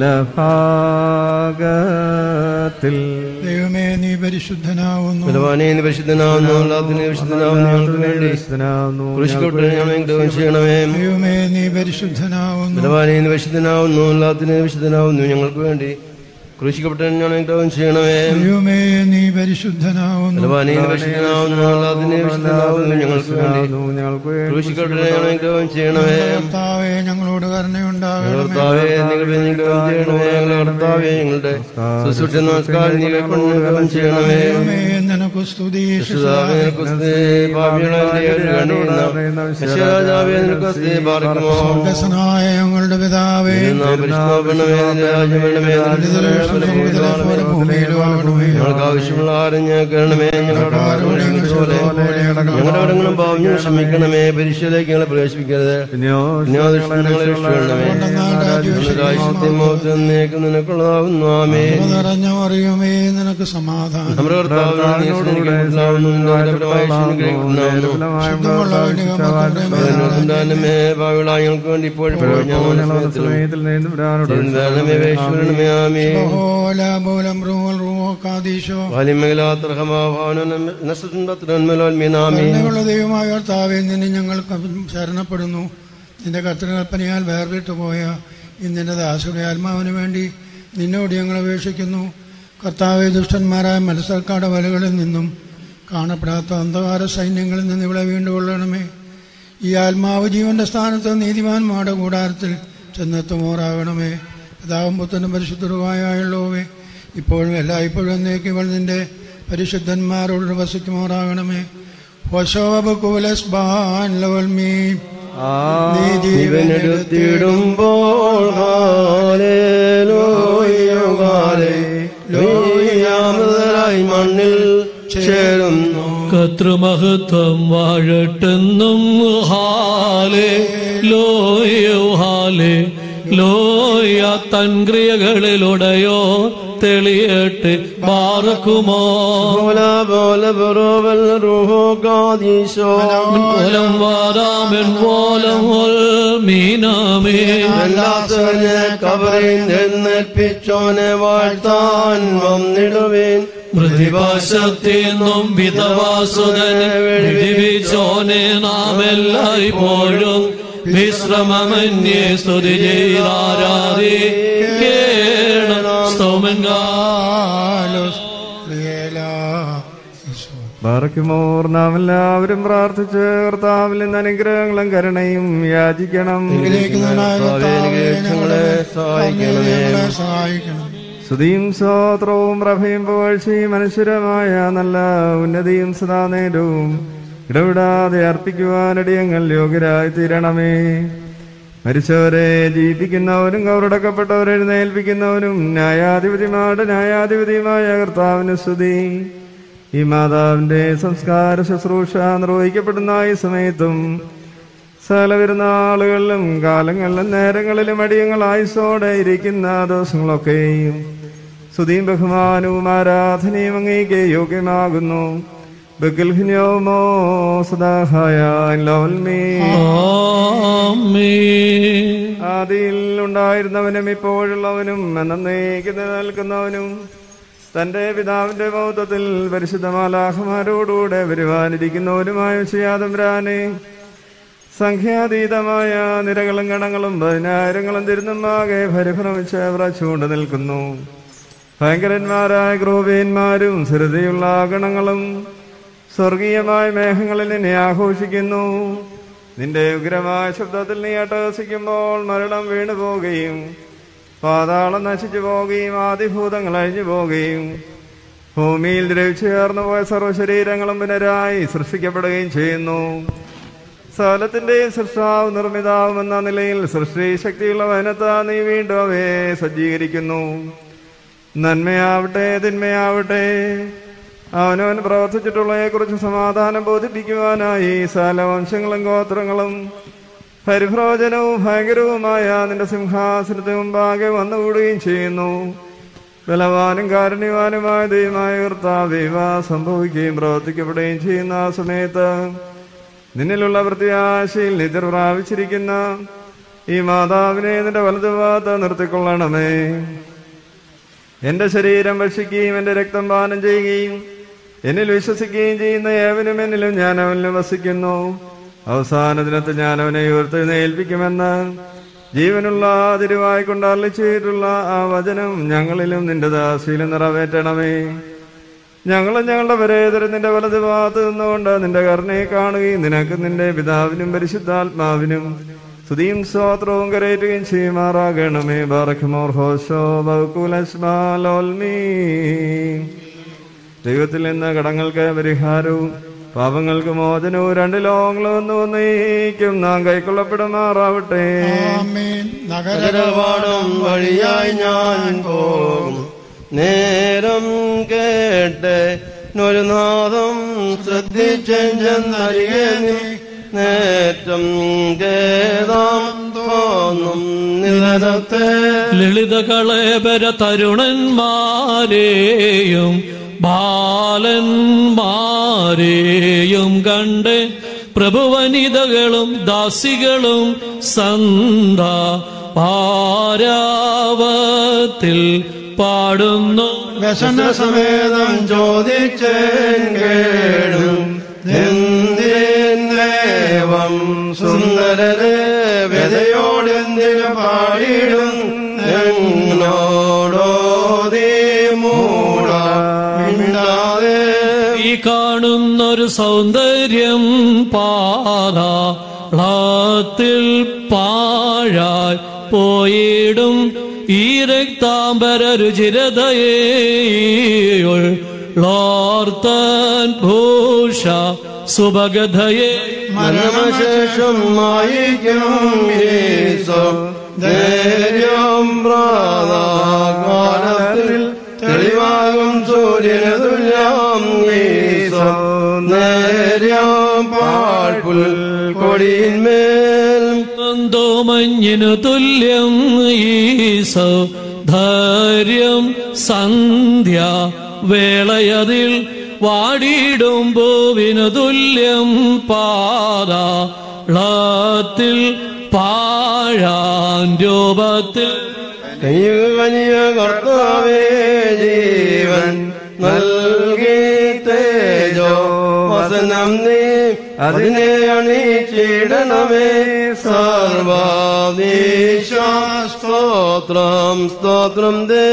വലഭാഗത്തിൽ ദൈവമേ നീ പരിശുദ്ധനാവുന്നു ബലവാനെ നീ പരിശുദ്ധനാവുന്നു അല്ലാത്തിനെ വിശുദ്ധനാവുന്നു ഞങ്ങൾക്ക് വേണ്ടി കുരിശിക്കോട്ടെ ഞങ്ങളെ ദൈവം ചെയ്യണമേ ദൈവമേ നീ പരിശുദ്ധനാവുന്നു ബലവാനെ നീ പരിശുദ്ധനാവുന്നു അല്ലാത്തിനെ വിശുദ്ധനാവുന്നു ഞങ്ങൾക്ക് വേണ്ടി ക്രൂശിക്കപ്പെട്ട ഞാൻ അനുഗ്രഹം ചെയ്യണമേ ദൈവമേ നീ പരിശുദ്ധനാവുന്നു ബലവാനേ, പരിശുദ്ധനാവുന്നു, അതിനെ വിശുദ്ധനാവുന്നു ഞങ്ങൾക്ക് വേണ്ടി ക്രൂശിക്കപ്പെട്ട ഞാൻ അനുഗ്രഹം ചെയ്യണമേ കർത്താവേ ഞങ്ങളോട് കരുണയുണ്ടാകണമേ കർത്താവേ നിങ്ങൾ അനുഗ്രഹം ചെയ്യണമേ ഞങ്ങളുടെ കർത്താവേ ഞങ്ങളുടെ ശുശ്രൂഷ നമസ്കാരം നിങ്ങൾ അനുഗ്രഹം ചെയ്യണമേ ദൈവമേ നിനക്ക് സ്തുതി രക്ഷിതാവേ, നിനക്ക് സ്തുതി. പാപികളായ ഞങ്ങൾക്ക് വേണ്ടിയിരുന്ന യശോദാവേ, നിനക്ക് സ്തുതി. പാർക്കുമോ സ്വർഗസ്വനായ ഞങ്ങളുടെ പിതാവേ നാം പരിശുദ്ധമാക്കണമേ, നിന്റെ രാജ്യം വേണമേ, നിന്റെ പോലെ ഭൂമിയിലും ആകണമേ ഞങ്ങൾക്ക് ആവശ്യമുള്ള ആരും ഞങ്ങൾക്ക് വേണമേ ഞങ്ങളുടെ ആരോഗ്യം പോലെ ഞങ്ങളുടെ കടങ്ങളും പാവം ഞങ്ങൾ ക്ഷമിക്കണമേ പരീക്ഷയിലേക്ക് ഞങ്ങളെ പ്രവേശിപ്പിക്കരുത് ഞങ്ങളെ രക്ഷിക്കണമേ രാജ്യത്തെ മോഹത്തിൽ നീക്കം നിനക്കുള്ളതാവുന്നു ആമേ നിറഞ്ഞ മറിയുമേ നിനക്ക് സമാധാനം നമ്മുടെ കർത്താവിനെ നീ സ്നേഹിക്കുന്നുണ്ടാവുന്നു നിന്റെ പരമായ േ ഭാവികളായ ഞങ്ങൾക്ക് വേണ്ടി ഇപ്പോഴും ഞങ്ങളുടെ വേശ്വരണമേ ആമേ ഓലാബോലം റൂവൽ റൂവോ കാദീശോ കരുണയുള്ള ദൈവമായ കർത്താവെ നിന്നെ ഞങ്ങൾ ശരണപ്പെടുന്നു നിന്റെ കർത്തൃകൽപ്പനയാൽ വേർവിട്ടു പോയ ഇന്നിന്റെ ദാസയുടെ ആത്മാവിന് വേണ്ടി നിന്നോട് ഞങ്ങൾ അപേക്ഷിക്കുന്നു കർത്താവെ ദുഷ്ടന്മാരായ മത്സരക്കാട് വലകളിൽ നിന്നും കാണപ്പെടാത്ത അന്ധകാര സൈന്യങ്ങളിൽ നിന്ന് ഇവിടെ വീണ്ടുകൊള്ളണമേ ഈ ആത്മാവ് ജീവന്റെ സ്ഥാനത്ത് നീതിമാന്മാരുടെ കൂടാരത്തിൽ ചെന്നെത്തുമോറാകണമേ പിതാവും പുത്തനും പരിശുദ്ധരുമായുള്ളവേ ഇപ്പോഴും എല്ലായ്പ്പോഴും എന്നേക്കും ഇവൾ നിന്റെ പരിശുദ്ധന്മാരോട് വസിക്കുമോറാകണമേ വശോബുലസ് ബാൻ ലവൽ മീ നീ ജീവനെടുത്തിടുമ്പോൾ ായി മണ്ണിൽ ചേരുന്നു കർത്തൃമഹത്വം വാഴട്ടെന്നും ഹാലേ ലോയോ ഹാലേ ലോയ തൻ ക്രിയകളിലുടയോ തെളിയട്ടെ പാർക്കുമോ കോലം വാരാമൻ കോലം മീനാമേ കബറിൽ എഴുന്നേൽപ്പിച്ചോനെ വാഴ്ത്താൻ വന്നിടുവേൻ പ്രതിഭാശത്തിന്നും വിധവാസുതനെ വിടിവിച്ചോനെ നാം എല്ലായ്പ്പോഴും വിശ്രമമന്യേ സ്തുതി ചെയ്താരാധി ബാറയ്ക്കുമോർ നാം എല്ലാവരും പ്രാർത്ഥിച്ച് കർത്താവിൽ നിന്ന് അനുഗ്രഹങ്ങളും കരുണയും യാചിക്കണം സഹായിക്കണം സ്തുതിയും സ്തോത്രവും പ്രഭയും പുകഴ്ചയും മനുഷ്യരമായ നല്ല ഉന്നതിയും സദാ നേരവും ഇടവിടാതെ അർപ്പിക്കുവാനടിയങ്ങൾ യോഗ്യരായി തീരണമേ മരിച്ചവരെ ജീവിപ്പിക്കുന്നവരും കവറടക്കപ്പെട്ടവരെ എഴുന്നേൽപ്പിക്കുന്നവരും ന്യായാധിപതിമാരുടെ ന്യായാധിപതിയുമായ കർത്താവിന് സ്തുതി ഈ മാതാവിന്റെ സംസ്കാര ശുശ്രൂഷ നിർവഹിക്കപ്പെടുന്ന ഈ സമയത്തും സകല വരുന്ന ആളുകളിലും കാലങ്ങളിലും നേരങ്ങളിലും അടിയങ്ങൾ ആയുസോടെ ഇരിക്കുന്ന ദിവസങ്ങളൊക്കെയും സ്തുതിയും ബഹുമാനവും ആരാധനയും അങ്ങേക്ക് യോഗ്യമാകുന്നു ബഗൽഹിന്യോമോ സദാഹായ ലോൽമീ ആദിയിൽ ഉണ്ടായിരുന്നവനും ഇപ്പോഴുള്ളവനും എന്നേക്ക് നിലനിൽക്കുന്നവനും തന്റെ പിതാവിന്റെ ബൗദ്ധത്തിൽ പരിശുദ്ധമാലാഹമാരോടുകൂടെ വരുവാനിരിക്കുന്നവരുമായ ചെയ്യാതംരാനെ സംഖ്യാതീതമായ നിരകളും ഗണങ്ങളും പതിനായിരങ്ങളും തിരുന്നുമാകെ പരിഭ്രമിച്ച് വ്രച്ചുകൊണ്ട് നിൽക്കുന്നു ഭയങ്കരന്മാരായ ക്രൂപീന്മാരും സ്ഥിരതയുള്ള ഗണങ്ങളും സ്വർഗീയമായ മേഘങ്ങളിൽ നിന്നെ ആഘോഷിക്കുന്നു നിന്റെ ഉഗ്രമായ ശബ്ദത്തിൽ നീ അട്ടഹസിക്കുമ്പോൾ മരണം വീണു പോവുകയും പാതാളം നശിച്ചു പോവുകയും ആദിഭൂതങ്ങൾ അഴിഞ്ഞു പോവുകയും ഭൂമിയിൽ ദ്രവിച്ചു ചേർന്നു പോയ സർവ്വശരീരങ്ങളും പുനരായി സൃഷ്ടിക്കപ്പെടുകയും ചെയ്യുന്നു സകലത്തിന്റെയും സൃഷ്ടാവ് നിർമ്മിതാവും എന്ന നിലയിൽ സൃഷ്ടി ശക്തിയുള്ള വനത്താ നീ വീണ്ടും അവയെ സജ്ജീകരിക്കുന്നു നന്മയാവട്ടെ തിന്മയാവട്ടെ അവനവൻ പ്രവർത്തിച്ചിട്ടുള്ളതിനെക്കുറിച്ച് സമാധാനം ബോധിപ്പിക്കുവാനായി സകല വംശങ്ങളും ഗോത്രങ്ങളും പരിഭ്രോജനവും ഭയങ്കരവുമായ നിന്റെ സിംഹാസനത്തിന് മുമ്പാകെ വന്നുകൂടുകയും ചെയ്യുന്നു ബലവാനും കാരുണ്യവാനുമായ ദൈവമായ കർത്താവ സംഭവിക്കുകയും പ്രവർത്തിക്കപ്പെടുകയും ചെയ്യുന്ന ആ സമയത്ത് നിന്നിലുള്ള പ്രത്യാശയിൽ നിദ്ര പ്രാപിച്ചിരിക്കുന്ന ഈ മാതാവിനെ നിന്റെ വലതുഭാഗത്ത് നിർത്തിക്കൊള്ളണമേ എന്റെ ശരീരം ഭക്ഷിക്കുകയും എന്റെ രക്തം പാനം ചെയ്യുകയും എന്നിൽ വിശ്വസിക്കുകയും ചെയ്യുന്ന ഏവനും എന്നിലും ഞാൻ അവനിലും വസിക്കുന്നു അവസാന ദിനത്തിൽ ഞാൻ അവനെ ഉയർത്തെഴുന്നേൽപ്പിക്കുമെന്ന് ജീവനുള്ള തിരുവായി കൊണ്ട് അരളിച്ചെയ്തിട്ടുള്ള ആ വചനം ഞങ്ങളിലും നിന്റെ ദാസിയിലും നിറവേറ്റണമേ ഞങ്ങളും ഞങ്ങളുടെ പരേതരം നിന്റെ വലത് ഭാഗത്ത് നിന്നുകൊണ്ട് നിന്റെ കരുണയെ കാണുകയും നിനക്ക് നിന്റെ പിതാവിനും പരിശുദ്ധാത്മാവിനും സ്തുതിയും സ്വാത്രവും കരയറ്റുകയും ചെയ്യുമാറാകണമേ ബാറഖ്മോർ ഹോശോ ബഹുകുലസ്മാലോൽമീ ദൈവത്തിൽ നിന്ന് കടങ്ങൾക്ക് പരിഹാരവും പാപങ്ങൾക്ക് മോചനവും രണ്ട് ലോകങ്ങളും ഒന്നേക്കും നാം കൈക്കൊള്ളപ്പെടുമാറാവട്ടെ നഗരപാടം വഴിയായി ഞാൻ പോകും നേരം കേട്ട് ഒരു നാദം ശ്രദ്ധിച്ചെന്നരികെ നീ നേറ്റം കേതാം തോന്നും നിലനത്തെ ലളിത കളേബര തരുണന്മാരെയും ബാലന്മാരെയും കണ്ട് പ്രഭുവനിതകളും ദാസികളും സന്ത പാരാവത്തിൽ പാടുന്നു വ്യസനസമേതം ചോദിച്ചേൻ കേടും എന്തിനേവം സുന്ദരരെ വ്യതയോടെന്തിനു പാടിടും എന്നോടോതീ മൂട മിണ്ടാതെ ഈ കാണുന്നൊരു സൗന്ദര്യം പാതാളത്തിൽ പാഴായി പോയിടും ഈ രക്താംബര രുചിരതയേയുള്ളോർത്തൻ ഭൂഷ സുഭഗധയെ മരണശേഷം മായിക്കും യേശോ ധൈര്യം പ്രാതാകാലത്തിൽ തെളിവാകും സൂര്യന് തുല്യം യേശോ നേര്യം പാഴ്പുൽ കൊടിയിന്മേൽ എന്തോ മഞ്ഞിനു തുല്യം ഈസോ ധൈര്യം സന്ധ്യ വേളയതിൽ വാടിയിടും പൂവിനു തുല്യം പാതാളത്തിൽ പാഴാൻ രൂപത്തിൽ കനിയ കർത്താവേ ജീവൻ നൽകി തേജോ വസനം നീ അതിനെ അണിച്ചിടണമേ സർവാദീശ സ്തോത്രം സ്തോത്രം ദേ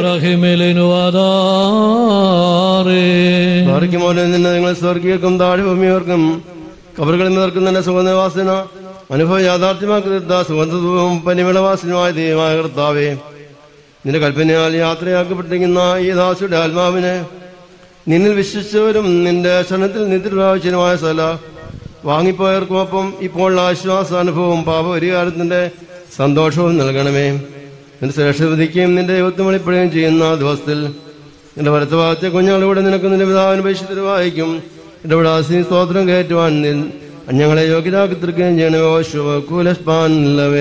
സ്വർഗിമോനെ നിന്നെ നിങ്ങൾ സ്വർഗീയർക്കും താഴ്ഭൂമിയർക്കും കബറുകളിൽ നിന്നർക്കും തന്നെ സുഗന്ധവാസന അനുഭവം യാഥാർത്ഥ്യമാക്കി തീർത്ത സുഗന്ധവും പരിമളവാസനുമായ ദൈവമായ കർത്താവേ നിന്റെ കൽപ്പനയാൽ യാത്രയാക്കപ്പെട്ടിരിക്കുന്ന ഈ ദാസിയുടെ ആത്മാവിനെ നിന്നിൽ വിശ്വസിച്ചവരും നിന്റെ ശരണത്തിൽ നിത്യപ്രാവശ്യനുമായ സ്ഥല വാങ്ങിപ്പോയവർക്കുമൊപ്പം ഇപ്പോൾ ആശ്വാസാനുഭവവും പാപപരിഹാരത്തിന്റെ സന്തോഷവും നൽകണമേ നിന്റെ ശ്രേഷ്ഠവിധിക്കുകയും നിന്റെ ദൈവത്വം വെളിപ്പെടുകയും ചെയ്യുന്ന ദിവസത്തിൽ നിന്റെ വലത്ത ഭാഗത്തെ കുഞ്ഞുങ്ങളിലൂടെ നിനക്ക് നിന്റെ പിതാവിന് പരിശുദ്ധ വായിക്കും എന്റെ ഇവിടെ ആസീ സ്തോത്രം കയറ്റുവാൻ നിൻ- ഞങ്ങളെ യോഗ്യരാക്കി തീർക്കുകയും ചെയ്യണമേ ശുഭകൂലസ്പാൻ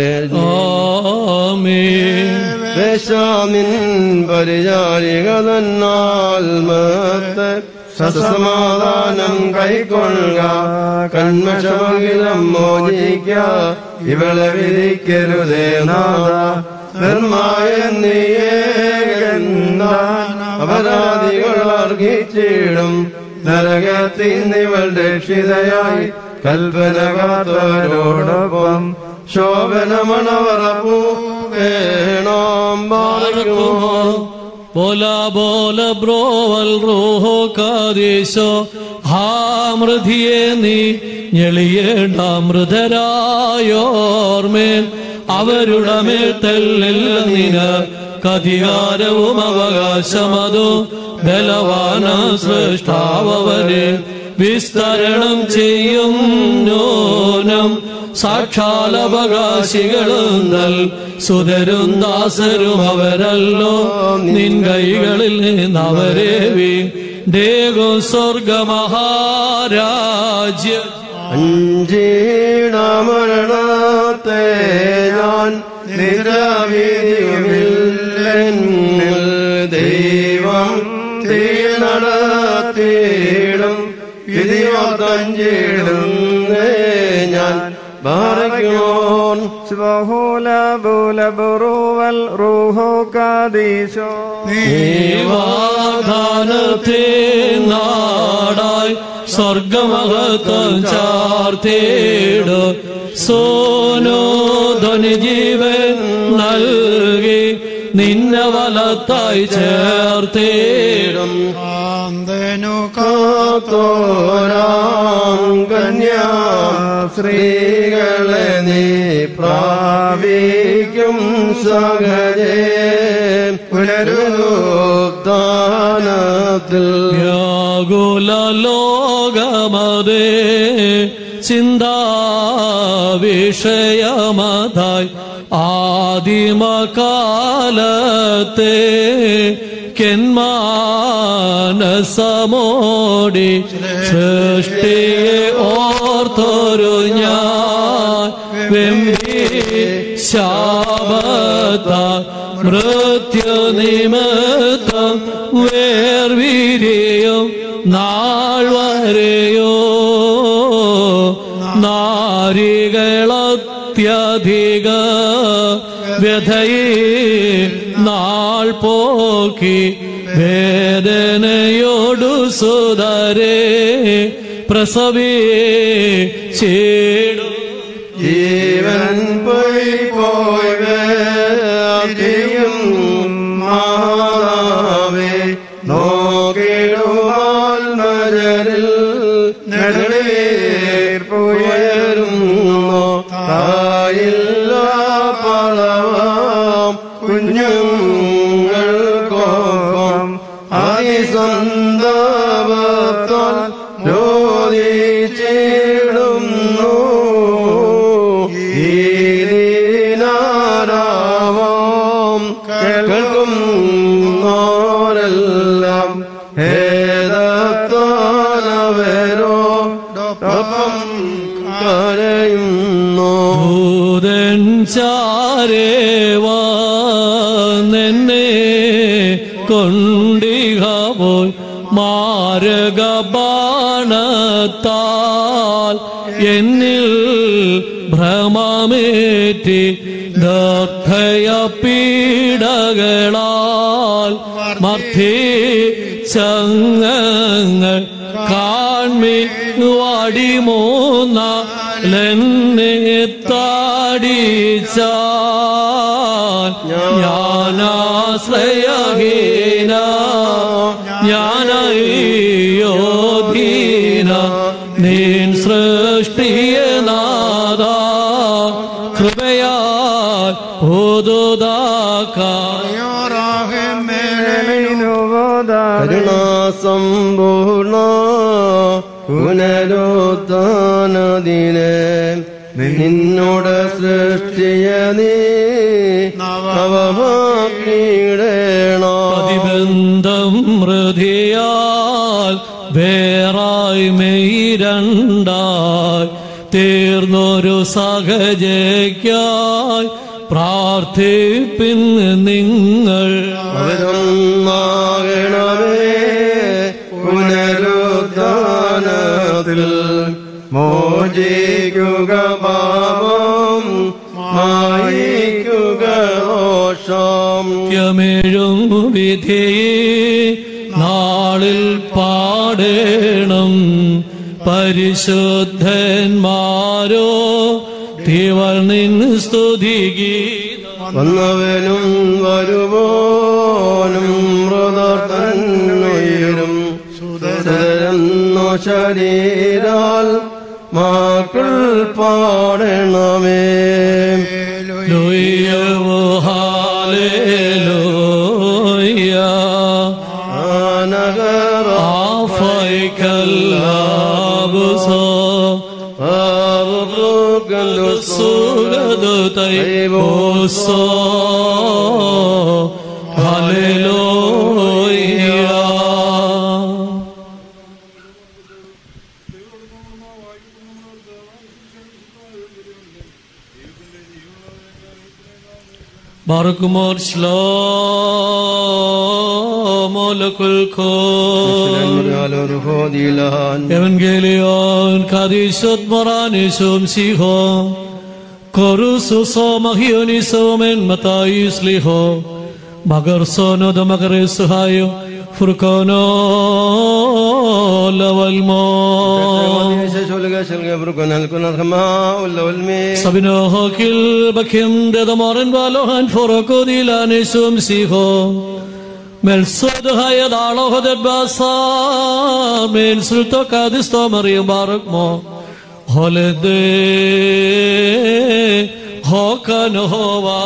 ദേശാമിൻ പരിചാരിക തന്നാൽമത്തെ സസമാധാനം കൈക്കൊള്ളുക കന്മഷമകിലം മോചിക്ക ഇവളെ വിധിക്കരുതേ നാഥ നിർമായ നീയേകന്ത അപരാധികൾ അർഹിച്ചിടും നരകത്തിൽ നിവൾ രക്ഷിതയായി കൽപ്പന കാത്തവരോടൊപ്പം ശോഭനമണവറപ്പൂ വേണം ബാലകുമോ ബോല ബോല ബ്രോവൽ റോഹോ കാദേശോ ഹാമൃതിയെ നീ ഞെളിയേണ്ട മൃതരായോർമേൽ അവരുടെ മേൽ തെല്ലില്ല നിന കധികാരവും അവകാശമതു ബലവാന സൃഷ്ടാവരെ വിസ്തരണം ചെയ്യും നോനം സാക്ഷാലവകാശികളും നൽ സുതരും ദാസരും അവരല്ലോ നിൻ കൈകളിൽ നിന്ന് അവരെ വീണ്ടേകും സ്വർഗമഹാരാജ്യ അഞ്ചീണമരണത്തെ ഞാൻ നിരവിധിയുമില്ലെന്നിൽ ദൈവം തീ നടത്തിയിടും വിധിയോത്തഞ്ചിടുന്നേ ഞാൻ ബാറയ്ക്കുമോൻ ബഹുല ബുല ബുറുവൽ റൂഹോ കാദീശോ വാഗ്ദാനത്തെ നാടായി സ്വർഗമഹത്വം ചാർത്തേട് സോനോദൻ ജീവൻ നൽകി നിന്നെ വലത്തായി ചേർത്തേടും ആന്തനു കാത്തോരാം കന്യാ സ്ത്രീകളെ നീ പ്രാപിക്കും സഹജേ പുനരുദ്ധാനത്തിൽ വ്യാകുല ലോകമതേ ചിന്താ വിഷയമതായി ആദിമകാലത്തെ കെന്മാനസമോടി സൃഷ്ടിയെ ഓർത്തൊരു ഞാൻ വെമ്പി ശാപത്ത മൃത്യു നിമിത്തം വേർവിരിയും നാൾ വരെയോ നാരികളത്യധിക വ്യഥയെ നാൾ പോക്കി വേദനയോടു സുതരെ പ്രസവേ ചേടും ജീവൻ പോയി പോയി വേദിയും മാതാവേ നോക്കിടുവാൽ മരരിൽ നെടുവേർപ്പുയരുന്നു തായില്ല പളവാം കുഞ്ഞുങ്ങൾക്കൊപ്പം അതിസന്താപത്താൽ രോധിച്ചിടുന്നു ഈനാരാവാം കേൾക്കുന്നോരെല്ലാം ഹേദത്താനവരോടൊപ്പം കരയുന്നു ഭൂതൻ ചാരേവാ നിന്നെ കൊണ്ടിക പോയി മാരകബാണത്താൽ എന്നിൽ ഭ്രമമേറ്റി ദർഭയ പീഡകളാൽ മധ്യേ ചങ്ങങ്ങൾ കാൺമി വടിമൂന്ന ലെന്നെ താടിച്ച ഞാനാശ്രയഹീന ഞാനയ്യോധീന നീൻ സൃഷ്ടിയ നാദ കൃപയാൽ കരുണാസമ്പൂർണ പുനരുത്ഥാനദിനെ നിന്നോട് സൃഷ്ടിയ നീ അവമാക്കിയിടേണോ പ്രതിബന്ധം ഹൃദയാൽ വേറായി മെയ്രണ്ടായി തീർന്നൊരു സഹജയ്ക്കായി പ്രാർത്ഥിപ്പിൻ നിങ്ങൾ അവരൊന്നാകണമേ പുനരുദ്ധാനത്തിൽ മോചിക്കുക പാപം മായിക്കുക ദോഷം യമേഴും വിധി നാളിൽ പാടേണം പരിശുദ്ധന്മാരോ തിവൾ നിൻ സ്തുതിഗീതം വന്നവനും വരുവോനും മൃതർത്തന്നുയരും സുതരന്നു ശരീരാൽ മാക്കൾ പാടണമേ ലുയ്യവോ ഹാലേലൂയ ആഫൈക്കല്ലാബുസോ സുഗതു തൈബോസോ ഹല്ലേലൂയ Barukumor Shlomo Lekulkol Evangelion Kadishot Moranishum Siho Korususo Magionisom en Matais Liho Magarsono da Magaresuhayo فرقانا لوالمو Sabino kil bakim de damoren balohan foroko dilane sum siho Melsod hayad alo hadet basa men sulto kadisto mariam barak mo holede ഹോക്കാൻ ഹോവാ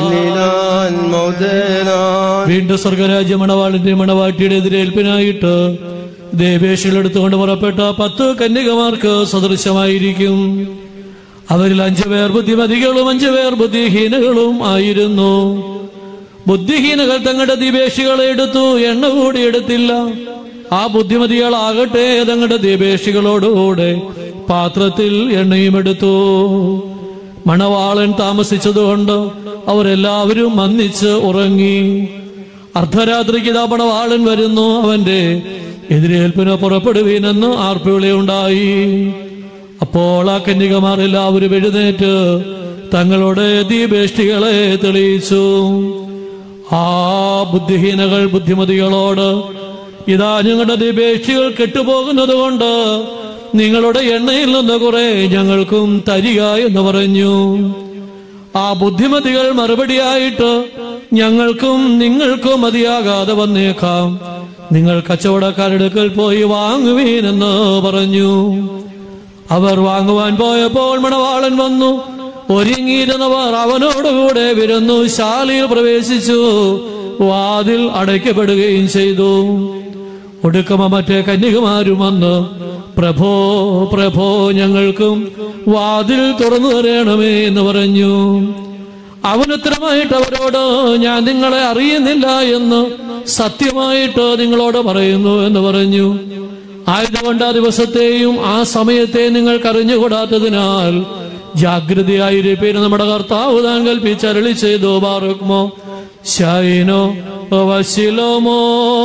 വീണ്ടും സ്വർഗരാജ്യ മണവാളിന്റെ മണവാട്ടിയുടെ എതിരേൽപ്പിനായിട്ട് ദേവേശികൾ എടുത്തുകൊണ്ട് പുറപ്പെട്ട പത്ത് കന്യകമാർക്ക് സദൃശമായിരിക്കും അവരിൽ അഞ്ചു പേർ ബുദ്ധിമതികളും അഞ്ചു പേർ ബുദ്ധിഹീനകളും ആയിരുന്നു ബുദ്ധിഹീനകൾ തങ്ങളുടെ ദിവേശികളെ എടുത്തു എണ്ണ കൂടി എടുത്തില്ല ആ ബുദ്ധിമതികളാകട്ടെ തങ്ങളുടെ ദിവേശികളോടുകൂടെ പാത്രത്തിൽ എണ്ണയും എടുത്തു മണവാളൻ താമസിച്ചതുകൊണ്ട് അവരെല്ലാവരും മന്നിച്ച് ഉറങ്ങി അർദ്ധരാത്രിക്ക് ഇതാ മണവാളൻ വരുന്നു അവന്റെ എതിരേൽപ്പിന് പുറപ്പെടുവീനെന്ന് ആർപ്പിവിളിയുണ്ടായി അപ്പോൾ ആ കന്യകമാർ എല്ലാവരും എഴുന്നേറ്റ് തങ്ങളുടെ ദീപേഷ്ടികളെ തെളിയിച്ചു ആ ബുദ്ധിഹീനകൾ ബുദ്ധിമതികളോട് ഇതാ ഞങ്ങളുടെ ദീപേഷ്ടികൾ കെട്ടുപോകുന്നത് കൊണ്ട് നിങ്ങളുടെ എണ്ണയിൽ നിന്ന് കുറെ ഞങ്ങൾക്കും തരിക എന്ന് പറഞ്ഞു ആ ബുദ്ധിമതികൾ മറുപടിയായിട്ട് ഞങ്ങൾക്കും നിങ്ങൾക്കും മതിയാകാതെ വന്നേക്കാം നിങ്ങൾ കച്ചവടക്കാരെടുക്കൽ പോയി വാങ്ങുവീനെന്ന് പറഞ്ഞു അവർ വാങ്ങുവാൻ പോയപ്പോൾ മണവാളൻ വന്നു ഒരുങ്ങിയിരുന്നവർ അവനോടുകൂടെ വിരുന്നു ശാലയിൽ പ്രവേശിച്ചു വാതിൽ അടയ്ക്കപ്പെടുകയും ചെയ്തു ഒടുക്കമ മറ്റേ കന്യകുമാരും വന്ന് പ്രഭോ പ്രഭോ ഞങ്ങൾക്കും വാതിൽ തുറന്നു തരണമേ എന്ന് പറഞ്ഞു അവനുത്തരമായിട്ട് അവരോട് ഞാൻ നിങ്ങളെ അറിയുന്നില്ല എന്ന് സത്യമായിട്ട് നിങ്ങളോട് പറയുന്നു എന്ന് പറഞ്ഞു ആയതുകൊണ്ട് ആ ദിവസത്തെയും ആ സമയത്തെ നിങ്ങൾക്ക് അറിഞ്ഞുകൂടാത്തതിനാൽ ജാഗ്രതയായിരിക്കും നമ്മുടെ കർത്താവ് താൻ കൽപ്പിച്ചരളി ചെയ്തു ബാറുക്മോ ഷൈനോ വശിലോമോ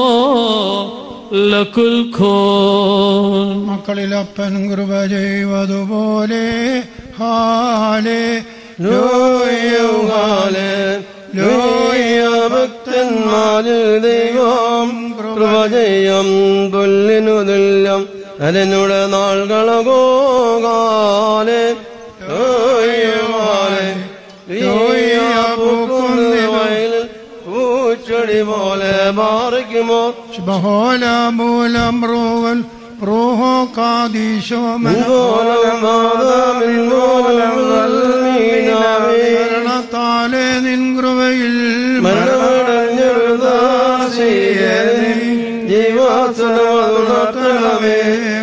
ലക്കുൽ ഖോൻ മക്കളിൽ അപ്പൻ കൃപ ചെയ്വതുപോലെ ഹാലേ ലോയൗഹാലേ ലോയ ഭക്തന്മാര് ദൈവം കൃപ ചെയ്യം തുല്ലിനു തുല്യം അതിനുടെ നാളുകളകോകാലേ ലോയൗഹാലേ ലോയ പൂക്കുന്ന വയലിൽ പൂച്ചെടി പോലെ മാറിക്കുമോ ബഹോല മൂലം റോവൽ റോഹോ കാദീശോ മരണത്താലെ നിൻ കൃപയിൽ ജീവാസനമേ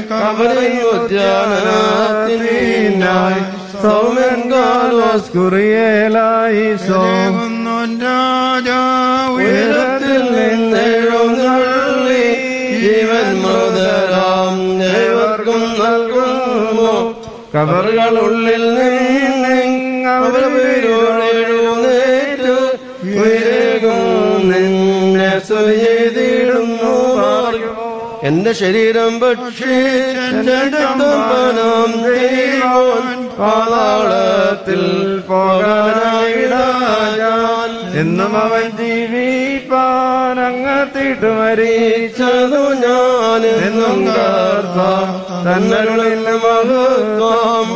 കബരിദ്യാനായി സൗമ്യൻ കാലോസ് കുറിയേലായി സോം രാജാ ഉയരത്തിൽ നിന്നെഴുന്നള്ളി ജീവൻ മൃതരാം ഏവർക്കും നൽകുമോ കബറുകളുള്ളിൽ നിന്നെഴുന്നേറ്റ് ഉയരേകും നിന്നെ ചെയ്തിടുന്നു എന്റെ ശരീരം ഭക്ഷിച്ചെടുത്തം ചെയ്യുവാൻ പാതാളത്തിൽ പോകാനായിടാൻ എന്നും അവൻ ജീവിപ്പാൻ അങ്ങത്തിട്ട് മരിച്ചതു ഞാൻ എന്നും തന്നരുളിൽ മഹത്വം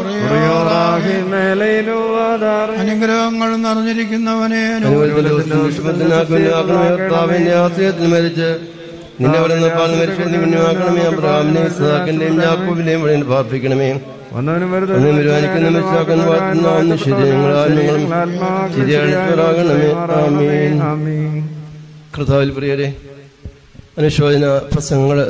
അനുഗ്രഹങ്ങൾ നിറഞ്ഞിരിക്കുന്നവനെ കർത്താവിന്റെ ആശ്രയത്തിൽ മരിച്ച് നിന്നെ അവിടെ നിന്ന് പാൽ മരിച്ചു മുന്നുമാക്കണമേ അബ്രഹാമിനെയും ഇസ്ഹാക്കിന്റെയും യാക്കോബിന്റെയും വഴിയിൽ പ്രാർത്ഥിക്കണമേ വന്നവനും ഒന്നും വരുവാനിക്കുന്ന മിസ്സാക്കൻ വാഴ്ത്തുന്ന ഒന്ന് ശരി ഞങ്ങളാൽ നിങ്ങളും ശരിയാകണമേ ആമീൻ കർത്താവിൽ പ്രിയരെ അനുശോചന പ്രസംഗങ്ങൾ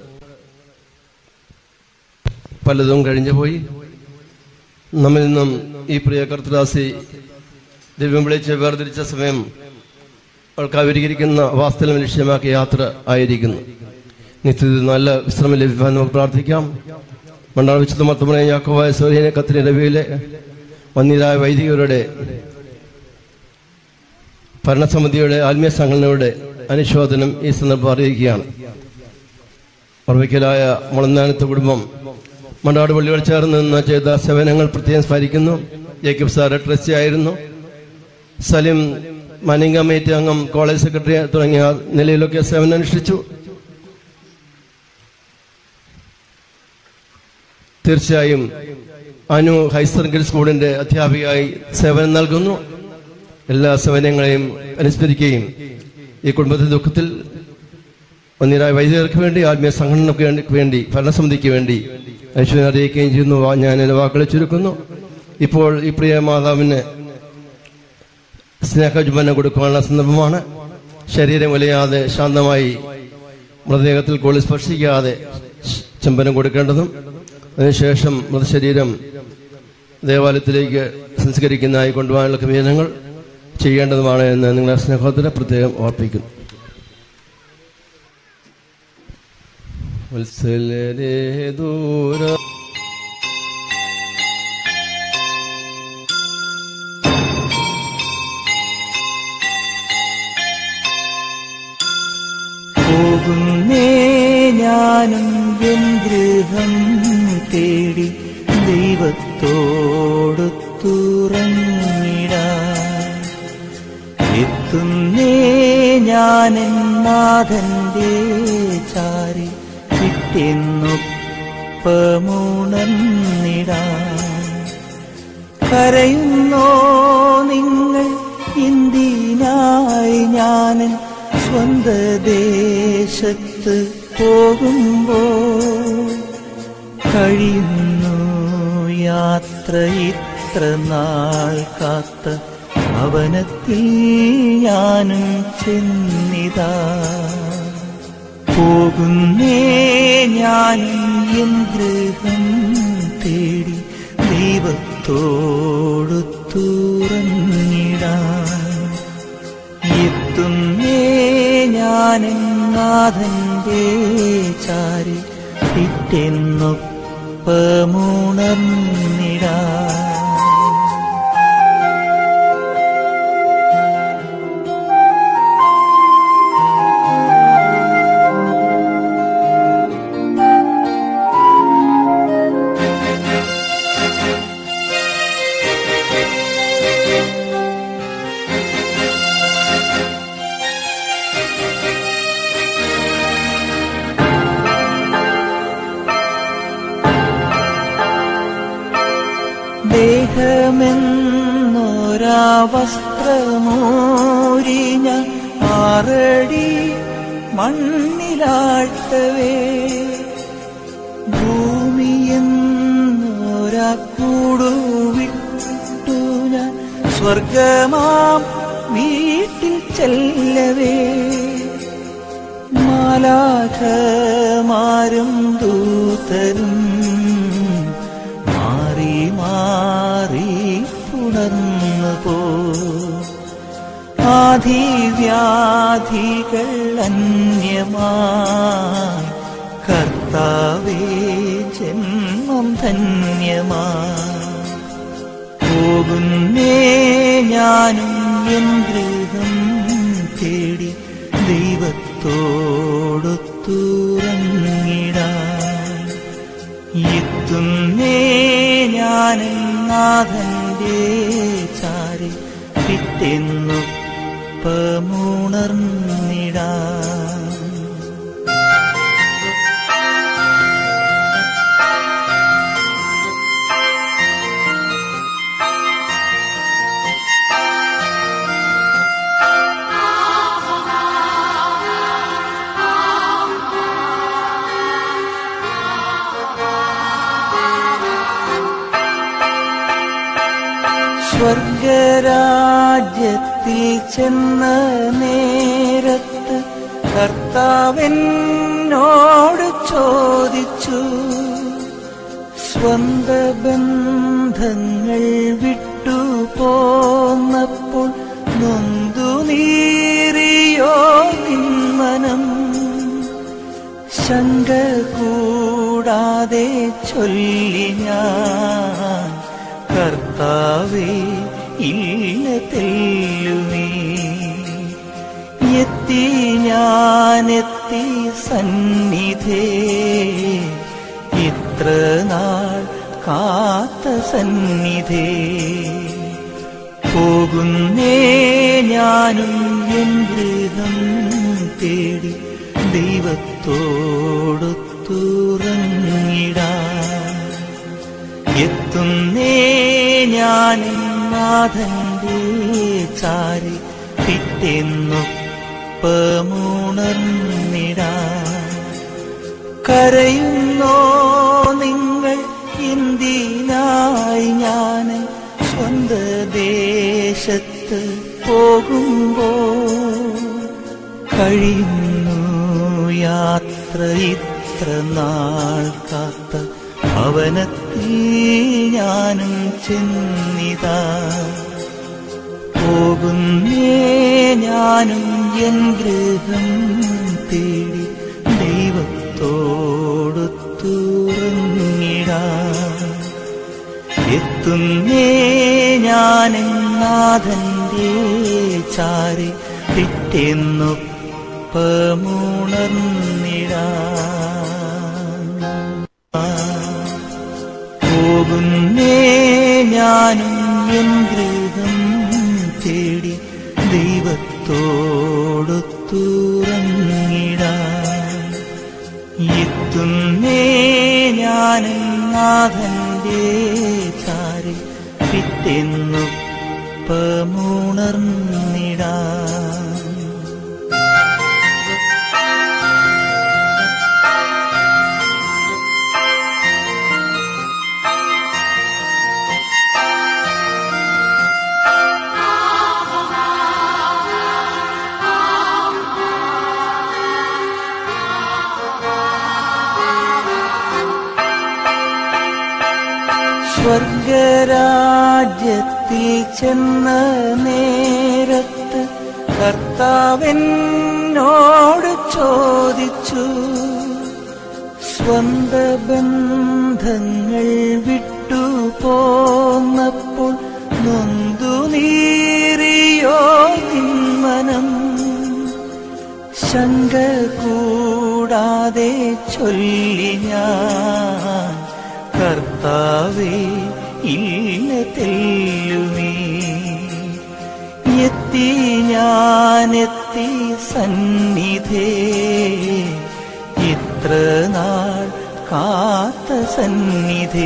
പലതും കഴിഞ്ഞു പോയി നമ്മിൽ നിന്നും ഈ പ്രിയ കർത്തദാസി ദൈവം വിളിച്ച് വേർതിരിച്ച സമയം അവൾക്ക് അവരികരിക്കുന്ന വാസ്തവം ലക്ഷ്യമാക്കിയ യാത്ര ആയിരിക്കുന്നു നിത്യത്തിൽ നല്ല വിശ്രമം ലഭിക്കാൻ നമുക്ക് പ്രാർത്ഥിക്കാം മണ്ടാൾ വിശുദ്ധ മത്തമണ യാക്കോവായ സൗര്യനെ കത്തിന് രവിയിലെ വന്നിരായ വൈദികരുടെ ഭരണസമിതിയുടെ ആത്മീയ സംഘടനയുടെ അനുശോചനം ഈ സന്ദർഭം അറിയിക്കുകയാണ് ഓർമ്മിക്കലായ മുളന്നാനത്ത് കുടുംബം മണ്ടാട് പള്ളികൾ ചേർന്ന് നിന്ന് ചെയ്ത സേവനങ്ങൾ പ്രത്യേകം സ്മരിക്കുന്നു ജേക്കബ് സാർ ട്രസ്റ്റി ആയിരുന്നു സലിം മാനിംഗ് കമ്മിറ്റി അംഗം കോളേജ് സെക്രട്ടറി തുടങ്ങിയ നിലയിലൊക്കെ സേവനം അനുഷ്ഠിച്ചു തീർച്ചയായും അനു ഹൈസർഗിൽ സ്കൂളിന്റെ അധ്യാപികയായി സേവനം നൽകുന്നു എല്ലാ സേവനങ്ങളെയും അനുസ്മരിക്കുകയും ഈ കുടുംബത്തിന്റെ ദുഃഖത്തിൽ ഒന്നിരായ വൈദികർക്ക് വേണ്ടി ആത്മീയ സംഘടനയ്ക്ക് വേണ്ടി വേണ്ടി ഭരണസമിതിക്ക് വേണ്ടി അനുശോചനം അറിയിക്കുകയും ചെയ്യുന്നു വാ- ഞാൻ എന്റെ വാക്കുകളെ ചുരുക്കുന്നു ഇപ്പോൾ ഈ പ്രിയ മാതാവിന് സ്നേഹജുമനം കൊടുക്കാനുള്ള സന്ദർഭമാണ് ശരീരം ഉലയാതെ ശാന്തമായി മൃതദേഹത്തിൽ കോളി സ്പർശിക്കാതെ ച്- ചുംബനം കൊടുക്കേണ്ടതും അതിനുശേഷം മൃതശരീരം ദേവാലയത്തിലേക്ക് സംസ്കരിക്കുന്നതായി കൊണ്ടുപോകാനുള്ള ക്രമീകരണങ്ങൾ ചെയ്യേണ്ടതുമാണ് എന്ന് നിങ്ങളെ സ്നേഹത്തിന് പ്രത്യേകം ഓർപ്പിക്കുന്നു വത്സലരേ ദൂര പോകുന്നേ ഞാനും എൻ ഗൃഹം തേടി ദൈവത്തോടു തുറന്നിടാൻ എത്തുന്നേ ഞാനെൻ നാഥന്റെ ചാരി കിട്ടിയെന്നൊപ്പമുണർന്നിടാൻ കരയുന്നോ നിങ്ങൾ ഇന്ത്യനായി ഞാനൻ സ്വന്ത ദേശത്ത് പോകുമ്പോൾ കഴിയുന്നു യാത്ര ഇത്ര നാൾ കാത്ത ഭവനത്തിൽ ഞാനും ചെന്നിതാ പോകുന്നേ ഞാനും എൻ ഗൃഹം തേടി ദൈവത്തോടു തുറന്നിടാൻ എത്തുന്നേ ഞാനും നാഥന്റെ ചാരി പിറ്റെന്നൊപ്പമുണർന്നിടാൻ ദേഹമെന്നൊരാ വസ്ത്രമൂരി ഞാൻ ആറടി മണ്ണിലാഴ്ത്തവേ ഭൂമിയെന്നൊരാ കൂടുവിട്ടു ഞാൻ സ്വർഗമാം വീട്ടിൽ ചെല്ലവേ മാലാഖമാരും ദൂതരും മാറി മാറി പുണർന്നു പോ ആധിവ്യാധികൾ അന്യമായി കർത്താവേ ജന്മം ധന്യമായി പോകുന്നേ ഞാനും എൻ ഗൃഹം തേടി ദൈവത്തോടു തുറങ്ങിടാൻ എത്തുന്നേ ഞാനും നാഥന്റെ ചാരി പിറ്റെന്നൊപ്പമുണർന്നിടാൻ സ്വർഗരാജ്യത്തിൽ ചെന്ന നേരത്ത് കർത്താവിനോട് ചോദിച്ചു സ്വന്ത ബന്ധങ്ങൾ വിട്ടു പോന്നപ്പോൾ നൊന്തു നീറിയോ നിന്മനം ശങ്ക കൂടാതെ ചൊല്ലി ഞാൻ കർത്താവേ ഇല്ല തെല്ലുമേ എത്തി ഞാനെത്തി സന്നിധേ ഇത്ര നാൾ കാത്ത സന്നിധേ പോകുന്നേ ഞാനും എൻ ഗൃഹം തേടി ദൈവത്തോടു തുറങ്ങിടാൻ ഞാനും നാഥന്റെ ചാരി പിറ്റെന്നൊപ്പമുണർന്നിടാ കരയുന്നോ നിങ്ങൾ എന്തിനായി ഞാൻ സ്വന്ത ദേശത്ത് പോകുമ്പോ കഴിയുന്നു യാത്ര ഇത്ര നാൾ കാത്ത ഭവനത്തിൽ ഞാനും ചെന്നിതാ പോകുന്നേ ഞാനും എൻ ഗൃഹം തേടി ദൈവത്തോടു തുറന്നിടാ എത്തുന്നേ ഞാനും നാഥന്റെ ചാരി പിറ്റെന്നൊപ്പമുണർന്നിടാ പോകുന്നേ ഞാനും എൻ ഗൃഹം തേടി ദൈവത്തോടു തുറങ്ങിടാ എത്തുന്നേ ഞാനും നാഥന്റെ ചാരി പിറ്റെന്നൊപ്പമുണർന്നിടാ സ്വർഗരാജ്യത്തിൽ ചെന്ന നേരത്ത് കർത്താവെന്നോട് ചോദിച്ചു സ്വന്ത ബന്ധങ്ങൾ വിട്ടു പോന്നപ്പോൾ നൊന്തു നീറിയോ നിന്മനം ശങ്ക കൂടാതെ ചൊല്ലി ഞാൻ കർത്താവേ ഇല്ല തെല്ലുമേ എത്തി ഞാനെത്തി സന്നിധേ ഇത്ര നാൾ കാത്ത സന്നിധേ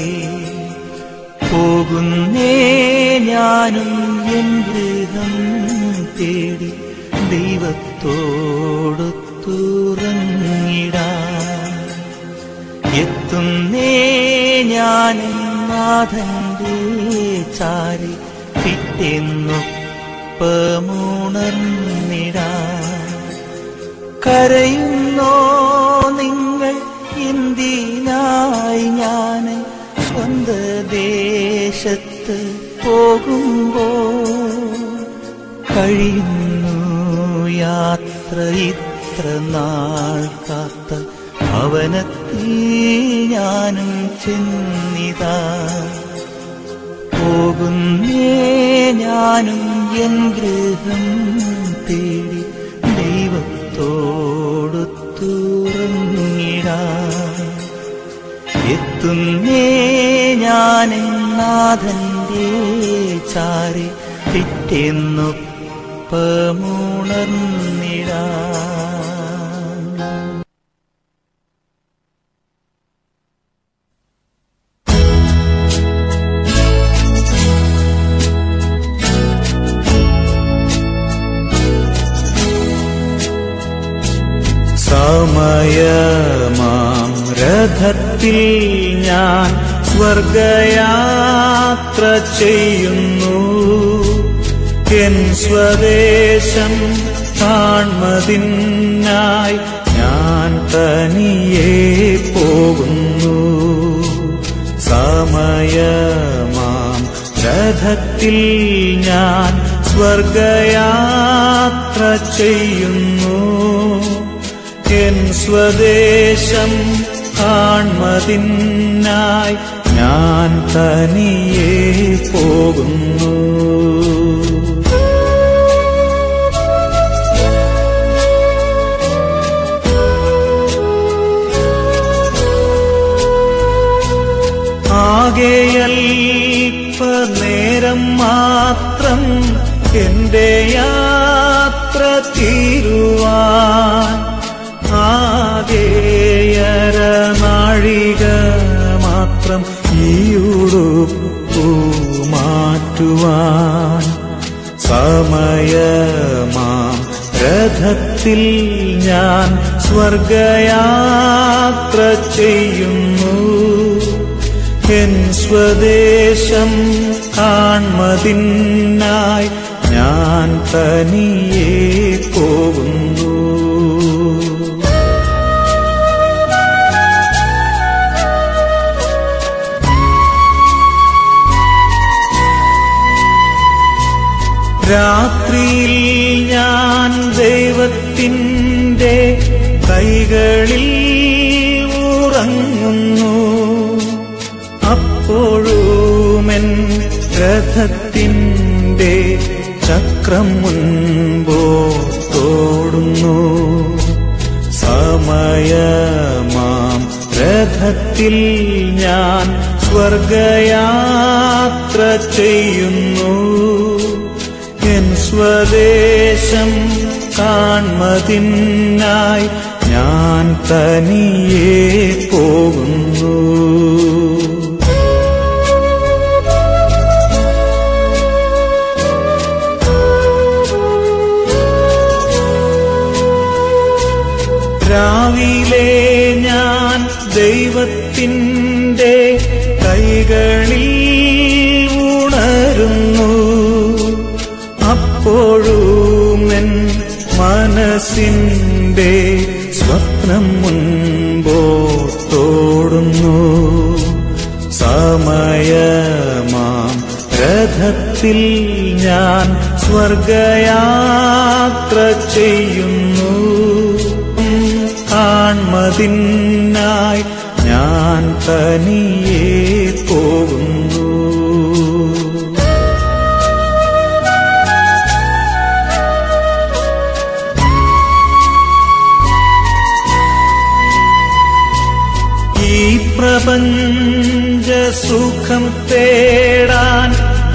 പോകുന്നേ ഞാനും എൻ ഗൃഹം തേടി ദൈവത്തോടു തുറങ്ങിടാ എത്തുന്നേ ഞാനും നാഥന്റെ ചാരി പിറ്റെന്നൊപ്പമുണർന്നിടാ കരയുന്നോ നിങ്ങൾ എന്തിനായി ഞാൻ സ്വന്ത ദേശത്ത് പോകുമ്പോ കഴിയുന്നു യാത്ര ഇത്ര നാൾ കാത്ത ഭവനത്തിൽ ഞാനും ചെന്നിതാ പോകുന്നേ ഞാനും എൻ ഗൃഹം തേടി ദൈവത്തോടു തുറങ്ങിടാ എത്തുന്നേ ഞാനും നാഥന്റെ ചാരി പിറ്റെന്നൊപ്പമുണർന്നിടാ സമയമാം രഥത്തിൽ ഞാൻ സ്വർഗയാത്ര ചെയ്യുന്നു എൻ സ്വദേശം കാൺമതിനായി ഞാൻ തനിയെ പോകുന്നു സമയമാം രഥത്തിൽ ഞാൻ സ്വർഗയാത്ര ചെയ്യുന്നു എൻ സ്വദേശം കാൺമതിനായി ഞാൻ തനിയെ പോകുന്നു ആകെയൽപ്പ നേരം മാത്രം എന്റെ യാത്ര തീരുവാൻ ആകെയര നാഴിക മാത്രം ഈ ഉടുപ്പുമാ രഥത്തിൽ ഞാൻ സ്വർഗയാത്ര ചെയ്യുന്നു എൻ സ്വദേശം കാൺമതിനായി ഞാൻ തനിയെ പോകുന്നു രാത്രിയിൽ ഞാൻ ദൈവത്തിൻ്റെ കൈകളിൽ ഉറങ്ങുന്നു അപ്പോഴുമെൻ രഥത്തിൻ്റെ ചക്രം മുൻപോട്ടോടുന്നു സമയമാം രഥത്തിൽ ഞാൻ സ്വർഗയാത്ര ചെയ്യുന്നു എൻ സ്വദേശം കാൺമതിനായി ഞാൻ തനിയെ പോകുന്നു രാവിലെ ഞാൻ ദൈവത്തിൻ്റെ കൈകളിൽ ഉണരുന്നു അപ്പോഴുമെൻ മനസ്സിൻ്റെ സ്വപ്നം മുൻപോട്ടോടുന്നു സമയമാം രഥത്തിൽ ഞാൻ സ്വർഗയാത്ര ചെയ്യുന്നു കാൺമതിനായി ഞാൻ തനിയെ പോകുന്നു ഈ പ്രപഞ്ച സുഖം തേടാൻ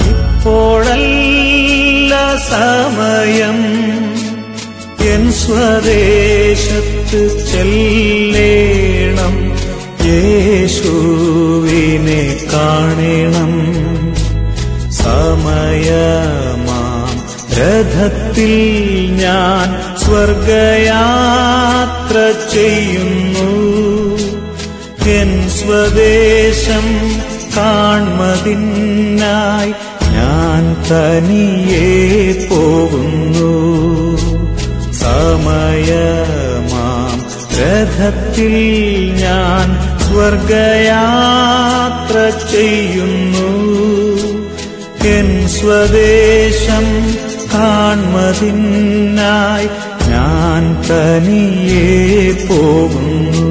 ഇപ്പോഴല്ല സമയം എൻ സ്വദേശത്ത് ചെല്ലേണം യേശുവിനെ കാണണം സമയമാം രഥത്തിൽ ഞാൻ സ്വർഗയാത്ര ചെയ്യുന്നു എൻ സ്വദേശം കാൺമതിനായി ഞാൻ തനിയെ പോകുന്നു സമയമാം രഥത്തിൽ ഞാൻ സ്വർഗയാത്ര ചെയ്യുന്നു എൻ സ്വദേശം കാൺമതിനായി ഞാൻ തനിയെ പോകുന്നു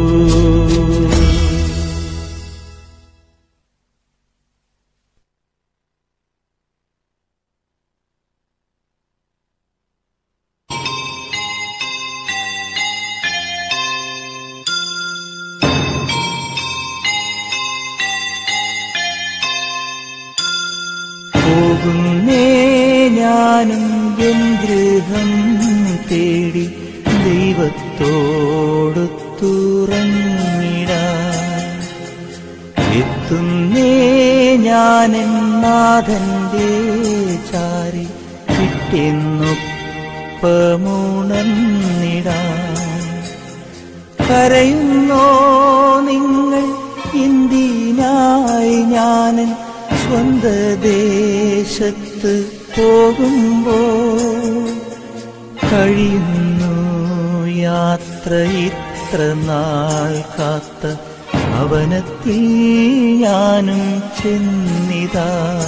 പോകുന്നേ ഞാനും എൻ ഗൃഹം തേടി ദൈവത്തോടു തുറന്നിടാൻ എത്തുന്നേ ഞാനെൻ നാഥന്റെ ചാരി കിട്ടിയെന്നൊപ്പമുണർന്നിടാൻ കരയുന്നോ നിങ്ങൾ ഇന്ത്യനായി ഞാനൻ സ്വന്ത ദേശത്ത് പോകുമ്പോൾ കഴിയുന്നു യാത്ര ഇത്ര നാൾ കാത്ത ഭവനത്തിൽ ഞാനും ചെന്നിതാ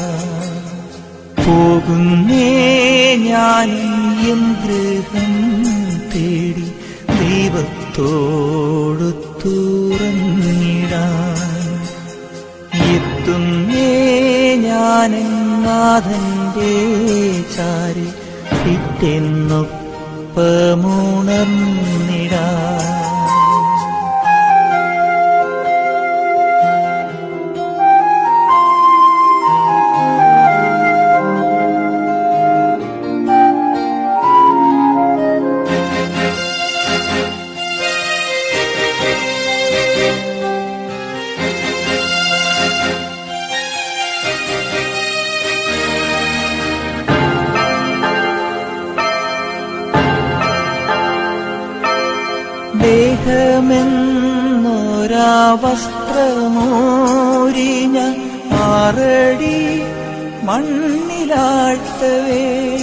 പോകുന്നേ ഞാനും എൻ ഗൃഹം തേടി ദൈവത്തോടു തുറന്നിടാൻ എത്തുന്നേ ഞാനും നാഥന്റെ ചാരി പിറ്റെന്നൊപ്പമുണർന്നിടാൻ നിശാവസ്ത്രമോരി ഞാൻ ആറടി മണ്ണിലാഴ്ത്തവേ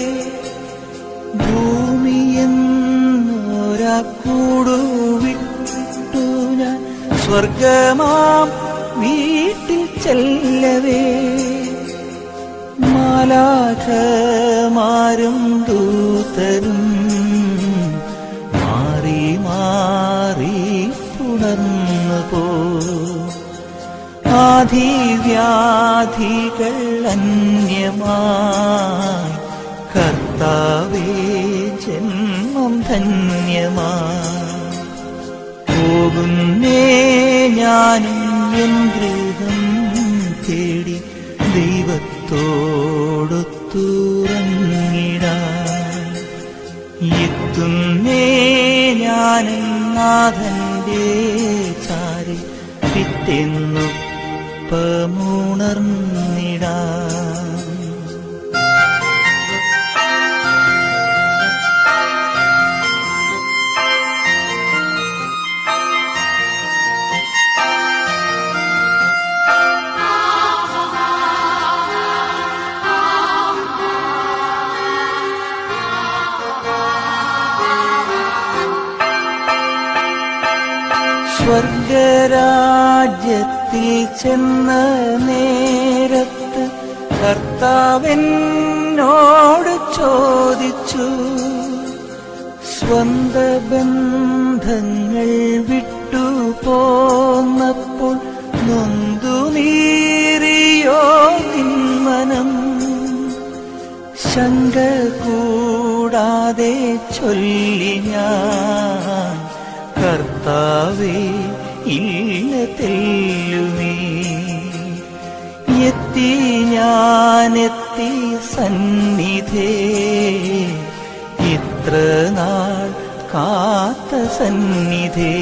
ഭൂമിയെന്നൊരാ കൂടുവിട്ടു ഞാൻ സ്വർഗമാം വീട്ടിൽ ചെല്ലവേ മാലാഖമാരും ദൂതരും മാറി മാറി പുണർന്നു പോ ആധിവ്യാധികൾ അന്യമായി കർത്താവേ ജന്മം ധന്യമായി പോകുന്നേ ഞാനും എൻ ഗൃഹം തേടി ദൈവത്തോടൊത്തുറങ്ങിടാൻ എത്തുന്നേ ഞാനും നാഥന്റെ ചാരി പിറ്റെന്നുപ്പമുണർന്നിടാൻ സ്വർഗരാജ്യത്തിൽ ചെന്ന നേരത്ത് കർത്താവെന്നോട് ചോദിച്ചു സ്വന്ത ബന്ധങ്ങൾ വിട്ടു പോന്നപ്പോൾ നൊന്തു നീറിയോ നിന്മനം ശങ്ക കൂടാതെ ചൊല്ലി ഞാൻ കർത്താവേ ഇല്ല തെല്ലുമേ എത്തി ഞാനെത്തി സന്നിധേ ഇത്ര നാൾ കാത്ത സന്നിധേ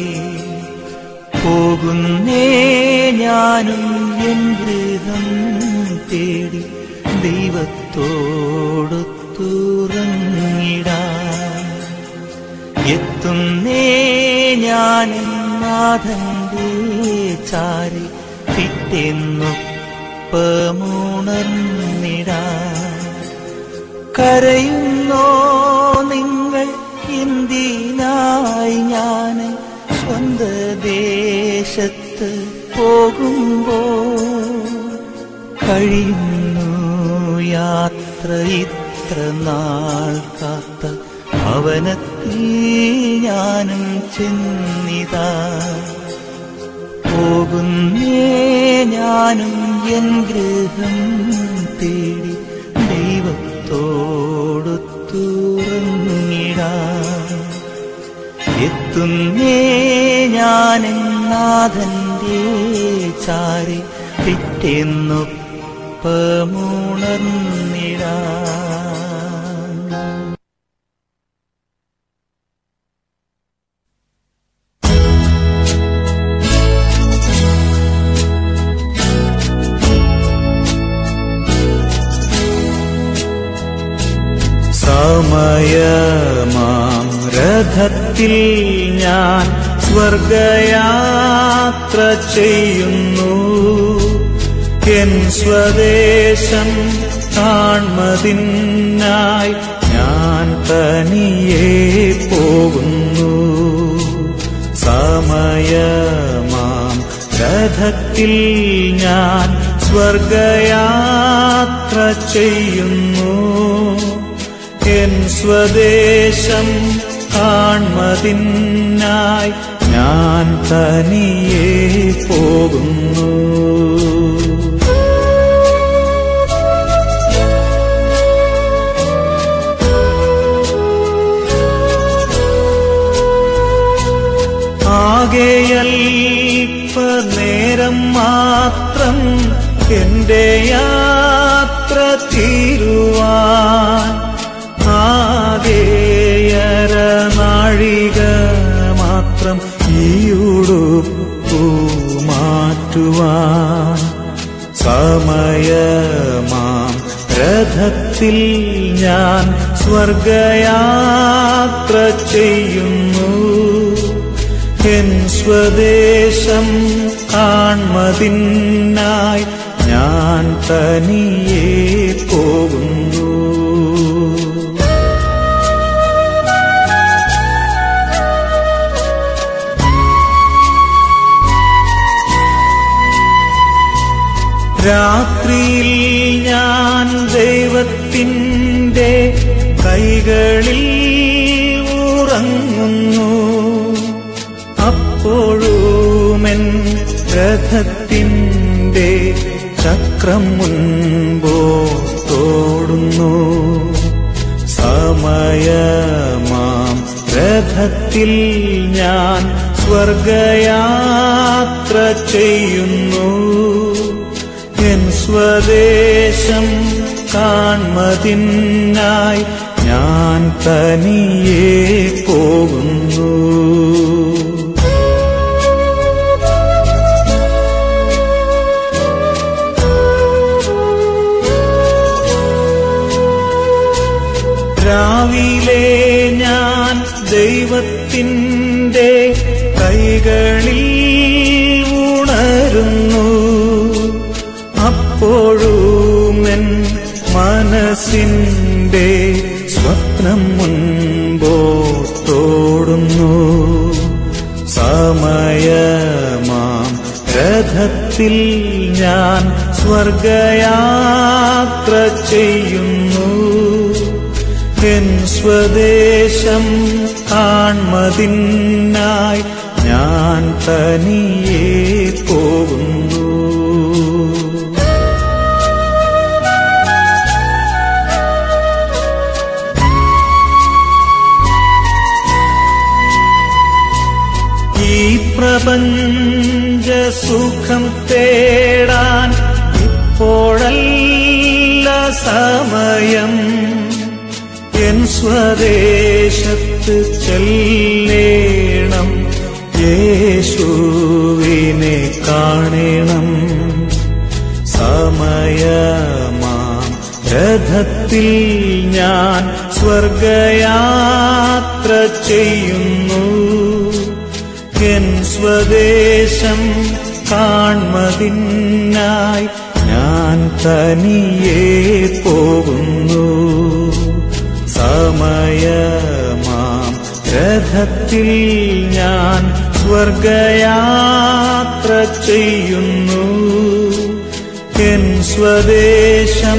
പോകുന്നേ ഞാനും എൻ ഗൃഹം തേടി ദൈവത്തോടൊത്തുറങ്ങിടാൻ എത്തുന്നേ ഞാൻ നാഥന്റെ ചാരി പിറ്റെന്നൊപ്പമുണർന്നിടാൻ കരയുന്നോ നിങ്ങൾ എന്തിനായി ഞാൻ സ്വന്ത ദേശത്ത് പോകുമ്പോ കഴിയുന്നു യാത്ര ഇത്ര നാൾ കാത്ത ഭവനത്തിൽ ഞാനും ചെന്നിതാ പോകുന്നേ ഞാനും എൻ ഗൃഹം തേടി ദൈവത്തോടൊത്തുറങ്ങിടാൻ എത്തുന്നേ ഞാൻ നാഥന്റെ ചാരി പിറ്റെന്നൊപ്പമുണർന്നിടാൻ സമയമാം രഥത്തിൽ ഞാൻ സ്വർഗയാത്ര ചെയ്യുന്നു എൻ സ്വദേശം കാൺമതിനായി ഞാൻ തനിയെ പോകുന്നു സമയമാം രഥത്തിൽ ഞാൻ സ്വർഗയാത്ര ചെയ്യുന്നു എൻ സ്വദേശം കാൺമതിനായി ഞാൻ തനിയെ പോകുന്നു ആകെയൽപ്പ നേരം മാത്രം എന്റെ യാത്ര തീരുവാൻ ആകെയര നാഴിക മാത്രം ഈയുടുപ്പു മാറ്റുവാൻ സമയമാം രഥത്തിൽ ഞാൻ സ്വർഗയാത്ര ചെയ്യുന്നു എൻ സ്വദേശം കാൺമതിനായി ഞാൻ തനിയെ പോകുന്നു രാത്രിയിൽ ഞാൻ ദൈവത്തിൻ്റെ കൈകളിൽ ഉറങ്ങുന്നു അപ്പോഴുമെൻ രഥത്തിൻ്റെ ചക്രം മുൻപോട്ടോടുന്നു സമയമാം രഥത്തിൽ ഞാൻ സ്വർഗയാത്ര ചെയ്യുന്നു എൻ സ്വദേശം കാൺമതിനായി ഞാൻ തനിയെ പോകുന്നു രാവിലെ ഞാൻ ദൈവത്തിൻ്റെ കൈകളിൽ ഉണരുന്നു അപ്പോഴുമെൻ മനസ്സിൻ്റെ സ്വപ്നം മുൻപോട്ടോടുന്നു സമയമാം രഥത്തിൽ ഞാൻ സ്വർഗയാത്ര ചെയ്യുന്നു എൻ സ്വദേശം കാൺമതിനായി ഞാൻ തനിയെ പോകുന്നു ഈ പ്രപഞ്ച സുഖം തേടാൻ ഇപ്പോഴല്ല സമയം എൻ സ്വദേശത്ത് ചെല്ലേണം യേശുവിനെ കാണണം സമയമാം രഥത്തിൽ ഞാൻ സ്വർഗയാത്ര ചെയ്യുന്നു എൻ സ്വദേശം കാൺമതിനായി ഞാൻ തനിയെ പോകുന്നു സമയമാം രഥത്തിൽ ഞാൻ സ്വർഗയാത്ര ചെയ്യുന്നു എൻ സ്വദേശം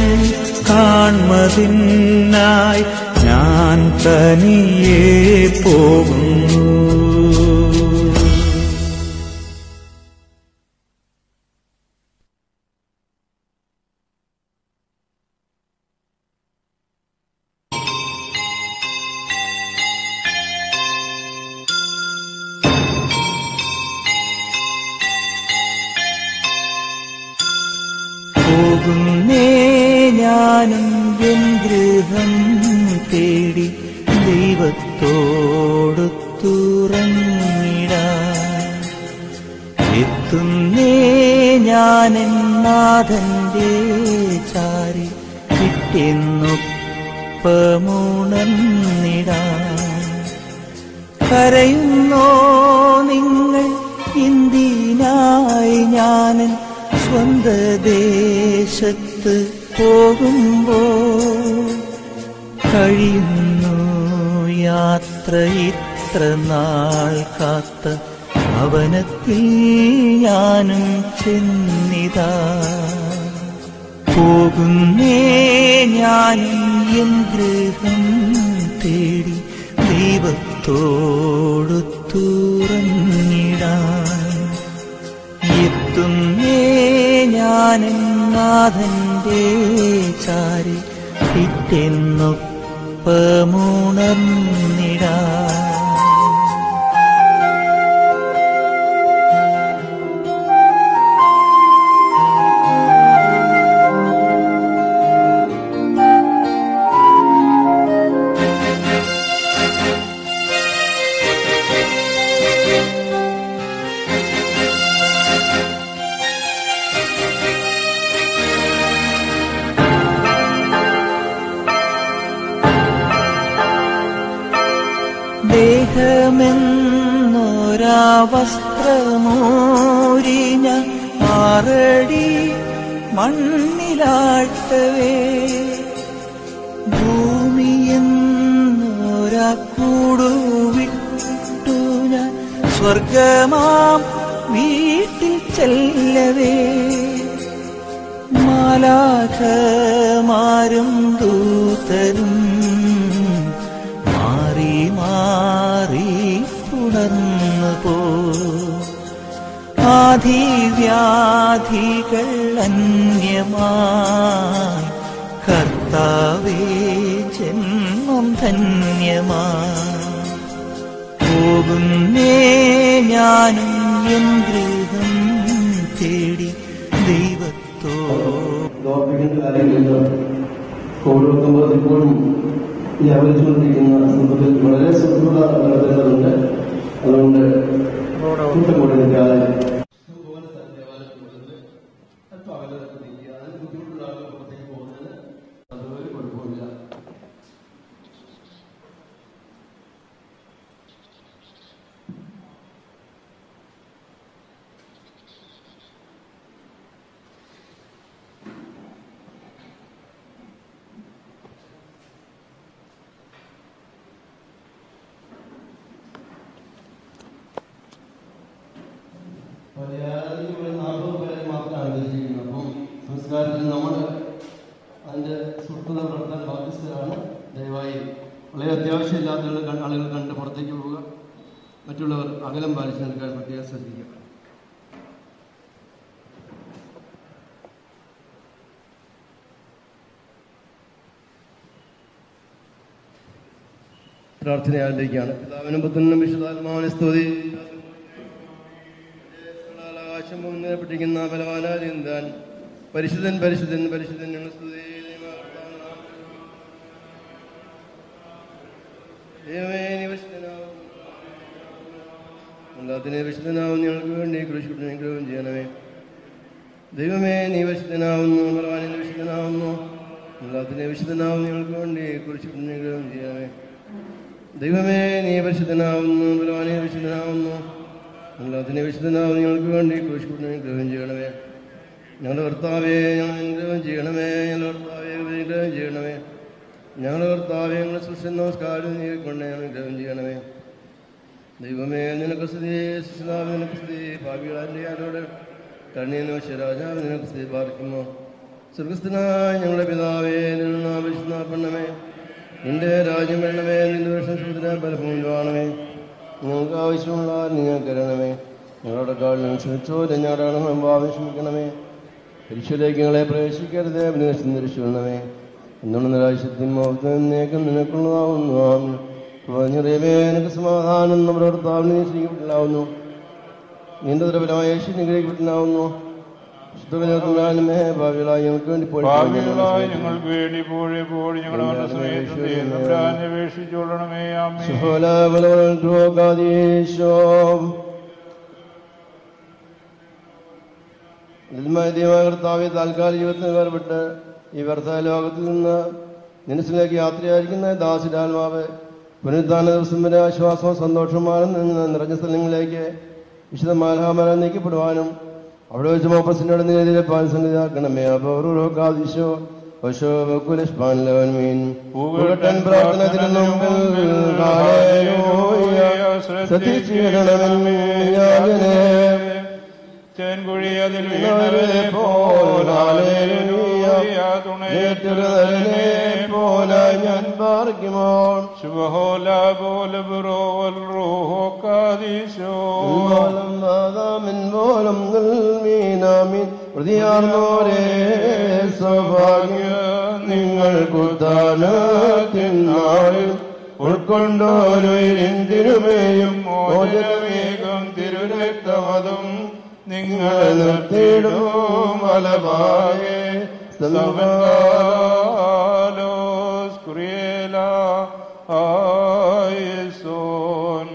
കാൺമതിനായി ഞാൻ തനിയെ പോകുന്നു പോകുന്നേ ഞാനും എൻ ഗൃഹം തേടി ദൈവത്തോടു തുറന്നിടാൻ എത്തുന്നേ ഞാനെൻ നാഥന്റെ ചാരി കിട്ടിയെന്നൊപ്പമുണർന്നിടാൻ കരയുന്നോ നിങ്ങൾ ഇന്ത്യനായി ഞാനൻ സ്വന്ത ദേശത്ത് പോകുമ്പോൾ കഴിയുന്നു യാത്ര ഇത്ര നാൾ കാത്ത ഭവനത്തിൽ ഞാനും ചെന്നിതാ പോകുന്നേ ഞാനും എൻ ഗൃഹം തേടി ദൈവത്തോടു തുറന്നിടാൻ എത്തുന്നേ ഞാനും നാഥന്റെ ചാരി പിറ്റെന്നൊപ്പമുണർന്നിടാൻ ദേഹമെന്നൊരാ വസ്ത്ര ആറടി മണ്ണിലാഴ്ത്തവേ ഭൂമി എന്നൊരാ കൂടു വിട്ടു ഞാൻ സ്വർഗമാം വീട്ടിൽ ചെല്ലവേ മാലാഖമാരും ദൂതരും മാറി മാറി തുടർന്നു പോ ആധിവ്യാധികൾ അന്യമായി കർത്താവേ ജന്മം ധന്യമായി പോകുന്നേ ഞാനും എൻ ഗൃഹം തേടി ദൈവത്തോ ദൗർബല്യങ്ങളുടെ കാര്യങ്ങളിൽ കോവിഡ് ഇപ്പോഴും വ്യാപരിച്ചുകൊണ്ടിരിക്കുന്ന സന്ദർഭത്തിൽ വളരെ ശ്രദ്ധ നടത്തേണ്ടതുണ്ട് അതുകൊണ്ട് കൂട്ടം കൂടെ നിൽക്കാതെ സംസ്കാരത്തിൽ നമ്മൾ അതിന്റെ സുഹൃത്തുത നടത്താൻ ബാധ്യസ്ഥരാണ് ദയവായി വളരെ അത്യാവശ്യമില്ലാത്ത ആളുകൾ ആളുകൾ കണ്ട് പുറത്തേക്ക് പോവുക മറ്റുള്ളവർ അകലം പാലിച്ചു നിൽക്കാൻ പ്രത്യേകം ശ്രദ്ധിക്കുക പ്രാർത്ഥന ആരംഭിക്കുകയാണ് പിതാവിനും പുത്രനും വിശുദ്ധാത്മാവിനെ സ്തുതി ആകാശം മുന്നേറപ്പെട്ടിരിക്കുന്ന ബലവാനാരിന്താൻ പരിശുദ്ധൻ പരിശുദ്ധൻ പരിശുദ്ധൻ ഞങ്ങൾ സ്തുതി ദൈവമേ നീ വിശുദ്ധനാവും എല്ലാത്തിനെ വിശുദ്ധനാവും ഞങ്ങൾക്ക് വേണ്ടി കൃഷി അനുഗ്രഹം ചെയ്യണമേ ദൈവമേ നീ വിശുദ്ധനാവുന്നു ബലവാനെ വിശുദ്ധനാവുന്നു എല്ലാത്തിനെ വിശുദ്ധനാവും ഞങ്ങൾക്ക് വേണ്ടി കുറിച്ച് അനുഗ്രഹം ചെയ്യണമേ ദൈവമേ നീ പരിശുദ്ധനാവുന്നു ബലവാനെ വിശുദ്ധനാവുന്നു എല്ലാത്തിനെ വിശുദ്ധനാവും ഞങ്ങൾക്ക് വേണ്ടി കുറിച്ച് അനുഗ്രഹം ചെയ്യണമേ ഞങ്ങളുടെ കർത്താവെ ഞങ്ങൾ അനുഗ്രഹം ചെയ്യണമേ ഞങ്ങളുടെ കർത്താവെ അനുഗ്രഹം ചെയ്യണമേ ഞങ്ങളുടെ കർത്താവെ ഞങ്ങളുടെ സൃഷ്ടി നമസ്കാരം നീ കൊണ്ട് ഞങ്ങൾ അനുഗ്രഹം ചെയ്യണമേ ദൈവമേ നിനക്ക് സ്തുതി സുസ്ലാവ് നിനക്ക് സ്തുതി ഭാവികളാൻ്റെ ആരോട് കണ്ണീനോ ശരാജാവ് നിനക്ക് സ്തുതി പാർക്കുമോ സ്വർഗസ്ഥനായ ഞങ്ങളുടെ പിതാവേ നിന്നെ വിശുദ്ധപ്പെടണമേ നിന്റെ രാജ്യം വേണമേ നിന്റെ ദോഷം സൂത്ര പലപ്പോഴും കാണമേ ഞങ്ങൾക്ക് ആവശ്യമുള്ള നിങ്ങൾക്ക് തരണമേ ഞങ്ങളുടെ കാലിനും ക്ഷമിച്ചോ ഞങ്ങളുടെ ഭാവം ക്ഷമിക്കണമേ പരിശുദ്ധേക്ക് ഞങ്ങളെ പ്രവേശിക്കരുത് നിരശിക്കണമേ എന്നുള്ള രാജ്യത്തിൻ മോഹത്തേക്കും നിനക്കുള്ളതാവുന്നു പറഞ്ഞറിയവേ എനിക്ക് സമാധാനം നമ്മുടെ ഭർത്താവിനെ സ്വീകരിക്കപ്പെട്ടില്ലാവുന്നു നിന്റെ ദുരബലമായ യേശു നിഗ്രഹിക്കപ്പെട്ടില്ലാവുന്നു ശുദ്ധകന്യാത്മാനുമേ ഭാവികളായി ഞങ്ങൾക്ക് വേണ്ടി ഭാവികളായി ഞങ്ങൾക്ക് വേണ്ടി പോഴെ പോഴി ഞങ്ങളുടെ മരണസമയത്ത് അപേക്ഷിച്ചുകൊള്ളണമേ അമ്മേ കർത്താവെ താൽക്കാലിക ജീവിതത്തിന് വേർപെട്ട് ഈ വ്യർത്ഥ ലോകത്തിൽ നിന്ന് നിനസിലേക്ക് യാത്രയായിരിക്കുന്ന ദാസിരാത്മാവ് പുനരുദ്ധാന ദിവസം വരെ ആശ്വാസവും സന്തോഷവും നിറഞ്ഞ സ്ഥലങ്ങളിലേക്ക് വിശുദ്ധ മാലാമര നീക്കപ്പെടുവാനും അവിടെ വെച്ച് മോപ്പസിനോട് നീതിയിലെ പാൻ സന്നിധാക്കണമേ അപൂർവകാദിശോ പശോ കുലഷ്പാൻലവൻമീൻ പൂകട്ടൻ പ്രാർത്ഥന തിരുന്നുമ്പിൽ സത്യക്ഷീകരണമെന്നേ തേൻകുഴി അതിൽ വീണവരെ പോല ഞാൻ പാർക്കുമോ ശുഭഹോല പോലെ ബുറോവൽ റൂഹോ കാദീശോ പോലം നാദാമിൻ പോലം നൽമീനാമിൻ പ്രതിയാർന്നോരേ സൗഭാഗ്യ നിങ്ങൾക്കുത്താനത്തിനാളിൽ ഉൾക്കൊണ്ടോരുതിരുമേയും മോചനമേകം തിരുരക്തമതും നിങ്ങൾ നിർത്തിയിടും മലഭാഗേ സവൻകാലോസ് കുറിയേല ആയസോൻ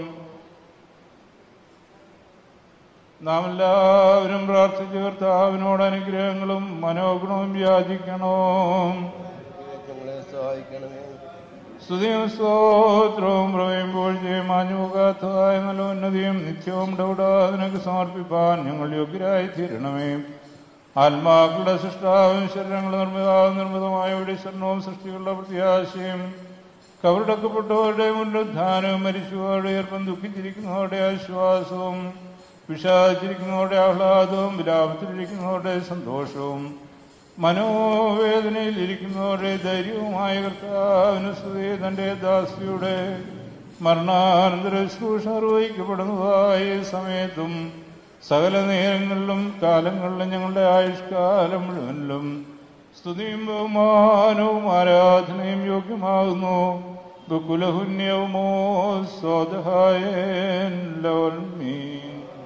നാം എല്ലാവരും പ്രാർത്ഥിച്ചു കർത്താവിനോട് അനുഗ്രഹങ്ങളും മനോഗുണവും യാചിക്കണം ഞങ്ങളെ സഹായിക്കണമേ സ്തുതിയും സ്തോത്രവും പ്രവയുമ്പോൾ മാഞ്ഞുപോകാത്തതായ നല്ല ഉന്നതിയും നിത്യവും ഡൗടാ നിനക്ക് സമർപ്പിപ്പാൻ ഞങ്ങൾ യോഗ്യരായി തീരണമേ ആത്മാക്കളുടെ സൃഷ്ടാവും ശരീരങ്ങൾ നിർമ്മിതാവും നിർമ്മിതമായവരുടെ ശരണവും സൃഷ്ടികളുടെ പ്രത്യാശയും കവറടക്കപ്പെട്ടവരുടെ മുന്നുദ്ധാനവും മരിച്ചവരുടെ ഏർപ്പം ദുഃഖിച്ചിരിക്കുന്നവരുടെ ആശ്വാസവും വിഷാദിച്ചിരിക്കുന്നവരുടെ ആഹ്ലാദവും വിലാപത്തിലിരിക്കുന്നവരുടെ സന്തോഷവും മനോവേദനയിൽ ഇരിക്കുന്നവരുടെ ധൈര്യവുമായ കർത്താവിന് സ്തുതി തന്റെ ദാസിയുടെ മരണാനന്തര ശുശ്രൂഷ നിർവഹിക്കപ്പെടുന്നതായ സമയത്തും സകല നേരങ്ങളിലും കാലങ്ങളിലും ഞങ്ങളുടെ ആയുഷ്കാലം മുഴുവനിലും സ്തുതിയും ബഹുമാനവും ആരാധനയും യോഗ്യമാകുന്നു ബുക്കുലഹുന്യവുമോ സ്വതഹായൻ ലോൽമീൻ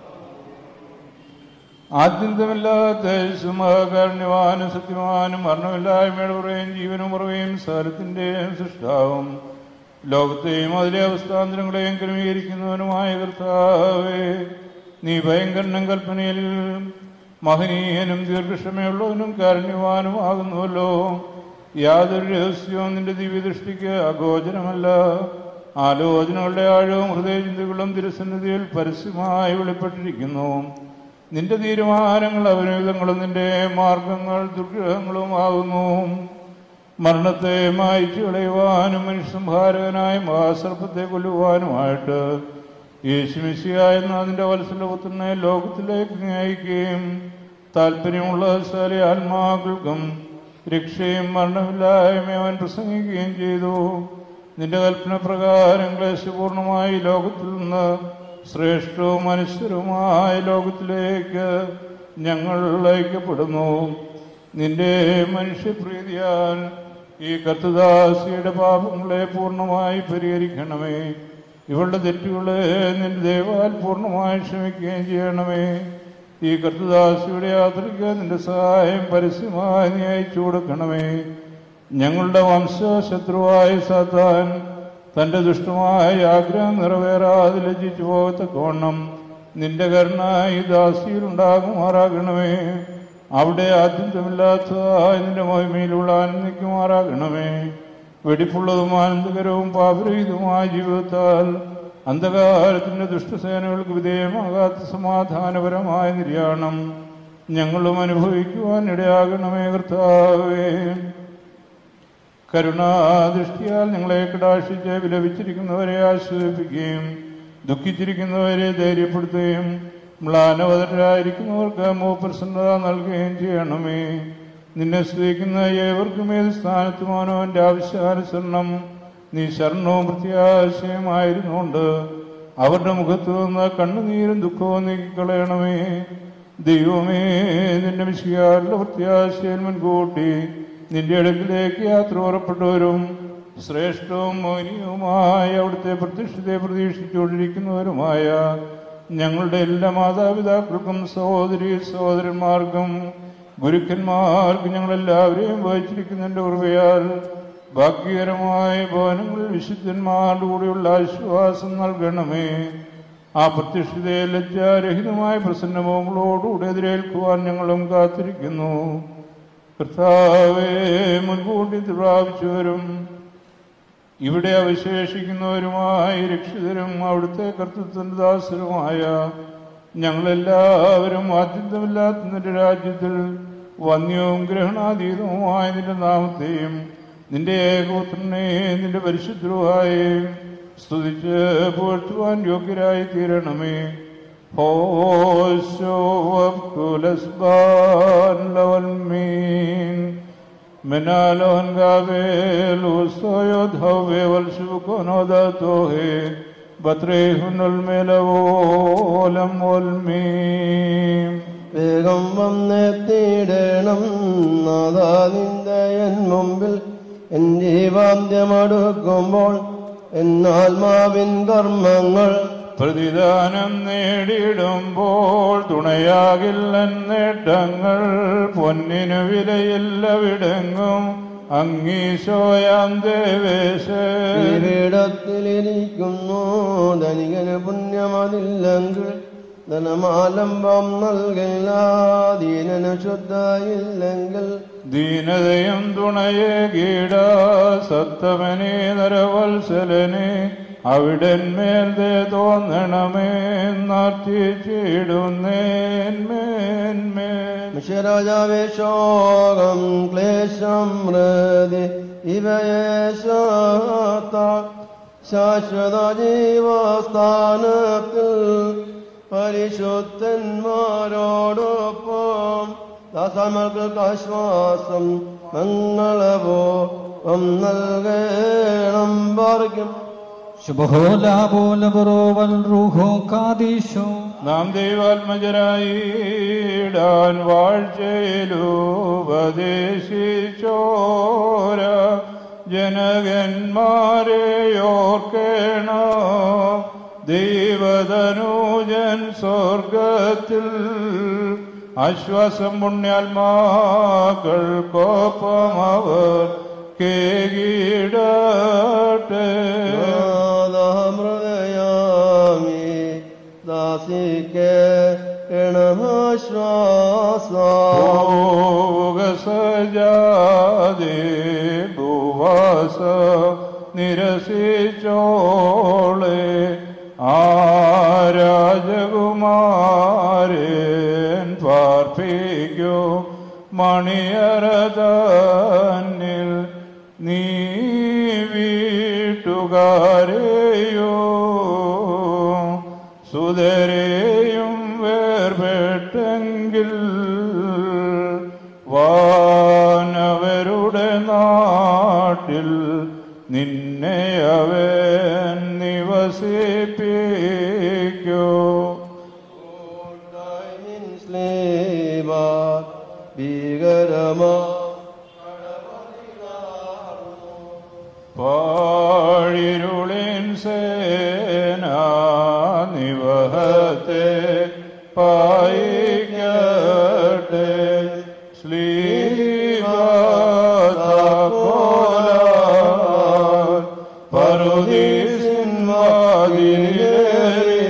ആദ്യന്തമില്ലാത്ത സുമകാരുണ്യവാനും സത്യവാനും മരണമില്ലായ്മയുടെ ഉറയും ജീവനും ഉറവയും സകലത്തിന്റെയും സൃഷ്ടാവും ലോകത്തെയും അതിലെ അവസ്ഥാന്തരങ്ങളെയും ക്രമീകരിക്കുന്നവനുമായ കർത്താവേ നീ ഭയങ്കരനും കൽപ്പനയിൽ മഹനീയനും ദീർഘക്ഷമയുള്ളവനും കാരുണ്യവാനുമാകുന്നുവല്ലോ യാതൊരു രഹസ്യവും നിന്റെ ദിവ്യദൃഷ്ടിക്ക് അഗോചരമല്ല ആലോചനകളുടെ ആഴവും ഹൃദയചിന്തകളും തിരുസന്നിധിയിൽ പരസ്യമായി വെളിപ്പെട്ടിരിക്കുന്നു നിന്റെ തീരുമാനങ്ങൾ അവിനീതങ്ങളും നിന്റെ മാർഗങ്ങൾ ദുർഗ്രഹങ്ങളുമാകുന്നു മരണത്തെ മായ്ച്ചു കളയുവാനും മനുഷ്യസംഹാരകനായ മഹാസർപ്പത്തെ കൊല്ലുവാനുമായിട്ട് യേശുമിശിയായ അതിന്റെ വത്സലപുത്രനെ ലോകത്തിലേക്ക് നയിക്കുകയും താല്പര്യമുള്ള സകല ആത്മാക്കൾക്കും രക്ഷയും മരണമില്ലായ്മയും അവൻ പ്രസംഗിക്കുകയും ചെയ്തു നിന്റെ കൽപ്പന പ്രകാരം ക്ലേശപൂർണമായി ലോകത്തിൽ നിന്ന് ശ്രേഷ്ഠവും മനുഷ്യരുമായ ലോകത്തിലേക്ക് ഞങ്ങൾ അയക്കപ്പെടുന്നു നിന്റെ മനുഷ്യപ്രീതിയാൽ ഈ കത്തുദാസിയുടെ പാപങ്ങളെ പൂർണ്ണമായി പരിഹരിക്കണമേ ഇവളുടെ തെറ്റുകളെ നിന്റെ ദൈവാൽ പൂർണ്ണമായി ക്ഷമിക്കുകയും ചെയ്യണമേ ഈ കർത്തദാസിയുടെ യാത്രയ്ക്ക് നിന്റെ സഹായം പരസ്യമായി നീ അയച്ചു കൊടുക്കണമേ ഞങ്ങളുടെ വംശശത്രുവായ സാത്താൻ തന്റെ ദുഷ്ടമായ ആഗ്രഹം നിറവേറാതെ ലജ്ജിച്ചു പോകത്തക്കവണ്ണം നിന്റെ കരുണ ഈ ദാസിയിൽ ഉണ്ടാകുമാറാകണമേ അവിടെ ആദ്യന്തമില്ലാത്തതായ നിന്റെ മഹിമയിലുള്ള ആനന്ദിക്കുമാറാകണമേ വെടിപ്പുള്ളതും ആനന്ദകരവും പാപരഹിതവുമായ ജീവിതത്താൽ അന്ധകാരത്തിന്റെ ദുഷ്ടസേനകൾക്ക് വിധേയമാകാത്ത സമാധാനപരമായ നിര്യാണം ഞങ്ങളും അനുഭവിക്കുവാൻ ഇടയാകണമേ കർത്താവേ കരുണാദൃഷ്ടിയാൽ ഞങ്ങളെ കടാക്ഷിച്ച് വിലപിച്ചിരിക്കുന്നവരെ ആശ്വസിപ്പിക്കുകയും ദുഃഖിച്ചിരിക്കുന്നവരെ ധൈര്യപ്പെടുത്തുകയും മ്ലാനവതരായിരിക്കുന്നവർക്ക് മോപ്രസന്നത നൽകുകയും ചെയ്യണമേ നിന്നെ സ്തുതിക്കുന്ന ഏവർക്കും ഏത് സ്ഥാനത്തുമാനോ എൻ്റെ ആവശ്യാനുസരണം നീ ശരണവും പ്രത്യാശയുമായിരുന്നുകൊണ്ട് അവരുടെ മുഖത്തു നിന്ന് കണ്ണുനീരും ദുഃഖവും നീക്കിക്കളയണമേ ദൈവമേ നിന്റെ വിഷയാരുടെ പ്രത്യാശയിൽ മുൻകൂട്ടി നിന്റെ അടുക്കിലേക്ക് യാത്ര പുറപ്പെട്ടവരും ശ്രേഷ്ഠവും മൗനിയുമായ അവിടുത്തെ പ്രത്യക്ഷത്തെ പ്രതീക്ഷിച്ചുകൊണ്ടിരിക്കുന്നവരുമായ ഞങ്ങളുടെ എല്ലാ മാതാപിതാക്കൾക്കും സഹോദരി സഹോദരന്മാർക്കും ഗുരുക്കന്മാർക്ക് ഞങ്ങളെല്ലാവരെയും വഹിച്ചിരിക്കുന്നതിന്റെ കൃപയാൽ ഭാഗ്യകരമായ ഭവനങ്ങളിൽ വിശുദ്ധന്മാരുടെ കൂടെയുള്ള ആശ്വാസം നൽകണമേ ആ പ്രത്യക്ഷതയെ ലജ്ജാരഹിതമായ പ്രസന്നമോങ്ങളോടുകൂടെ എതിരേൽക്കുവാൻ ഞങ്ങളും കാത്തിരിക്കുന്നു കർത്താവേ മുൻകൂട്ടി പ്രാപിച്ചവരും ഇവിടെ അവശേഷിക്കുന്നവരുമായ രക്ഷിതരും അവിടുത്തെ കർത്തൃത്വന്റെ ദാസരുമായ ഞങ്ങളെല്ലാവരും ആദ്യന്തമില്ലാത്ത നിന്റെ രാജ്യത്തിൽ വന്യവും ഗ്രഹണാതീതവുമായ നിന്റെ നാമത്തെയും നിന്റെ ഏകപുത്രനെ നിന്റെ പരിശുദ്ധരുമായി സ്തുതിച്ച് പുകഴ്ത്തുവാൻ യോഗ്യരായി തീരണമേ ഹോശോ കുലസ്ബാൻ ലവൽമീൻ منالون قابل وصيد هوي والشبكون وداتوه بطريهن الملوولم والميم വേഗം വന്നെത്തിയിടണം നാദാ നിന്റെ എൻ മുമ്പിൽ എൻ ജീവാന്ത്യമടുക്കുമ്പോൾ എന്നാത്മാവിൻ കർമ്മങ്ങൾ പ്രതിദാനം നേടിയിടുമ്പോൾ തുണയാകില്ല നേട്ടങ്ങൾ പൊന്നിനു വിലയില്ലവിടെങ്ങും അങ്ങീശോയാം ദേവേശ പീഠത്തിലിരിക്കുന്നു ധനികന് പുണ്യമതില്ലെങ്കിൽ ധനമാലംബം നൽകില്ല ദീനന് ശുദ്ധായില്ലെങ്കിൽ ദീനതയും തുണയെ കീട സത്തമനെ നരവത്സലനെ അവിടന്മേൽ ദേ തോന്നണമേ നാർത്തിച്ചിടുന്നേന്മേന്മേൽ മനുഷ്യരാജാവേ ശോകം ക്ലേശം മൃതി ഇവയേശാത്ത ശാശ്വത ജീവസ്ഥാനത്തിൽ പരിശുദ്ധന്മാരോടൊപ്പം ദാസന്മാർക്ക് ആശ്വാസം മംഗളവോ നൽകണം പാർക്കും നാം ദൈവാത്മജരായിടാൻ വാഴ്ചയിലുപദേശിച്ചോര ജനകന്മാരെ ഓർക്കേണ ദൈവതനൂജൻ സ്വർഗത്തിൽ ആശ്വാസം പുണ്യാത്മാക്കൾക്കൊപ്പം അവർ കേകിടട്ടെ ഹൃദയാമി ദാസിക്ക് സജാതി ഭുവാസ നിരസിച്ചോളെ ആരാജകുമാരൻ പാർപ്പിക്കോ മണിയറതന്നിൽ നീ വീട്ടുകാരെയോ സുതരെയും വേർപെട്ടെങ്കിൽ വാനവരുടെ നാട്ടിൽ നിന്നെ അവൻ നിവസിപ്പിക്കോ ഭീകരമാ പാഴിരുളിൻ സേന നിവഹത്തെ പായിക്കട്ടെ ശ്രീവാദോല പറുദീസിൻ വാതിലേറി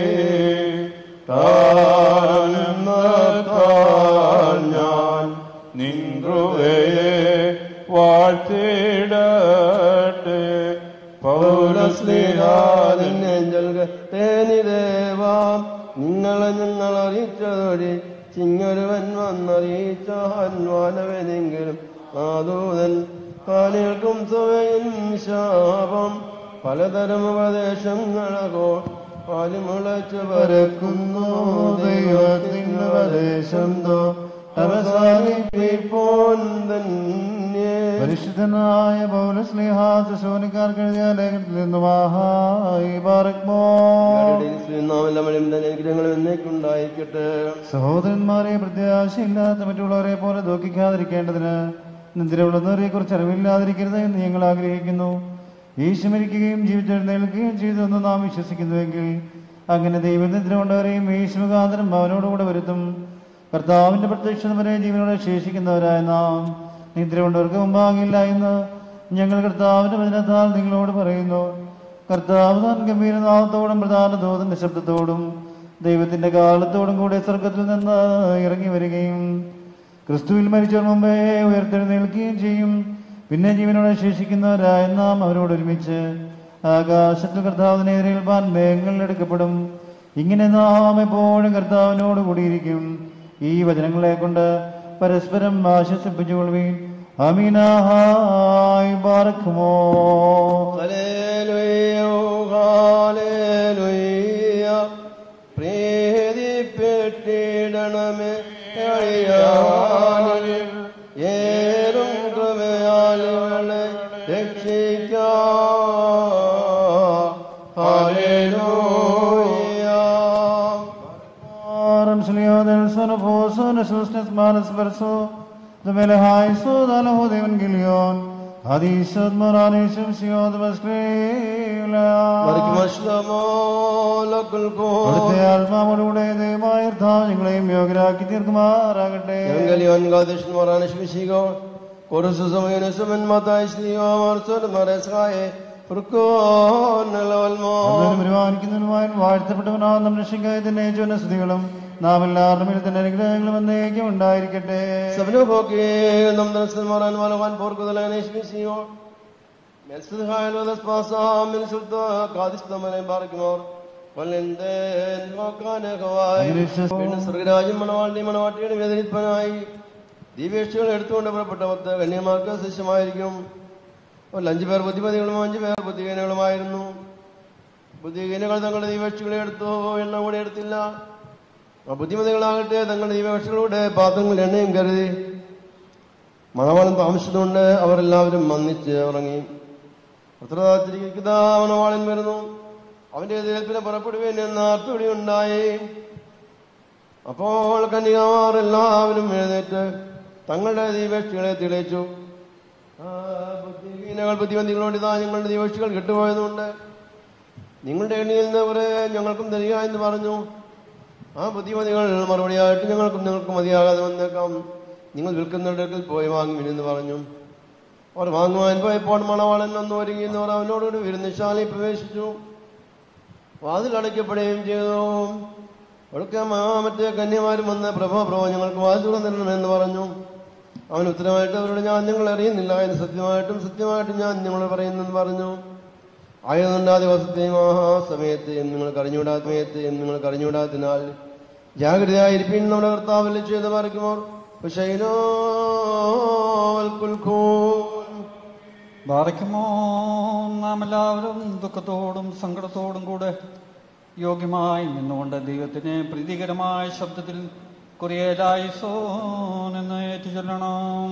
താനെന്നതാൽ ഞാൻ നിൻകൃപയെ വാഴ്ത്തിടട്ടെ പൗരസ്ലിഹാദിനേവാം നിങ്ങളെ ഞങ്ങൾ അറിയിച്ചതൊഴി ചിങ്ങൊരുവൻ വന്നറിയിച്ച ഹൻവാനവനെങ്കിലും ആദൂതൻ കാലികൾക്കും സ്വയം ശാപം പലതരം ഉപദേശങ്ങളകോ പാലിമുളച്ചു പരക്കുന്നു ദൈവത്തിന് ഉപദേശം തോ അവസാനിപ്പിപ്പോൻ തന്നെ പരിശുദ്ധനായ പൗലസ്ലിഹാസോനിക്കാർക്ക് എഴുതിയ ലേഖനത്തിൽ നിന്ന് മഹായി പാർക്കുമോ അനുഗ്രഹങ്ങൾ എന്നേക്കുണ്ടായിക്കട്ടെ സഹോദരന്മാരെ പ്രത്യാശയില്ലാത്ത മറ്റുള്ളവരെ പോലെ ദുഃഖിക്കാതിരിക്കേണ്ടതിന് നിദ്രയുള്ളവരെ കുറിച്ച് അറിവില്ലാതിരിക്കരുത് എന്ന് ഞങ്ങൾ ആഗ്രഹിക്കുന്നു യേശു മരിക്കുകയും ജീവിച്ചെഴുന്നേൽക്കുകയും ചെയ്തെന്ന് നാം വിശ്വസിക്കുന്നുവെങ്കിൽ അങ്ങനെ ദൈവനിദ്ര കൊണ്ടവരെയും യേശു മുഖാന്തരം അവനോടുകൂടെ വരുത്തും കർത്താവിന്റെ പ്രത്യക്ഷത വരെ ജീവനോടെ ശേഷിക്കുന്നവരായ നാം നിദ്ര കൊണ്ടവർക്ക് മുമ്പാകില്ല എന്ന് ഞങ്ങൾ കർത്താവിന്റെ വചനത്താൽ നിങ്ങളോട് പറയുന്നു കർത്താവ് താൻ ഗംഭീരനാഥത്തോടും പ്രധാന ദൂതന്റെ ശബ്ദത്തോടും ദൈവത്തിന്റെ കാലത്തോടും കൂടെ സ്വർഗത്തിൽ നിന്ന് ഇറങ്ങി വരികയും ക്രിസ്തുവിൽ മരിച്ചവർ മുമ്പേ ഉയർത്തെഴുന്നേൽക്കുകയും ചെയ്യും പിന്നെ ജീവനോടെ ശേഷിക്കുന്നവരായ നാം അവരോട് ഒരുമിച്ച് ആകാശത്തിൽ കർത്താവിനെ എതിരേൽപ്പാൻ മേഘങ്ങളിൽ എടുക്കപ്പെടും ഇങ്ങനെ നാം എപ്പോഴും കർത്താവിനോട് കൂടിയിരിക്കും ഈ വചനങ്ങളെ കൊണ്ട് പരസ്പരം ആശ്വസിപ്പിച്ചുകൊള്ളുവീൻ അമീനാഹായ് ബാറക്കുമോ ഹല്ലേലൂയ, ഹല്ലേലൂയ. പ്രീതിപ്പെട്ടിടണമേ അടിയാനിൽ ഏറും കൃപയാലുകളെ രക്ഷിക്കാം ഹല്ലേലൂയ. Aram Shlio del Sono Poso, Nesusnes Manas Verso, the Melehai So, the Loho Evangelion, Hadishad Moranishim Siod Vaskrila. അവിടുത്തെ ആത്മാവോടുകൂടെ ദൈവമായ ഞങ്ങളെയും യോഗ്യരാക്കി തീർക്കുമാറാകട്ടെ Evangelion Gadish Moranish Mishigo, Korusus Omenusumen Matais Leo Marsod Mareshae, Furkon Lalmo. ഒന്നിനും പരിപാലിക്കുന്നതിനുമായി വാഴ്ത്തപ്പെട്ടവനാകുന്ന മനുഷ്യക്കായി തന്നെ ചൊന്ന സ്തുതികളും നാം എല്ലാവരുടെ മേൽ തന്നെ അനുഗ്രഹങ്ങളും എന്നേക്കും ഉണ്ടായിരിക്കട്ടെ Sabnuhoki, Namdan Moran Valavan Porkudalanesh Misio, Melsid Hailo das Pasa, Milsulta, Kadis Tamane Barkmor, സ്വർഗരാജ്യം മണവാളിന്റെ മണവാട്ടിയുടെ വേദനിപ്പനായി ദിവ്യേഷ്ടികൾ എടുത്തുകൊണ്ട് പുറപ്പെട്ട പത്ത് കന്യമാർക്ക് ശിഷ്യമായിരിക്കും ഒരു അഞ്ചു പേർ ബുദ്ധിമതികളും അഞ്ചു പേർ ബുദ്ധിഹീനകളുമായിരുന്നു ബുദ്ധിഹീനകൾ തങ്ങളുടെ ദീപക്ഷികളെ എടുത്തു എണ്ണ കൂടെ എടുത്തില്ല ആ ബുദ്ധിമതികളാകട്ടെ തങ്ങളുടെ ദീപക്ഷികളുടെ പാത്രങ്ങൾ എണ്ണയും കരുതി മണവാളം താമസിച്ചതുകൊണ്ട് അവർ എല്ലാവരും വന്നിച്ച് ഉറങ്ങി പത്രത്തിരിക്കുന്ന മണവാളൻ വരുന്നു അവന്റെ എതിരേൽപ്പിനെ പുറപ്പെടുവേൻ എന്ന അർത്ഥവിളി ഉണ്ടായി അപ്പോൾ കന്യകമാർ എല്ലാവരും എഴുന്നേറ്റ് തങ്ങളുടെ ദീപക്ഷികളെ തെളിയിച്ചു ആ ബുദ്ധിഹീനകൾ ബുദ്ധിമതികളോട് ഇതാ ഞങ്ങളുടെ ദീപക്ഷികൾ കെട്ടുപോയതുകൊണ്ട് നിങ്ങളുടെ എണ്ണിയിൽ നിന്ന് അവരെ ഞങ്ങൾക്കും തരിക എന്ന് പറഞ്ഞു ആ ബുദ്ധിമതികൾ മറുപടിയായിട്ട് ഞങ്ങൾക്കും ഞങ്ങൾക്കും മതിയാകാതെ വന്നേക്കാം നിങ്ങൾ വിൽക്കുന്നിടത്തിൽ പോയി വാങ്ങുവിനെന്ന് പറഞ്ഞു അവർ വാങ്ങുവാൻ പോയപ്പോൾ മണവാളൻ വന്ന് ഒരുങ്ങിയെന്നവർ അവനോടുകൂടി വിരുന്നശാലയിൽ പ്രവേശിച്ചു വാതിൽ അടയ്ക്കപ്പെടുകയും ചെയ്തു അവൾക്ക് മറ്റേ കന്യമാരും വന്ന് പ്രഭോ പ്രഭോ ഞങ്ങൾക്ക് വാതിൽ തുറന്നിടണമെന്ന് പറഞ്ഞു അവൻ ഉത്തരമായിട്ട് അവരോട് ഞാൻ നിങ്ങൾ അറിയുന്നില്ല എന്ന് സത്യമായിട്ടും സത്യമായിട്ടും ഞാൻ നിങ്ങളോട് പറയുന്നെന്ന് പറഞ്ഞു ആയതുകൊണ്ട് ആ ദിവസത്തെയും ആ സമയത്തെയും നിങ്ങൾക്ക് അറിഞ്ഞുവിടാത്ത സമയത്തെയും നിങ്ങൾക്ക് അറിഞ്ഞുവിടാത്തതിനാൽ ജാഗ്രതയായിരിക്കും നമ്മുടെ കർത്താവിൽ ചെയ്ത് മറിക്കുമോർ ബാറയ്ക്കുമോ നാം എല്ലാവരും ദുഃഖത്തോടും സങ്കടത്തോടും കൂടെ യോഗ്യമായി നിന്നുകൊണ്ട് ദൈവത്തിന് പ്രീതികരമായ ശബ്ദത്തിൽ കുറിയലായിസോൻ എന്ന് ഏറ്റു ചൊല്ലണം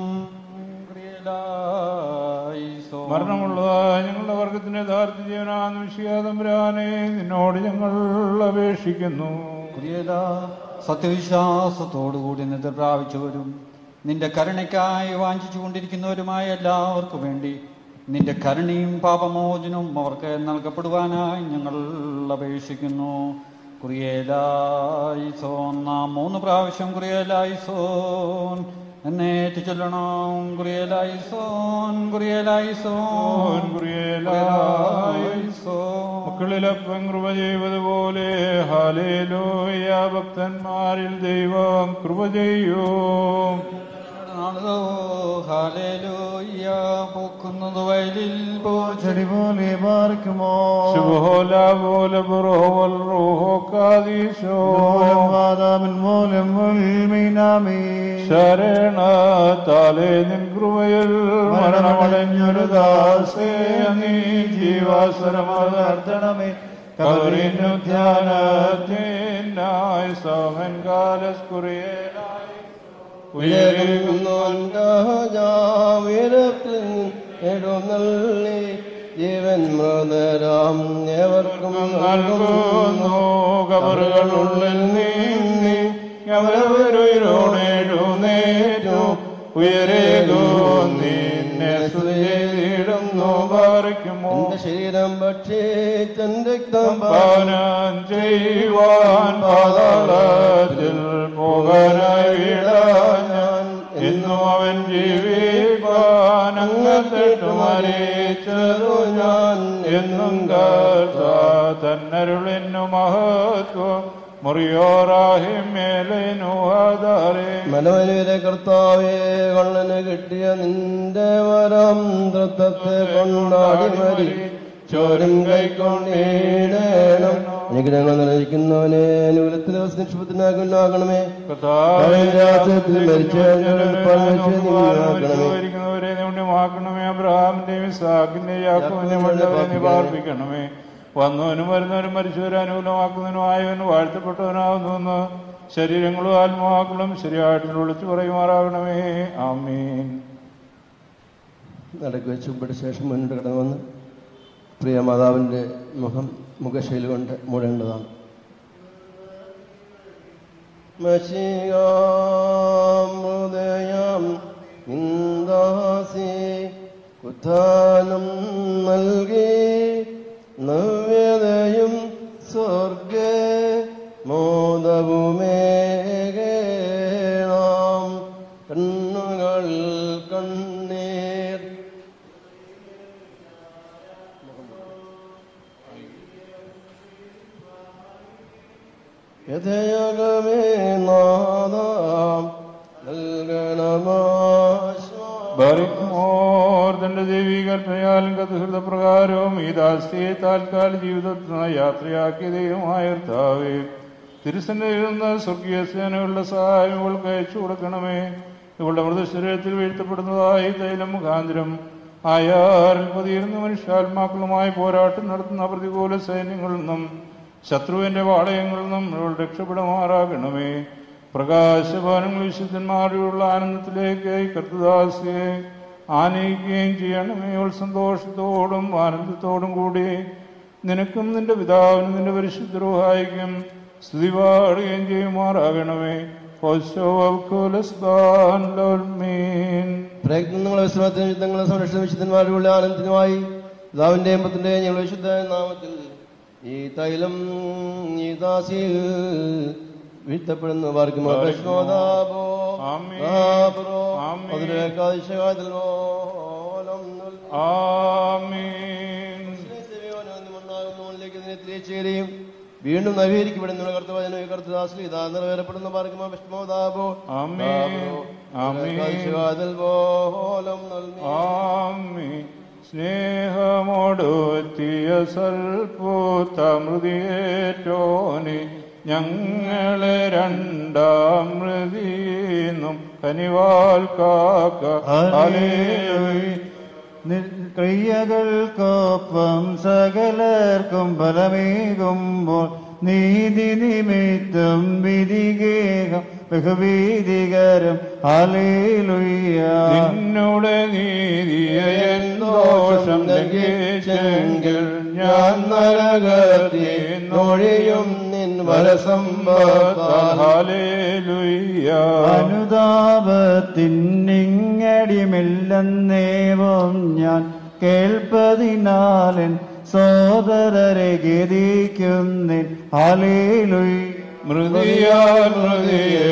കുറിയലായിസോൻ മരണമുള്ളതായ ഞങ്ങളുടെ വർഗത്തിന്റെ യഥാർത്ഥ ജീവനാന്ന് വിഷയാതമ്പരാനെ നിന്നോട് ഞങ്ങൾ അപേക്ഷിക്കുന്നു കുറിയല സത്യവിശ്വാസത്തോടുകൂടി നിദ്ര പ്രാപിച്ചവരും നിന്റെ കരുണയ്ക്കായി വാഞ്ചിച്ചു കൊണ്ടിരിക്കുന്നവരുമായ എല്ലാവർക്കും വേണ്ടി നിന്റെ കരുണയും പാപമോചനവും അവർക്ക് നൽകപ്പെടുവാനായി ഞങ്ങൾ അപേക്ഷിക്കുന്നു കുറിയേലായിസോൻ നാം മൂന്ന് പ്രാവശ്യം കുറിയേലായിസോൻ എന്നേറ്റ് ചൊല്ലണം കുറിയേലായിസോൻ കുറിയേലായിസോൻ കുറിയേലായിസോൻ മക്കളിലപ്പം കൃപ ചെയ്തതുപോലെ ഹാലേലോയ ഭക്തന്മാരിൽ ദൈവം കൃപ ചെയ്യൂ നാളോ ഹാലേലൂയ പൂക്കുന്നത് വയലിൽ ചെടി പോലെ പാർക്കുമോ ശുഭോല പോലെ ബുറോവൽ റൂഹോ കാദീശോ വാദാമിൻ മൂലം മീനാമേ ശരണ താലേ നിൻ കൃപയിൽ മരണമടഞ്ഞൊരു ദാസേ നീ ജീവാസുരമർത്തണമേ കവറിനു ധ്യാനത്തിനായി സോമൻ കാലസ്കുറിയേനായി എഴുന്നള്ളി ജീവൻ മൃതരാം ഏവർക്കും നൽകുന്നു കബറുകളുള്ളിൽ നീന്നി അവരവരുയിരോണേറ്റു ഉയരേകോ നിന്നെ സ്തുതിയിടുന്നു പാറിക്കുമോ എന്റെ ശരീരം ഭക്ഷിച്ചൻ രക്തം പാനം ചെയ്യുവാൻ പാതാളത്തിൽ പോകാനായി വീഴാൻ എന്നും അവൻ ജീവിപ്പാൻ അങ്ങത്തിട്ട് മരിച്ചതു ഞാൻ എന്നും കർത്ത തന്നരുളിന്നു മഹത്വം മുറിയോറാഹിമേലനുഹാദാരേ മനവനുവരെ കർത്താവേ കണ്ണന് കിട്ടിയ നിന്റെ വരം നൃത്തത്തെ കൊണ്ടാടി മരി ചോരും കൈക്കൊണ്ടേടേണം അനുഗ്രഹങ്ങൾ നിലനിൽക്കുന്നവനെ അനുകൂലത്തിൽ നിക്ഷേപത്തിനാകുന്നാകണമേ രാജ്യത്തിൽ മരിച്ചു ിക്കുന്നവരെ ഉണ്യമാക്കണമേ അബ്രഹാമിന്റെയും ഇസാഖിന്റെയും യാക്കോവിന്റെ മണ്ഡലത്തെ നിവാർപ്പിക്കണമേ വന്നവനും വരുന്നവരും മരിച്ചവരും അനുകൂലമാക്കുന്നതിനും ആയവനും വാഴ്ത്തപ്പെട്ടവനാകുന്നു ശരീരങ്ങളും ആത്മാക്കളും ശരിയായിട്ട് വിളിച്ചു പറയുമാറാകണമേ ആമീൻ നടക്ക് വെച്ച് ഇവിടെ ശേഷം മുന്നോട്ട് കടന്നു വന്ന് പ്രിയ മാതാവിൻ്റെ മുഖം മുഖശൈലി കൊണ്ട് മൂടേണ്ടതാണ് മഷികാമൃദയം ഇന്ദാസി ഉത്ഥാനം നൽകി നവ്യതയും സ്വർഗേ മോദവുമേകേണാം കണ്ണുകൾ കണ്ണീർ യഥയകമേ നാദാം നൽകണമാശ്വാ ബറിക്കുമോർ തന്റെ ദൈവീകൽപ്പനയാലും കത്തുഹൃതപ്രകാരവും ഈ ദാസ്യയെ താൽക്കാലിക ജീവിതത്തിനായി യാത്രയാക്കിയ ദൈവമായ കർത്താവേ തിരുസന്നിധിയിൽ നിന്ന് സ്വർഗീയ സേനകളുടെ സഹായം ഇവൾക്ക് അയച്ചു കൊടുക്കണമേ ഇവളുടെ മൃതശരീരത്തിൽ വീഴ്ത്തപ്പെടുന്നതായി തൈലം മുഖാന്തരം ആയാറിൽ പതിയിരുന്ന മനുഷ്യാത്മാക്കളുമായി പോരാട്ടം നടത്തുന്ന പ്രതികൂല സൈന്യങ്ങളിൽ നിന്നും ശത്രുവിന്റെ പാളയങ്ങളിൽ നിന്നും ഇവൾ രക്ഷപ്പെടുമാറാകണമേ പ്രകാശപാനങ്ങൾ വിശുദ്ധന്മാരുള്ള ആനന്ദത്തിലേക്ക് ഈ കർത്തദാസിയെ ആനയിക്കുകയും ചെയ്യണമേ ഇവൾ സന്തോഷത്തോടും ആനന്ദത്തോടും കൂടി നിനക്കും നിന്റെ പിതാവിനും നിന്റെ പരിശുദ്ധരൂഹായിക്കും സ്തുതി പാടുകയും ചെയ്യുമാറാകണമേ പ്രയത്നങ്ങളെ വിശ്രമത്തിനും യുദ്ധങ്ങളെ സംരക്ഷണ വിശുദ്ധന്മാരുടെ ആനന്ദത്തിനുമായി പിതാവിന്റെയും പുത്രന്റെയും ഞങ്ങളുടെ വിശുദ്ധ നാമത്തിൽ ഈ തൈലം ഈ ദാസിയിൽ വീഴ്ത്തപ്പെടുന്നു പാർക്കും കൃഷ്ണോദാപോ ചേരുകയും വീണ്ടും നവീകരിക്കപ്പെടുന്ന കർത്തവചന കർത്തദാസിൽ ഇതാ നിറവേറപ്പെടുന്ന പാർക്കുമോ വിഷ്ണോദാപോ സ്നേഹമോടുത്തിയ സൽപൂത്തമൃതിയേറ്റോനി ഞങ്ങളെ രണ്ടാം മൃതിന്നും കനിവാൽ കാക്ക ക്രിയകൾക്കൊപ്പം സകലർക്കും ഫലമേകുമ്പോൾ നീതി നിമിത്തം വിധികേകം ബഹുവീതികരം അലേലുയ്യ നിന്നുടെ നീതിയൻ ദോഷം ലംഘിച്ചെങ്കിൽ ഞാൻ നരകത്തിൽ നൊഴിയും നിൻ വരസംബാലേലുയ്യ അനുതാപത്തിന്നിങ്ങടിമില്ലെന്നേവം ഞാൻ കേൾപ്പതിനാലൻ സോദരരെ ഗതിക്കുന്നിൻ ഹാലേലുയ്യ മൃതിയാൽ മൃതിയെ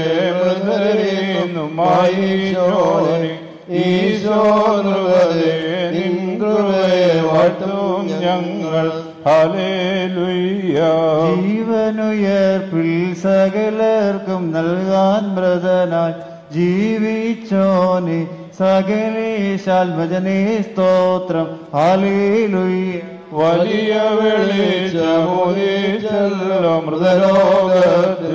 മൃതരേന്നുമായി ഈശോ നൃപതേ നിൻ കൃപയെ വാഴ്ത്തും ഞങ്ങൾ ഹലേലുയ്യ ജീവനുയർപ്പിൽ സകലർക്കും നൽകാൻ മൃതനായി ജീവിച്ചോനെ സകലേശാൽഭജനേ സ്തോത്രം ഹാലേലുയ്യ വലിയ വെളിച്ചമോദിച്ചല്ലോ മൃതലോകത്തിൽ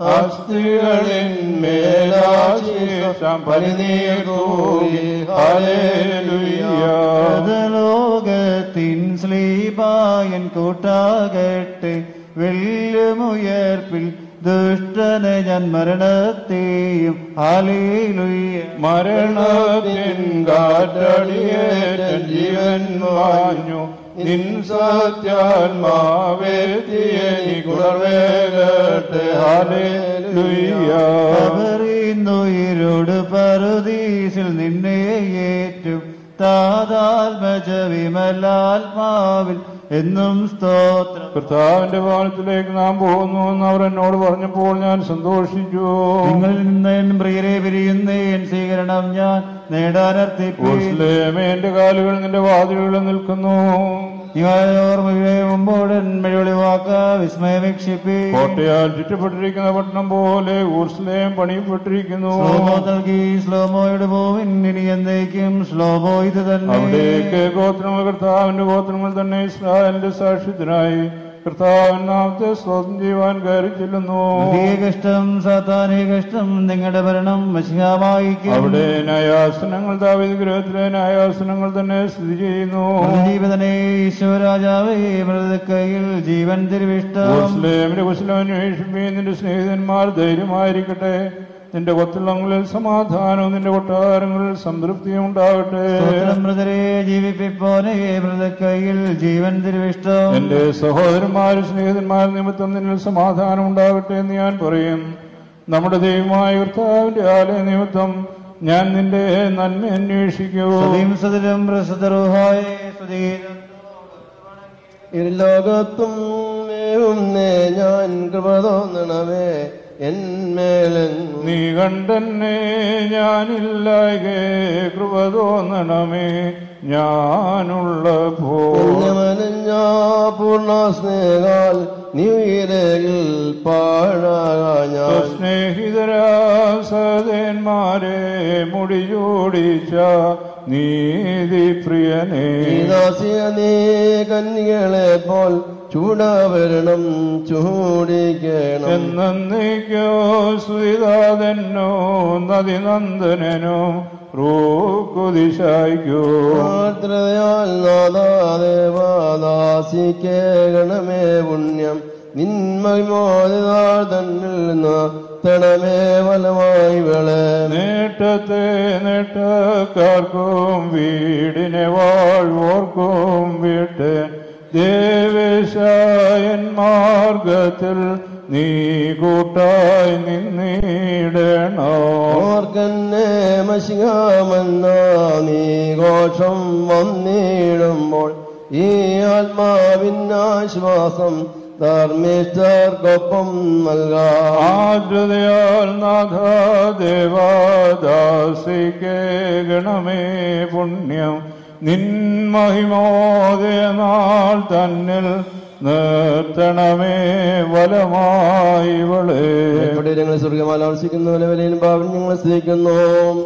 അസ്ഥികളിന്മേലാശേഷം പരിനീർ തൂകി ഹല്ലേലൂയ ലോകത്തിൻ ശ്ലീപായൻ കൂട്ടാകട്ടെ വെല്ലുമുയർപ്പിൽ ദുഷ്ടനെ ഞാൻ മരണത്തെയും ഹാലേലുയ്യ മരണത്തിൻ കാറ്റടിയേറ്റൻ ജീവൻ മാഞ്ഞു നിൻ സത്യാത്മാവേത്തിയെ കുളവേകട്ടെ ഹാലേലൂയ അവറിന്നുയിരോട് പറുദീസിൽ നിന്നെ ഏറ്റും താതാത്മജ വിമലാത്മാവിൽ എന്നും സ്തോത്രം കർത്താവിന്റെ ഭവനത്തിലേക്ക് നാം പോകുന്നു എന്ന് അവർ എന്നോട് പറഞ്ഞപ്പോൾ ഞാൻ സന്തോഷിച്ചു നിങ്ങളിൽ നിന്ന് എൻ പ്രിയരെ പിരിയുന്നേൻ സ്വീകരണം ഞാൻ നേടാനർത്ഥിപ്പേ യെരൂശലേമേ, എന്റെ കാലുകൾ നിന്റെ വാതിലുകളിൽ നിൽക്കുന്നു മുമ്പോടൻ മെഴിവാക്ക വിസ്മയവീക്ഷിപ്പി കോട്ടയാൽ ചുറ്റപ്പെട്ടിരിക്കുന്ന പട്ടണം പോലെ ഊർസ്ലേം പണിയപ്പെട്ടിരിക്കുന്നു സ്ലോമോ നൽകി സ്ലോമോയുടെ പോവിൻ ഇനി എന്നേക്കും സ്ലോമോ ഇത് തന്നെ അവിടേക്ക് ഗോത്രങ്ങൾ കർത്താവിന്റെ ഗോത്രങ്ങൾ തന്നെ ഇസ്രായേലിന്റെ സാക്ഷ്യത്തിനായി കർത്താവിൻ നാമത്തെ സ്വന്തം ചെയ്യുവാൻ കയറി ചെല്ലുന്നു കഷ്ടം സാത്താനിക കഷ്ടം നിങ്ങളുടെ ഭരണം വശികാമായിക്കും അവിടെ ന്യായാസനങ്ങൾ ദാവീദ് ഗൃഹത്തിലെ ന്യായാസനങ്ങൾ തന്നെ സ്ഥിതി ചെയ്യുന്നു ജീവതനെ ഈശ്വരാജാവേ മൃതക്കൈയിൽ ജീവൻ തിരുവിഷ്ടം യെരൂശലേമിന്റെ കുശലം അന്വേഷിപ്പീൻ നിന്റെ സ്നേഹിതന്മാർ ധൈര്യമായിരിക്കട്ടെ നിന്റെ കൊത്തുള്ളങ്ങളിൽ സമാധാനവും നിന്റെ കൊട്ടാരങ്ങളിൽ സംതൃപ്തിയും ഉണ്ടാകട്ടെ സ്തോത്രം മൃതരെ ജീവിപ്പിപ്പോനെ മൃതക്കൈയിൽ ജീവൻ തിരുവിഷ്ടം എന്റെ സഹോദരന്മാരും സ്നേഹിതന്മാരും നിമിത്തം നിന്നിൽ സമാധാനം ഉണ്ടാകട്ടെ എന്ന് ഞാൻ പറയും നമ്മുടെ ദൈവമായ കർത്താവിന്റെ ആലയ നിമിത്തം ഞാൻ നിന്റെ നന്മ അന്വേഷിക്കൂ സതീം സതിരം പ്രസതറുഹായ സുധീരം ഇരുലോകത്തും മേവുന്നേ ഞാൻ കൃപ തോന്നണമേ എന്മേലെങ്ങും നീ കണ്ടെന്നെ ഞാനില്ലായകെ കൃപ തോന്നണമേ ഞാനുള്ള പുണ്യമനഞ്ഞാ പൂർണ്ണ സ്നേഹാൽ നീ ഉയരകിൽ പാഴാകാ ഞാൻ സ്നേഹിതരാ സദേന്മാരെ മുടിചൂടിച്ച നീതിപ്രിയനേ ദാസിയ നീ കന്യകളെ പോൽ ചൂടാവരണം ചൂടിക്കണം എന്നേക്കോ സുതാതന്നോ നദിനന്ദനനോ റൂക്കുദിശായിക്കോ ആർദ്രതയാൽ നാദാദേവാദാസിക്കേകണമേ പുണ്യം നിന്മഹിമോദിതാൾ തന്നിൽ നിന്ന് തണമേ ഫലമായി വിളെ നേട്ടത്തെ നേട്ടക്കാർക്കും വീടിനെ വാഴ്വോർക്കും വീട്ട് ദേവേശായൻ മാർഗത്തിൽ നീ കൂട്ടായി നിന്നിടണോ ഓർക്കന്നെ മഷികാമെന്ന നീ ഘോഷം വന്നിടുമ്പോൾ ഈ ആത്മാവിനാശ്വാസം ധർമ്മിഷ്ഠർക്കൊപ്പം നൽകാം ആദ്രതയാൽ നാഥ ദേവാദാസിക്ക് ഗണമേ പുണ്യം നിൻമഹിമോദയനാൾ തന്നിൽ നിർത്തണമേ വലമായി വളേ എവിടെ ഞങ്ങൾ സ്വർഗമാലാംസിക്കുന്നവനെ വിലയിലും പാവൻ ഞങ്ങളെ സ്നേഹിക്കുന്നു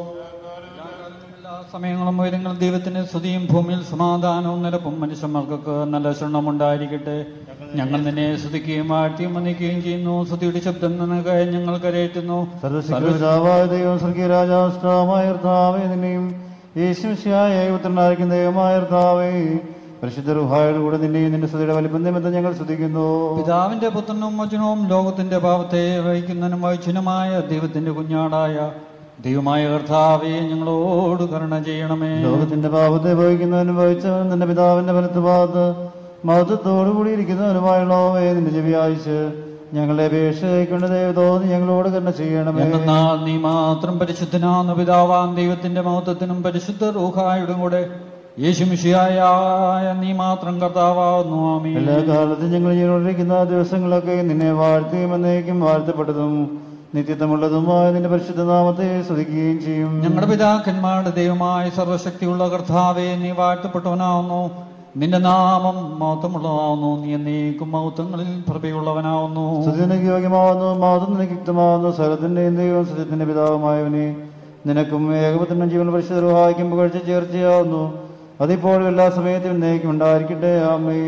സമയങ്ങളും ഉയരങ്ങളും ദൈവത്തിന് സ്തുതിയും ഭൂമിയിൽ സമാധാനവും നിരപ്പും മനുഷ്യന്മാർക്കൊക്കെ നല്ല ശരണമുണ്ടായിരിക്കട്ടെ ഞങ്ങൾ നിന്നെ സ്തുതിക്കുകയും വാഴ്ത്തിയും വന്ദിക്കുകയും ചെയ്യുന്നു സ്തുതിയുടെ ശബ്ദം നിനക്ക് ഞങ്ങൾ കരയറ്റുന്നു സർവശക്തിപിതാവായ ദൈവം സ്വർഗീയ രാജാഷ്ടാമായ കർത്താവേ നിന്നെയും യേശുശിയായ പുത്രനായിരിക്കുന്ന ദൈവമായ കർത്താവേ പരിശുദ്ധ റുഹായുടെ കൂടെ നിന്നെയും നിന്റെ സ്തുതിയുടെ വലിപ്പം നിമിത്തം ഞങ്ങൾ സ്തുതിക്കുന്നു പിതാവിന്റെ പുത്രനും വചനവും ലോകത്തിന്റെ പാപത്തെ വഹിക്കുന്നതിനും വൈച്ഛനുമായ ദൈവത്തിന്റെ കുഞ്ഞാടായ ദൈവമായ കർത്താവെ ഞങ്ങളോട് കരുണ ചെയ്യണമേ ലോകത്തിന്റെ പാപത്തെ വഹിക്കുന്നവനും വഹിച്ചവനും നിന്റെ പിതാവിന്റെ വലത്ത് ഭാഗത്ത് മഹത്വത്തോടു കൂടിയിരിക്കുന്നവനുമായുള്ളവേ നിന്റെ ചെവി അയച്ച് ഞങ്ങളുടെ അപേക്ഷ കൈക്കൊണ്ട് ദൈവത്തോന്നി ഞങ്ങളോട് കരുണ ചെയ്യണമേ എന്നാൽ നീ മാത്രം പരിശുദ്ധനാന്ന പിതാവാൻ ദൈവത്തിന്റെ മഹത്വത്തിനും പരിശുദ്ധ റൂഹായുടെ കൂടെ യേശുമിഷിയായ നീ മാത്രം കർത്താവാകുന്നു ആമീൻ എല്ലാ കാലത്തും ഞങ്ങൾ ചെയ്തുകൊണ്ടിരിക്കുന്ന ദിവസങ്ങളൊക്കെ നിന്നെ വാഴ്ത്തുകയും എന്നേക്കും വാഴ്ത്തപ്പെട്ടതും നിത്യത്വമുള്ളതുമായ നിന്റെ പരിശുദ്ധ നാമത്തെ സ്തുതിക്കുകയും ചെയ്യും ഞങ്ങളുടെ പിതാക്കന്മാരുടെ ദൈവമായ സർവശക്തിയുള്ള കർത്താവെ നീ വാഴ്ത്തപ്പെട്ടവനാവുന്നു നിന്റെ നാമം മഹത്വമുള്ളതാവുന്നു നീ എന്നേക്കും മഹത്വങ്ങളിൽ പ്രഭയുള്ളവനാവുന്നു സ്തുതിനിക്ക് യോഗ്യമാവുന്നു മാതം നിനക്ക് യുക്തമാവുന്നു സകലത്തിന്റെയും ദൈവം സത്യത്തിന്റെ പിതാവുമായവനെ നിനക്കും ഏകപത്തിനും ജീവൻ പരിശുദ്ധ റുഹായിക്കും പുകഴ്ച ചേർച്ചയാവുന്നു അതിപ്പോഴും എല്ലാ സമയത്തും എന്നേക്കും ഉണ്ടായിരിക്കട്ടെ ആമേ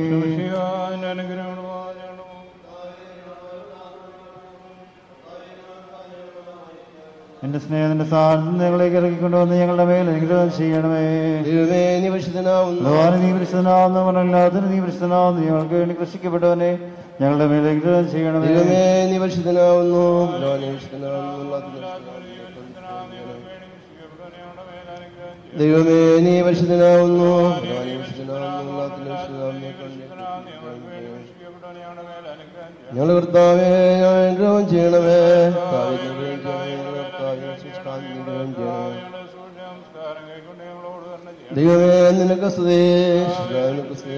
എന്റെ സ്നേഹത്തിന്റെ സാധനം ഞങ്ങളേക്ക് ഇറക്കിക്കൊണ്ടുവന്ന് ഞങ്ങളുടെ മേൽ അനുഗ്രഹം ചെയ്യണമേ ദൈവമേ നീ പരിശുദ്ധനാവുന്നു ഭഗവാൻ നീ പരിശുദ്ധനാവുന്നു പറഞ്ഞല്ലാതിന് നീ പരിശുദ്ധനാവുന്നു ഞങ്ങൾക്ക് വേണ്ടി കൃഷിക്കപ്പെട്ടവനെ ഞങ്ങളുടെ മേൽ അനുഗ്രഹം ചെയ്യണമേ ദൈവമേ നീ പരിശുദ്ധനാവുന്നു ഭഗവാൻ നീ പരിശുദ്ധനാവുന്നു ദൈവമേ നീ പരിശുദ്ധനാവുന്നു ഭഗവാൻ നീ പരിശുദ്ധനാവുന്നു എല്ലാത്തിനും പരിശുദ്ധനാവുന്നു ഞങ്ങൾ കർത്താവേ ഞാൻ അനുഗ്രഹം ചെയ്യണമേ കർത്താവേ, അനുഗ്രഹം ചെയ്യണമേ. കർത്താവേ, ശുശ്രൂഷ അനുഗ്രഹം ചെയ്യണമേ. ദൈവമേ നിനക്ക് സ്തുതി നിനക്ക് സ്തുതി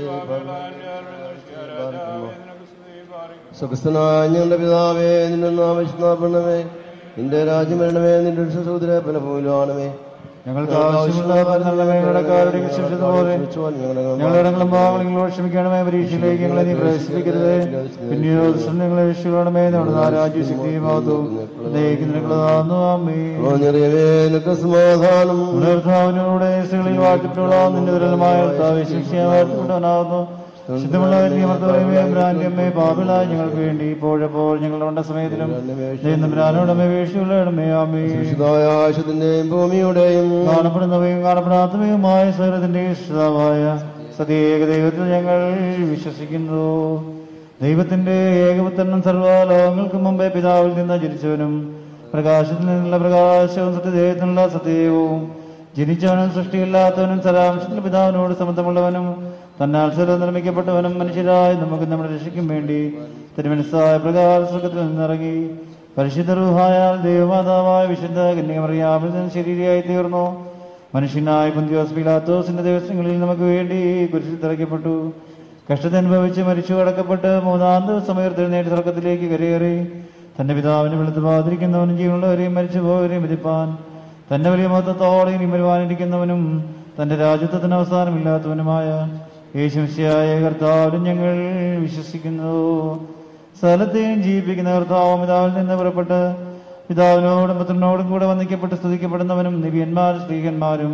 സുഖസ്ഥനായ ഞങ്ങളുടെ പിതാവേ നിന്റെ നാമേ നിന്റെ രാജ്യം വരണമേ നിന്റെ സഹോദര പലപോലാണമേ ഞങ്ങൾക്ക് ആവശ്യമുള്ള ഞങ്ങളുടെ മേലടക്കാരുടെ ക്ഷമിച്ചതുപോലെ ഞങ്ങളുടെ പാവങ്ങളോട് ക്ഷമിക്കണമേ പരീക്ഷയിലേക്ക് ഞങ്ങളെ നീ പ്രവേശിപ്പിക്കരുത് പിന്നെയോ ദുഷ്ടൻ ഞങ്ങളെ രക്ഷിക്കണമേ നമ്മുടെ രാജ്യശക്തിയുമാകും നിനക്കുള്ളതാകുന്നു അമ്മേ നിറയവേ നിനക്ക് സമാധാനം കർത്താവിനോടെ സ്ത്രീകളിൽ വാഴ്ത്തപ്പെട്ടുള്ള നിന്റെ ദുരന്തമായ കർത്താവ് ശിക്ഷയെ വാഴ്ത്തപ്പെട്ടവനാകുന്നു ശുദ്ധമുള്ളവൻ നിയമത്തോടെയമ്മേ പാപിളായി ഞങ്ങൾക്ക് വേണ്ടി ഇപ്പോഴെപ്പോൾ ഞങ്ങളുടെ ഉണ്ട സമയത്തിലും ദൈവനോടമേ വീഴ്ചയുള്ള ഇടമേ അമ്മേ ആകാശത്തിന്റെയും ഭൂമിയുടെയും കാണപ്പെടുന്നവയും കാണപ്പെടാത്തവയുമായ സകലത്തിന്റെ ഇഷ്ടമായ സത്യേക ദൈവത്തിൽ ഞങ്ങൾ വിശ്വസിക്കുന്നു ദൈവത്തിന്റെ ഏകപുത്രനും സർവ്വലോകങ്ങൾക്ക് മുമ്പേ പിതാവിൽ നിന്ന് ജനിച്ചവനും പ്രകാശത്തിൽ നിന്നുള്ള പ്രകാശവും സത്യദൈവത്തിൽ നിന്നുള്ള സത്യവും ജനിച്ചവനും സൃഷ്ടിയില്ലാത്തവനും സരാംശത്തിന്റെ പിതാവിനോട് സമത്വമുള്ളവനും തന്നാൽ സ്വരം നിർമ്മിക്കപ്പെട്ടവനും മനുഷ്യരായി നമുക്ക് നമ്മുടെ രക്ഷയ്ക്കും വേണ്ടി തിരുമനസ്സായ പ്രകാശ സുഖത്തിൽ നിന്നിറങ്ങി പരിശുദ്ധ റൂഹായാൽ ദൈവമാതാവായ വിശുദ്ധ കന്യകമറിയാമിൽ നിന്ന് ശരീരയായി തീർന്നു മനുഷ്യനായ പുന്തിയോസ് പിലാത്തോസിന്റെ ദിവസങ്ങളിൽ നമുക്ക് വേണ്ടി കുരിശിൽ തിറക്കപ്പെട്ടു കഷ്ടത അനുഭവിച്ച് മരിച്ചു അടക്കപ്പെട്ട് മൂന്നാം ദിവസം ഉയർത്തെഴുന്നേറ്റ് സ്വർഗത്തിലേക്ക് കരയേറി തന്റെ പിതാവിനെ വെളുത്ത് പാതിരിക്കുന്നവനും ജീവനുള്ളവരെയും മരിച്ചു പോയവരെയും വിധിപ്പാൻ തന്റെ വലിയ മഹത്വത്തോടെ ഇനി വരുവാനിരിക്കുന്നവനും തന്റെ രാജ്യത്വത്തിന് അവസാനമില്ലാത്തവനുമായ യേശുശിയായ കർത്താവിലും ഞങ്ങൾ വിശ്വസിക്കുന്നു സ്ഥലത്തെയും ജീവിപ്പിക്കുന്ന കർത്താവും പിതാവിൽ നിന്ന് പുറപ്പെട്ട് പിതാവിനോടും പുത്രനോടും കൂടെ വന്ദിക്കപ്പെട്ട് സ്തുതിക്കപ്പെടുന്നവനും നിവ്യന്മാരും സ്ത്രീകന്മാരും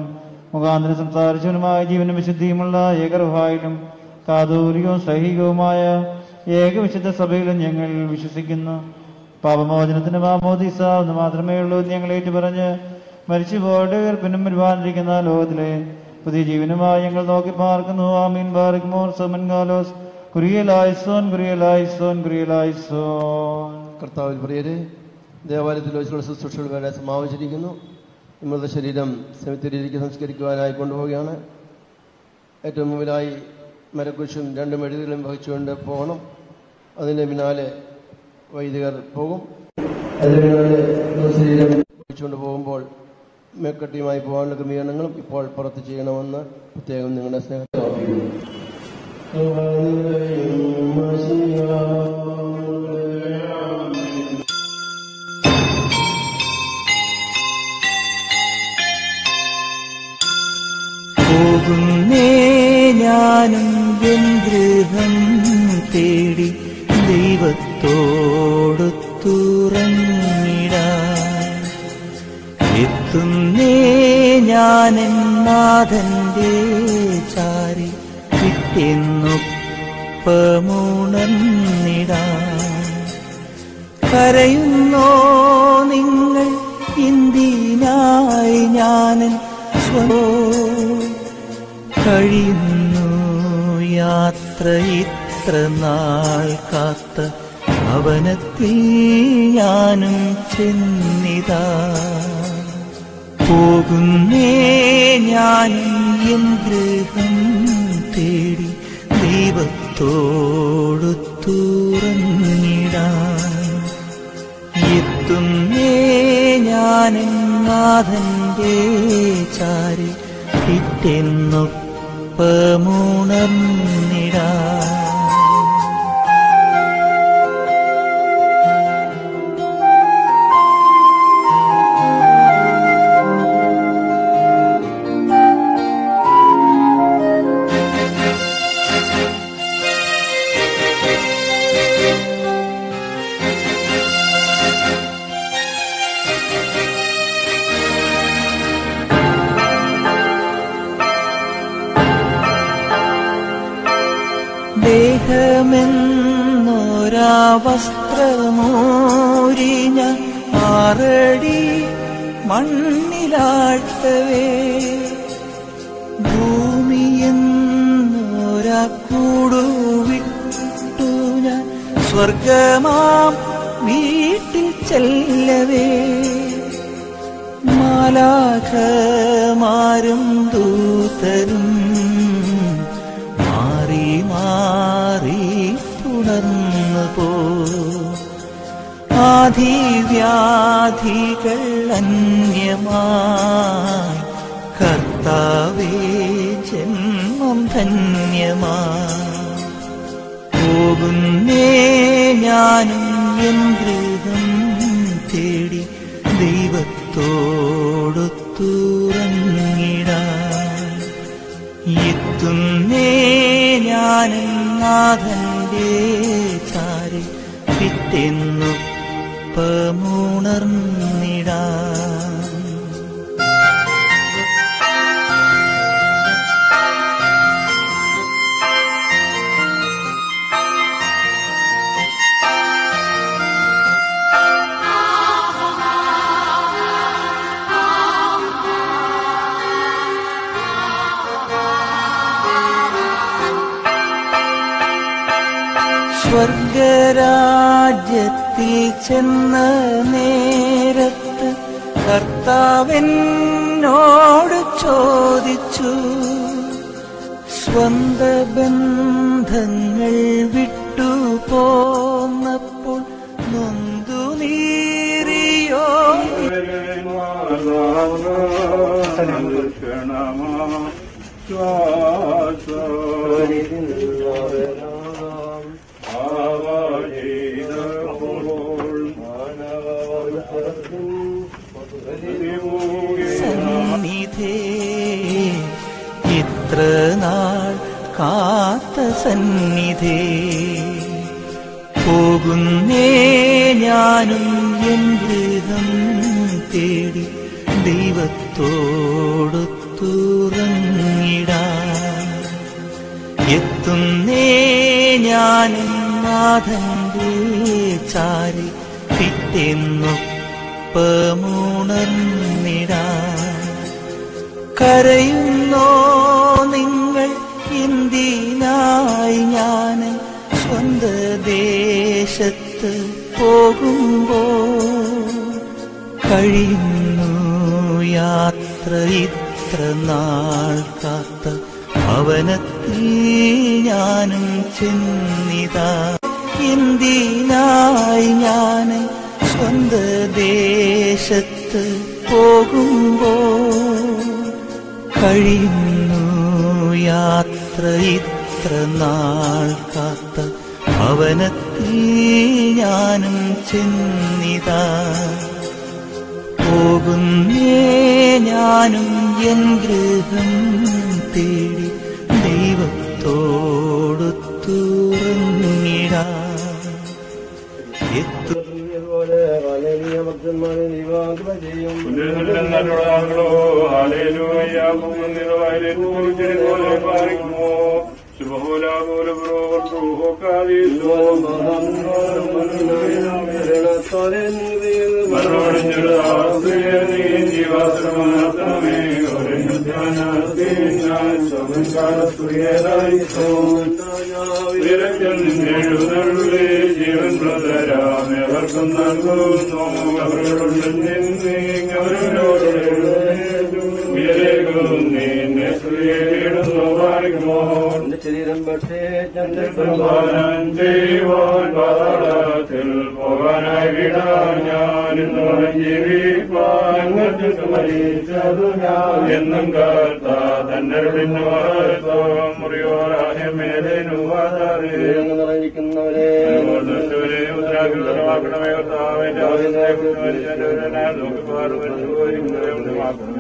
മുഖാന്തരം സംസാരിച്ചവനുമായ ജീവനും വിശുദ്ധിയുമുള്ള ഏകറുഹായിലും കാതോലികവും സൈഹികവുമായ ഏകവിശുദ്ധ സഭയിലും ഞങ്ങൾ വിശ്വസിക്കുന്നു പാപമോചനത്തിന് മാമോദീസ എന്ന് മാത്രമേ ഉള്ളൂ എന്ന് ഞങ്ങൾ ഏറ്റുപറഞ്ഞ് മരിച്ചുപോയുടെ ഉയർപ്പിനും വരുവാനിരിക്കുന്ന ലോകത്തിലെ പുതിയ ജീവനുമായി ഞങ്ങൾ നോക്കി പാർക്കുന്നു ആമീൻ ബാറിക് മോർ സമൻ ഗാലോസ് കുറിയലായിസോൻ കുറിയലായിസോൻ കുറിയലായിസോൻ കർത്താവിൽ പ്രിയരെ ദേവാലയത്തിൽ വെച്ചുള്ള ശുശ്രൂഷകൾ വേറെ സമാപിച്ചിരിക്കുന്നു ഇമ്മളുടെ ശരീരം സെമിത്തേരിയിലേക്ക് സംസ്കരിക്കുവാനായി കൊണ്ടുപോവുകയാണ് ഏറ്റവും മുമ്പിലായി മരക്കുശും രണ്ട് മെഴുകുകളും വഹിച്ചുകൊണ്ട് പോകണം അതിൻ്റെ പിന്നാലെ വൈദികർ പോകും അതിന് പിന്നാലെ ഇമ്മളുടെ ശരീരം വഹിച്ചുകൊണ്ട് പോകുമ്പോൾ മേക്കട്ടിയുമായി പോകാനുള്ള ക്രമീകരണങ്ങളും ഇപ്പോൾ പുറത്ത് ചെയ്യണമെന്ന് പ്രത്യേകം നിങ്ങളുടെ സ്നേഹത്തെ ഓർമ്മിക്കുന്നു പോകുന്നേ ഞാനും എൻ ഗൃഹം തേടി ദൈവത്തോടൊത്തുറങ്ങിടാൻ എത്തുന്നേ ഞാനെൻ നാഥന്റെ ചാരി വിട്ടെന്നൊപ്പമുണർന്നിടാൻ കരയുന്നോ നിങ്ങൾ ഇന്ത്യനായി ഞാനൻ സ്വോ കഴിയുന്നു യാത്ര ഇത്ര നാൾ കാത്ത ഭവനത്തിൽ ഞാനും ചെന്നിതാ പോകുന്നേ ഞാനും എൻ ഗൃഹം തേടി ദൈവത്തോടു തുറന്നിടാൻ എത്തുന്നേ ഞാനും നാഥന്റെ ചാരി പിറ്റെന്നൊപ്പമുണർന്നിടാൻ ദേഹമെന്നൊരാ വസ്ത്രമോരിഞ്ഞ ആറടി മണ്ണിലാഴ്ത്തവേ ഭൂമിയെന്നൊരാ കൂടുവിട്ടു ഞാൻ സ്വർഗമാം വീട്ടിൽ ചെല്ലവേ മാലാഖമാരും ദൂതരും മാറി മാറി പുണർന്നു പോ ആധിവ്യാധികൾ അന്യമായി കർത്താവേ ജന്മം ധന്യമായി പോകുന്നേ ഞാനും എൻ ഗൃഹം തേടി ദൈവത്തോടൊത്തുറങ്ങിടാൻ എത്തുന്നേ ഞാനും നാഥന്റെ ചാരി പിറ്റെന്നൊപ്പമുണർന്നിടാൻ സ്വർഗരാജ്യത്തിൽ ചെന്ന നേരത്ത് കർത്താവെന്നോട് ചോദിച്ചു സ്വന്ത ബന്ധങ്ങൾ വിട്ടു പോന്നപ്പോൾ നൊന്തു നീറിയോ സന്നിധേ ഇത്ര നാൾ കാത്ത സന്നിധേ പോകുന്നേ ഞാനും എൻ ഗൃഹം തേടി ദൈവത്തോടൊത്തു എത്തുന്നേ ഞാൻ നാഥന്റെ ചാരി പിറ്റെന്നൊപ്പമുണർന്നിടാ കരയുന്നോ നിങ്ങൾ എന്തിനായി ഞാൻ സ്വന്ത ദേശത്ത് പോകുമ്പോ കഴിയുന്നു യാത്ര ഇത്ര നാൾ കാത്ത ഭവനത്തിൽ ഞാനും ചെന്നിതാ എന്തിനായി ഞാൻ സ്വന്ത ദേശത്ത് പോകുമ്പോ കഴിയുന്നു യാത്ര ഇത്ര നാൾ കാത്ത ഭവനത്തിൽ ഞാനും ചെന്നിതാ പോകുന്നേ ഞാനും എൻ ഗൃഹം തേടി ദൈവത്തോടു തുറന്നിടാ എത്തു ജീവൻ പ്രതരാമേവർക്കും നൽകുന്നു അവരോട് നിന്നെ അവരോട് ഉയരേകും നിന്നെ ശ്രീയിടുന്നു പാലിക്കുമോ ശരീരം പക്ഷേ സമ്പാദനം ചെയ്യുവാൻ പാതാളത്തിൽ പോകാനായി വിടാൻ ഞാൻ ഇന്ന് ജീവിപ്പാൻ മരിച്ചതു ഞാൻ എന്നും കാത്ത തന്നരുടിന് വാർത്തം മുറിയോരാഹ്യമേലേനു നിറഞ്ഞിരിക്കുന്നവരെ ഉദ്രാഗ്രഹമാക്കണമേ കർത്താവിന്റെ ആവശ്യത്തെ നോക്കി പാടുവാൻ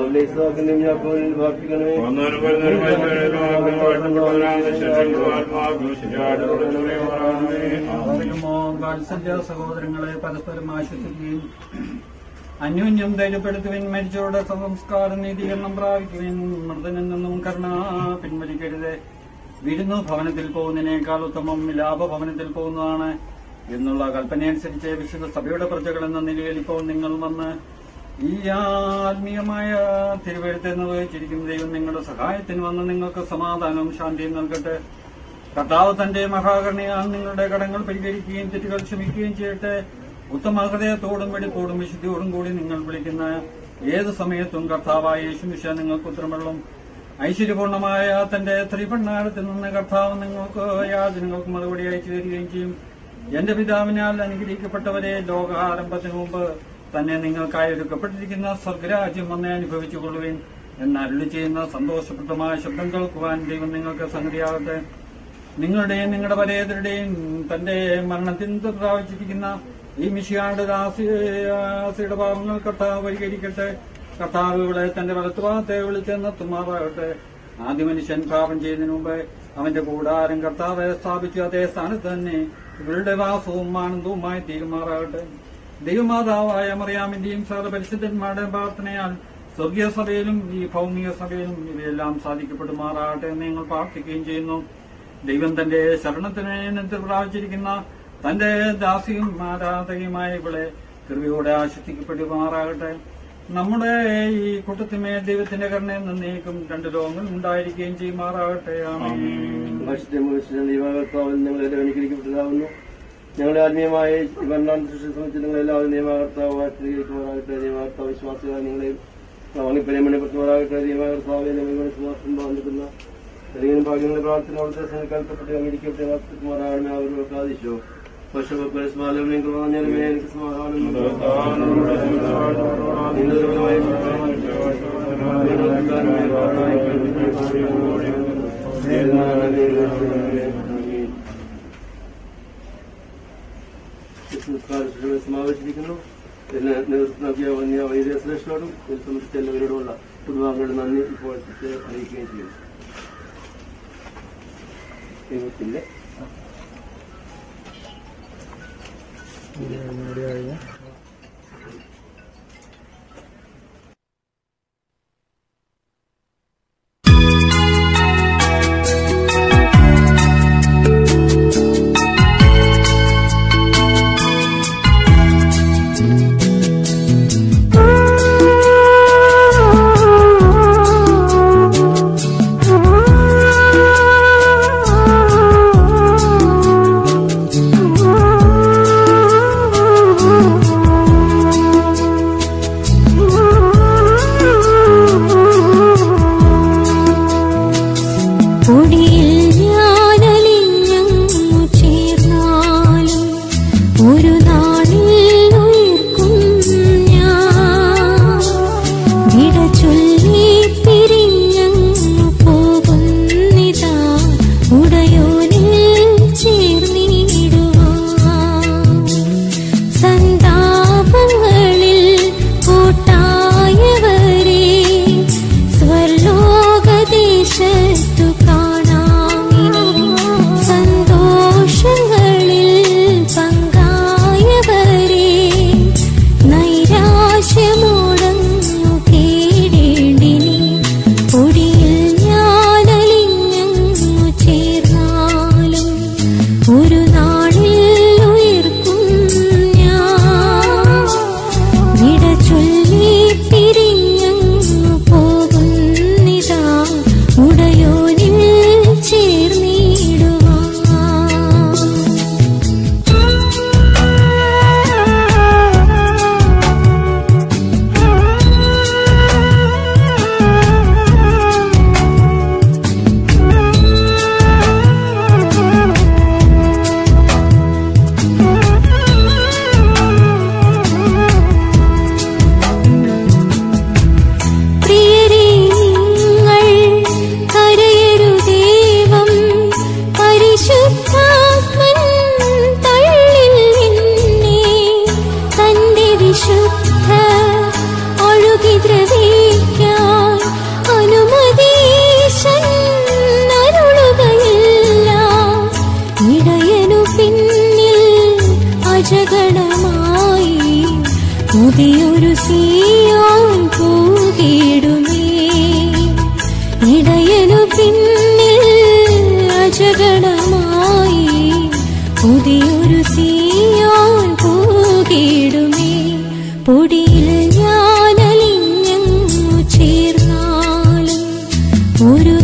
വാത്സല്യ സഹോദരങ്ങളെ പരസ്പരം ആശ്വസിക്കുകയും അന്യോന്യം ധൈര്യപ്പെടുത്തുവിൻ മരിച്ചവരുടെ സംസ്കാരം നീതീകരണം പ്രാപിക്കുവിൻ മൃതനിൽ നിന്നും കരുണ പിൻവലിക്കരുത് വിരുന്നു ഭവനത്തിൽ പോകുന്നതിനേക്കാൾ ഉത്തമം ലാഭഭവനത്തിൽ പോകുന്നതാണ് എന്നുള്ള കൽപ്പനയനുസരിച്ച് വിശുദ്ധ സഭയുടെ പ്രജകൾ എന്ന നിലയിൽ ഇപ്പോൾ നിങ്ങൾ വന്ന് ഈ ആത്മീയമായ തിരുവഴുത്ത് നിർവഹിച്ചിരിക്കുന്ന ദൈവം നിങ്ങളുടെ സഹായത്തിന് വന്ന് നിങ്ങൾക്ക് സമാധാനവും ശാന്തിയും നൽകട്ടെ കർത്താവ് തന്റെ മഹാകരുണയാൽ നിങ്ങളുടെ കടങ്ങൾ പരിഹരിക്കുകയും തെറ്റുകൾ ക്ഷമിക്കുകയും ചെയ്യട്ടെ ഉത്തമ ഹൃദയത്തോടും വെടിപ്പോടും വിശുദ്ധിയോടും കൂടി നിങ്ങൾ വിളിക്കുന്ന ഏത് സമയത്തും കർത്താവായ യേശുമിശ നിങ്ങൾക്ക് ഉത്തരമുള്ളും ഐശ്വര്യപൂർണമായ തന്റെ ത്രിപണ്ണാരത്തിൽ നിന്ന് കർത്താവ് നിങ്ങൾക്ക് യാചനകൾക്ക് മറുപടി അയച്ചു തരികയും ചെയ്യും എന്റെ പിതാവിനാൽ അനുഗ്രഹിക്കപ്പെട്ടവരെ ലോകാരംഭത്തിന് മുമ്പ് തന്നെ നിങ്ങൾക്കായി ഒരുക്കപ്പെട്ടിരിക്കുന്ന സ്വർഗരാജ്യം വന്ന് അനുഭവിച്ചുകൊള്ളുവിൻ എന്നരുളി ചെയ്യുന്ന സന്തോഷപ്രദമായ ശബ്ദം കേൾക്കുവാൻ ദൈവം നിങ്ങൾക്ക് സംഗതിയാകട്ടെ നിങ്ങളുടെയും നിങ്ങളുടെ പരേതരുടെയും തന്റെ മരണത്തിൽ പ്രാപിച്ചിരിക്കുന്ന ഈ മിഷിയാട് ദാസിയുടെ പാപങ്ങൾ കർത്താവ് പരിഹരിക്കട്ടെ കർത്താവ് ഇവിടെ തന്റെ വലത്തുഭാഗത്തെ വിളിച്ച് നിർത്തുമാറാകട്ടെ ആദ്യ മനുഷ്യൻ പാപം ചെയ്യുന്നതിന് മുമ്പ് അവന്റെ കൂടാരം കർത്താവ് സ്ഥാപിച്ചു അതേ സ്ഥാനത്ത് തന്നെ ഇവരുടെ വാസവും ആനന്ദവുമായി തീരുമാറാകട്ടെ ദൈവമാതാവായ മറിയാമിന്റെയും സകല പരിശുദ്ധന്മാരുടെയും പ്രാർത്ഥനയാൽ സ്വർഗീയ സഭയിലും ഈ ഭൗമിക സഭയിലും ഇവയെല്ലാം സാധിക്കപ്പെടുമാറാകട്ടെ എന്ന് ഞങ്ങൾ പ്രാർത്ഥിക്കുകയും ചെയ്യുന്നു ദൈവം തന്റെ ശരണത്തിന് നിന്നിട്ട് പ്രാപിച്ചിരിക്കുന്ന തന്റെ ദാസിയും ആരാധകയുമായ ഇവളെ കൃപയോടെ ആശ്വസിക്കപ്പെടുമാറാകട്ടെ നമ്മുടെ ഈ കൂട്ടത്തിന്മേൽ ദൈവത്തിന്റെ കരുണയിൽ നിന്നേക്കും രണ്ട് ലോകങ്ങൾ ഉണ്ടായിരിക്കുകയും ചെയ്യുമാറാകട്ടെ ആമേൻ ദൈവകർത്താവിൽ നിങ്ങൾ അനുഗ്രഹിക്കപ്പെട്ടതാവുന്നു ഞങ്ങളുടെ ആത്മീയമായ ഭരണാന്ത സൃഷ്ടി സംബന്ധിച്ച് നിങ്ങൾ എല്ലാവരും നിയമകർത്താവായി സ്വീകരിക്കുമാറാകട്ടെ നിയമകർത്താവ് വിശ്വാസികളായി നിങ്ങളെയും വാങ്ങിപ്പരിമണിപ്പെടുത്തുമാറാകട്ടെ നിയമകർത്താവെ നിങ്ങൾ സുവാസം ബാധിക്കുന്ന അല്ലെങ്കിൽ ഭാഗ്യങ്ങളുടെ പ്രാർത്ഥന അവിടുത്തെ സന്നിധാനപ്പെട്ട് അംഗീകരിക്കപ്പെട്ട വർത്തമാറാകണമേ അവർ സാധിച്ചോ പശുപരസ്മാലും നിങ്ങൾ പറഞ്ഞാലുമേ എനിക്ക് സമാധാനം സമാവേശിപ്പിക്കുന്നു പിന്നെ നേതൃത്വം നൽകിയ വന്യ വൈദ്യശ്രേഷ്ഠരോടും ഇതിൽ സംബന്ധിച്ച എല്ലാവരോടുമുള്ള കുടുംബാംഗങ്ങളുടെ നന്ദി ഇപ്പോൾ അറിയിക്കുകയും ചെയ്യുന്നു ദൈവത്തിന്റെ ചൊല്ലി പിരിഞ്ഞങ്ങു പോകുന്നിതാ ഉടയോനിൽ ചേർന്നിടുവാൻ പ്രിയരേ നിങ്ങൾ കരയരുദേവം പരിശുദ്ധാത്മൻ തള്ളിൽ നിന്നെ തന്റെ വിശുദ്ധ ഒഴുകി ദ്രവിക്കാൻ അനുമതീശൻ അരുളുകയില്ല ഇടയനു പിന്നിൽ അജഗണമായി പുതിയൊരു സിയോൻ പൂകിടുമേ ഇടയനു പിന്നിൽ അജഗണമായി പുതിയൊരു സിയോൻ പൂകിടുമേ പൊടിയിൽ ഞാനലിഞ്ഞു ചേർന്നാലും ഒരു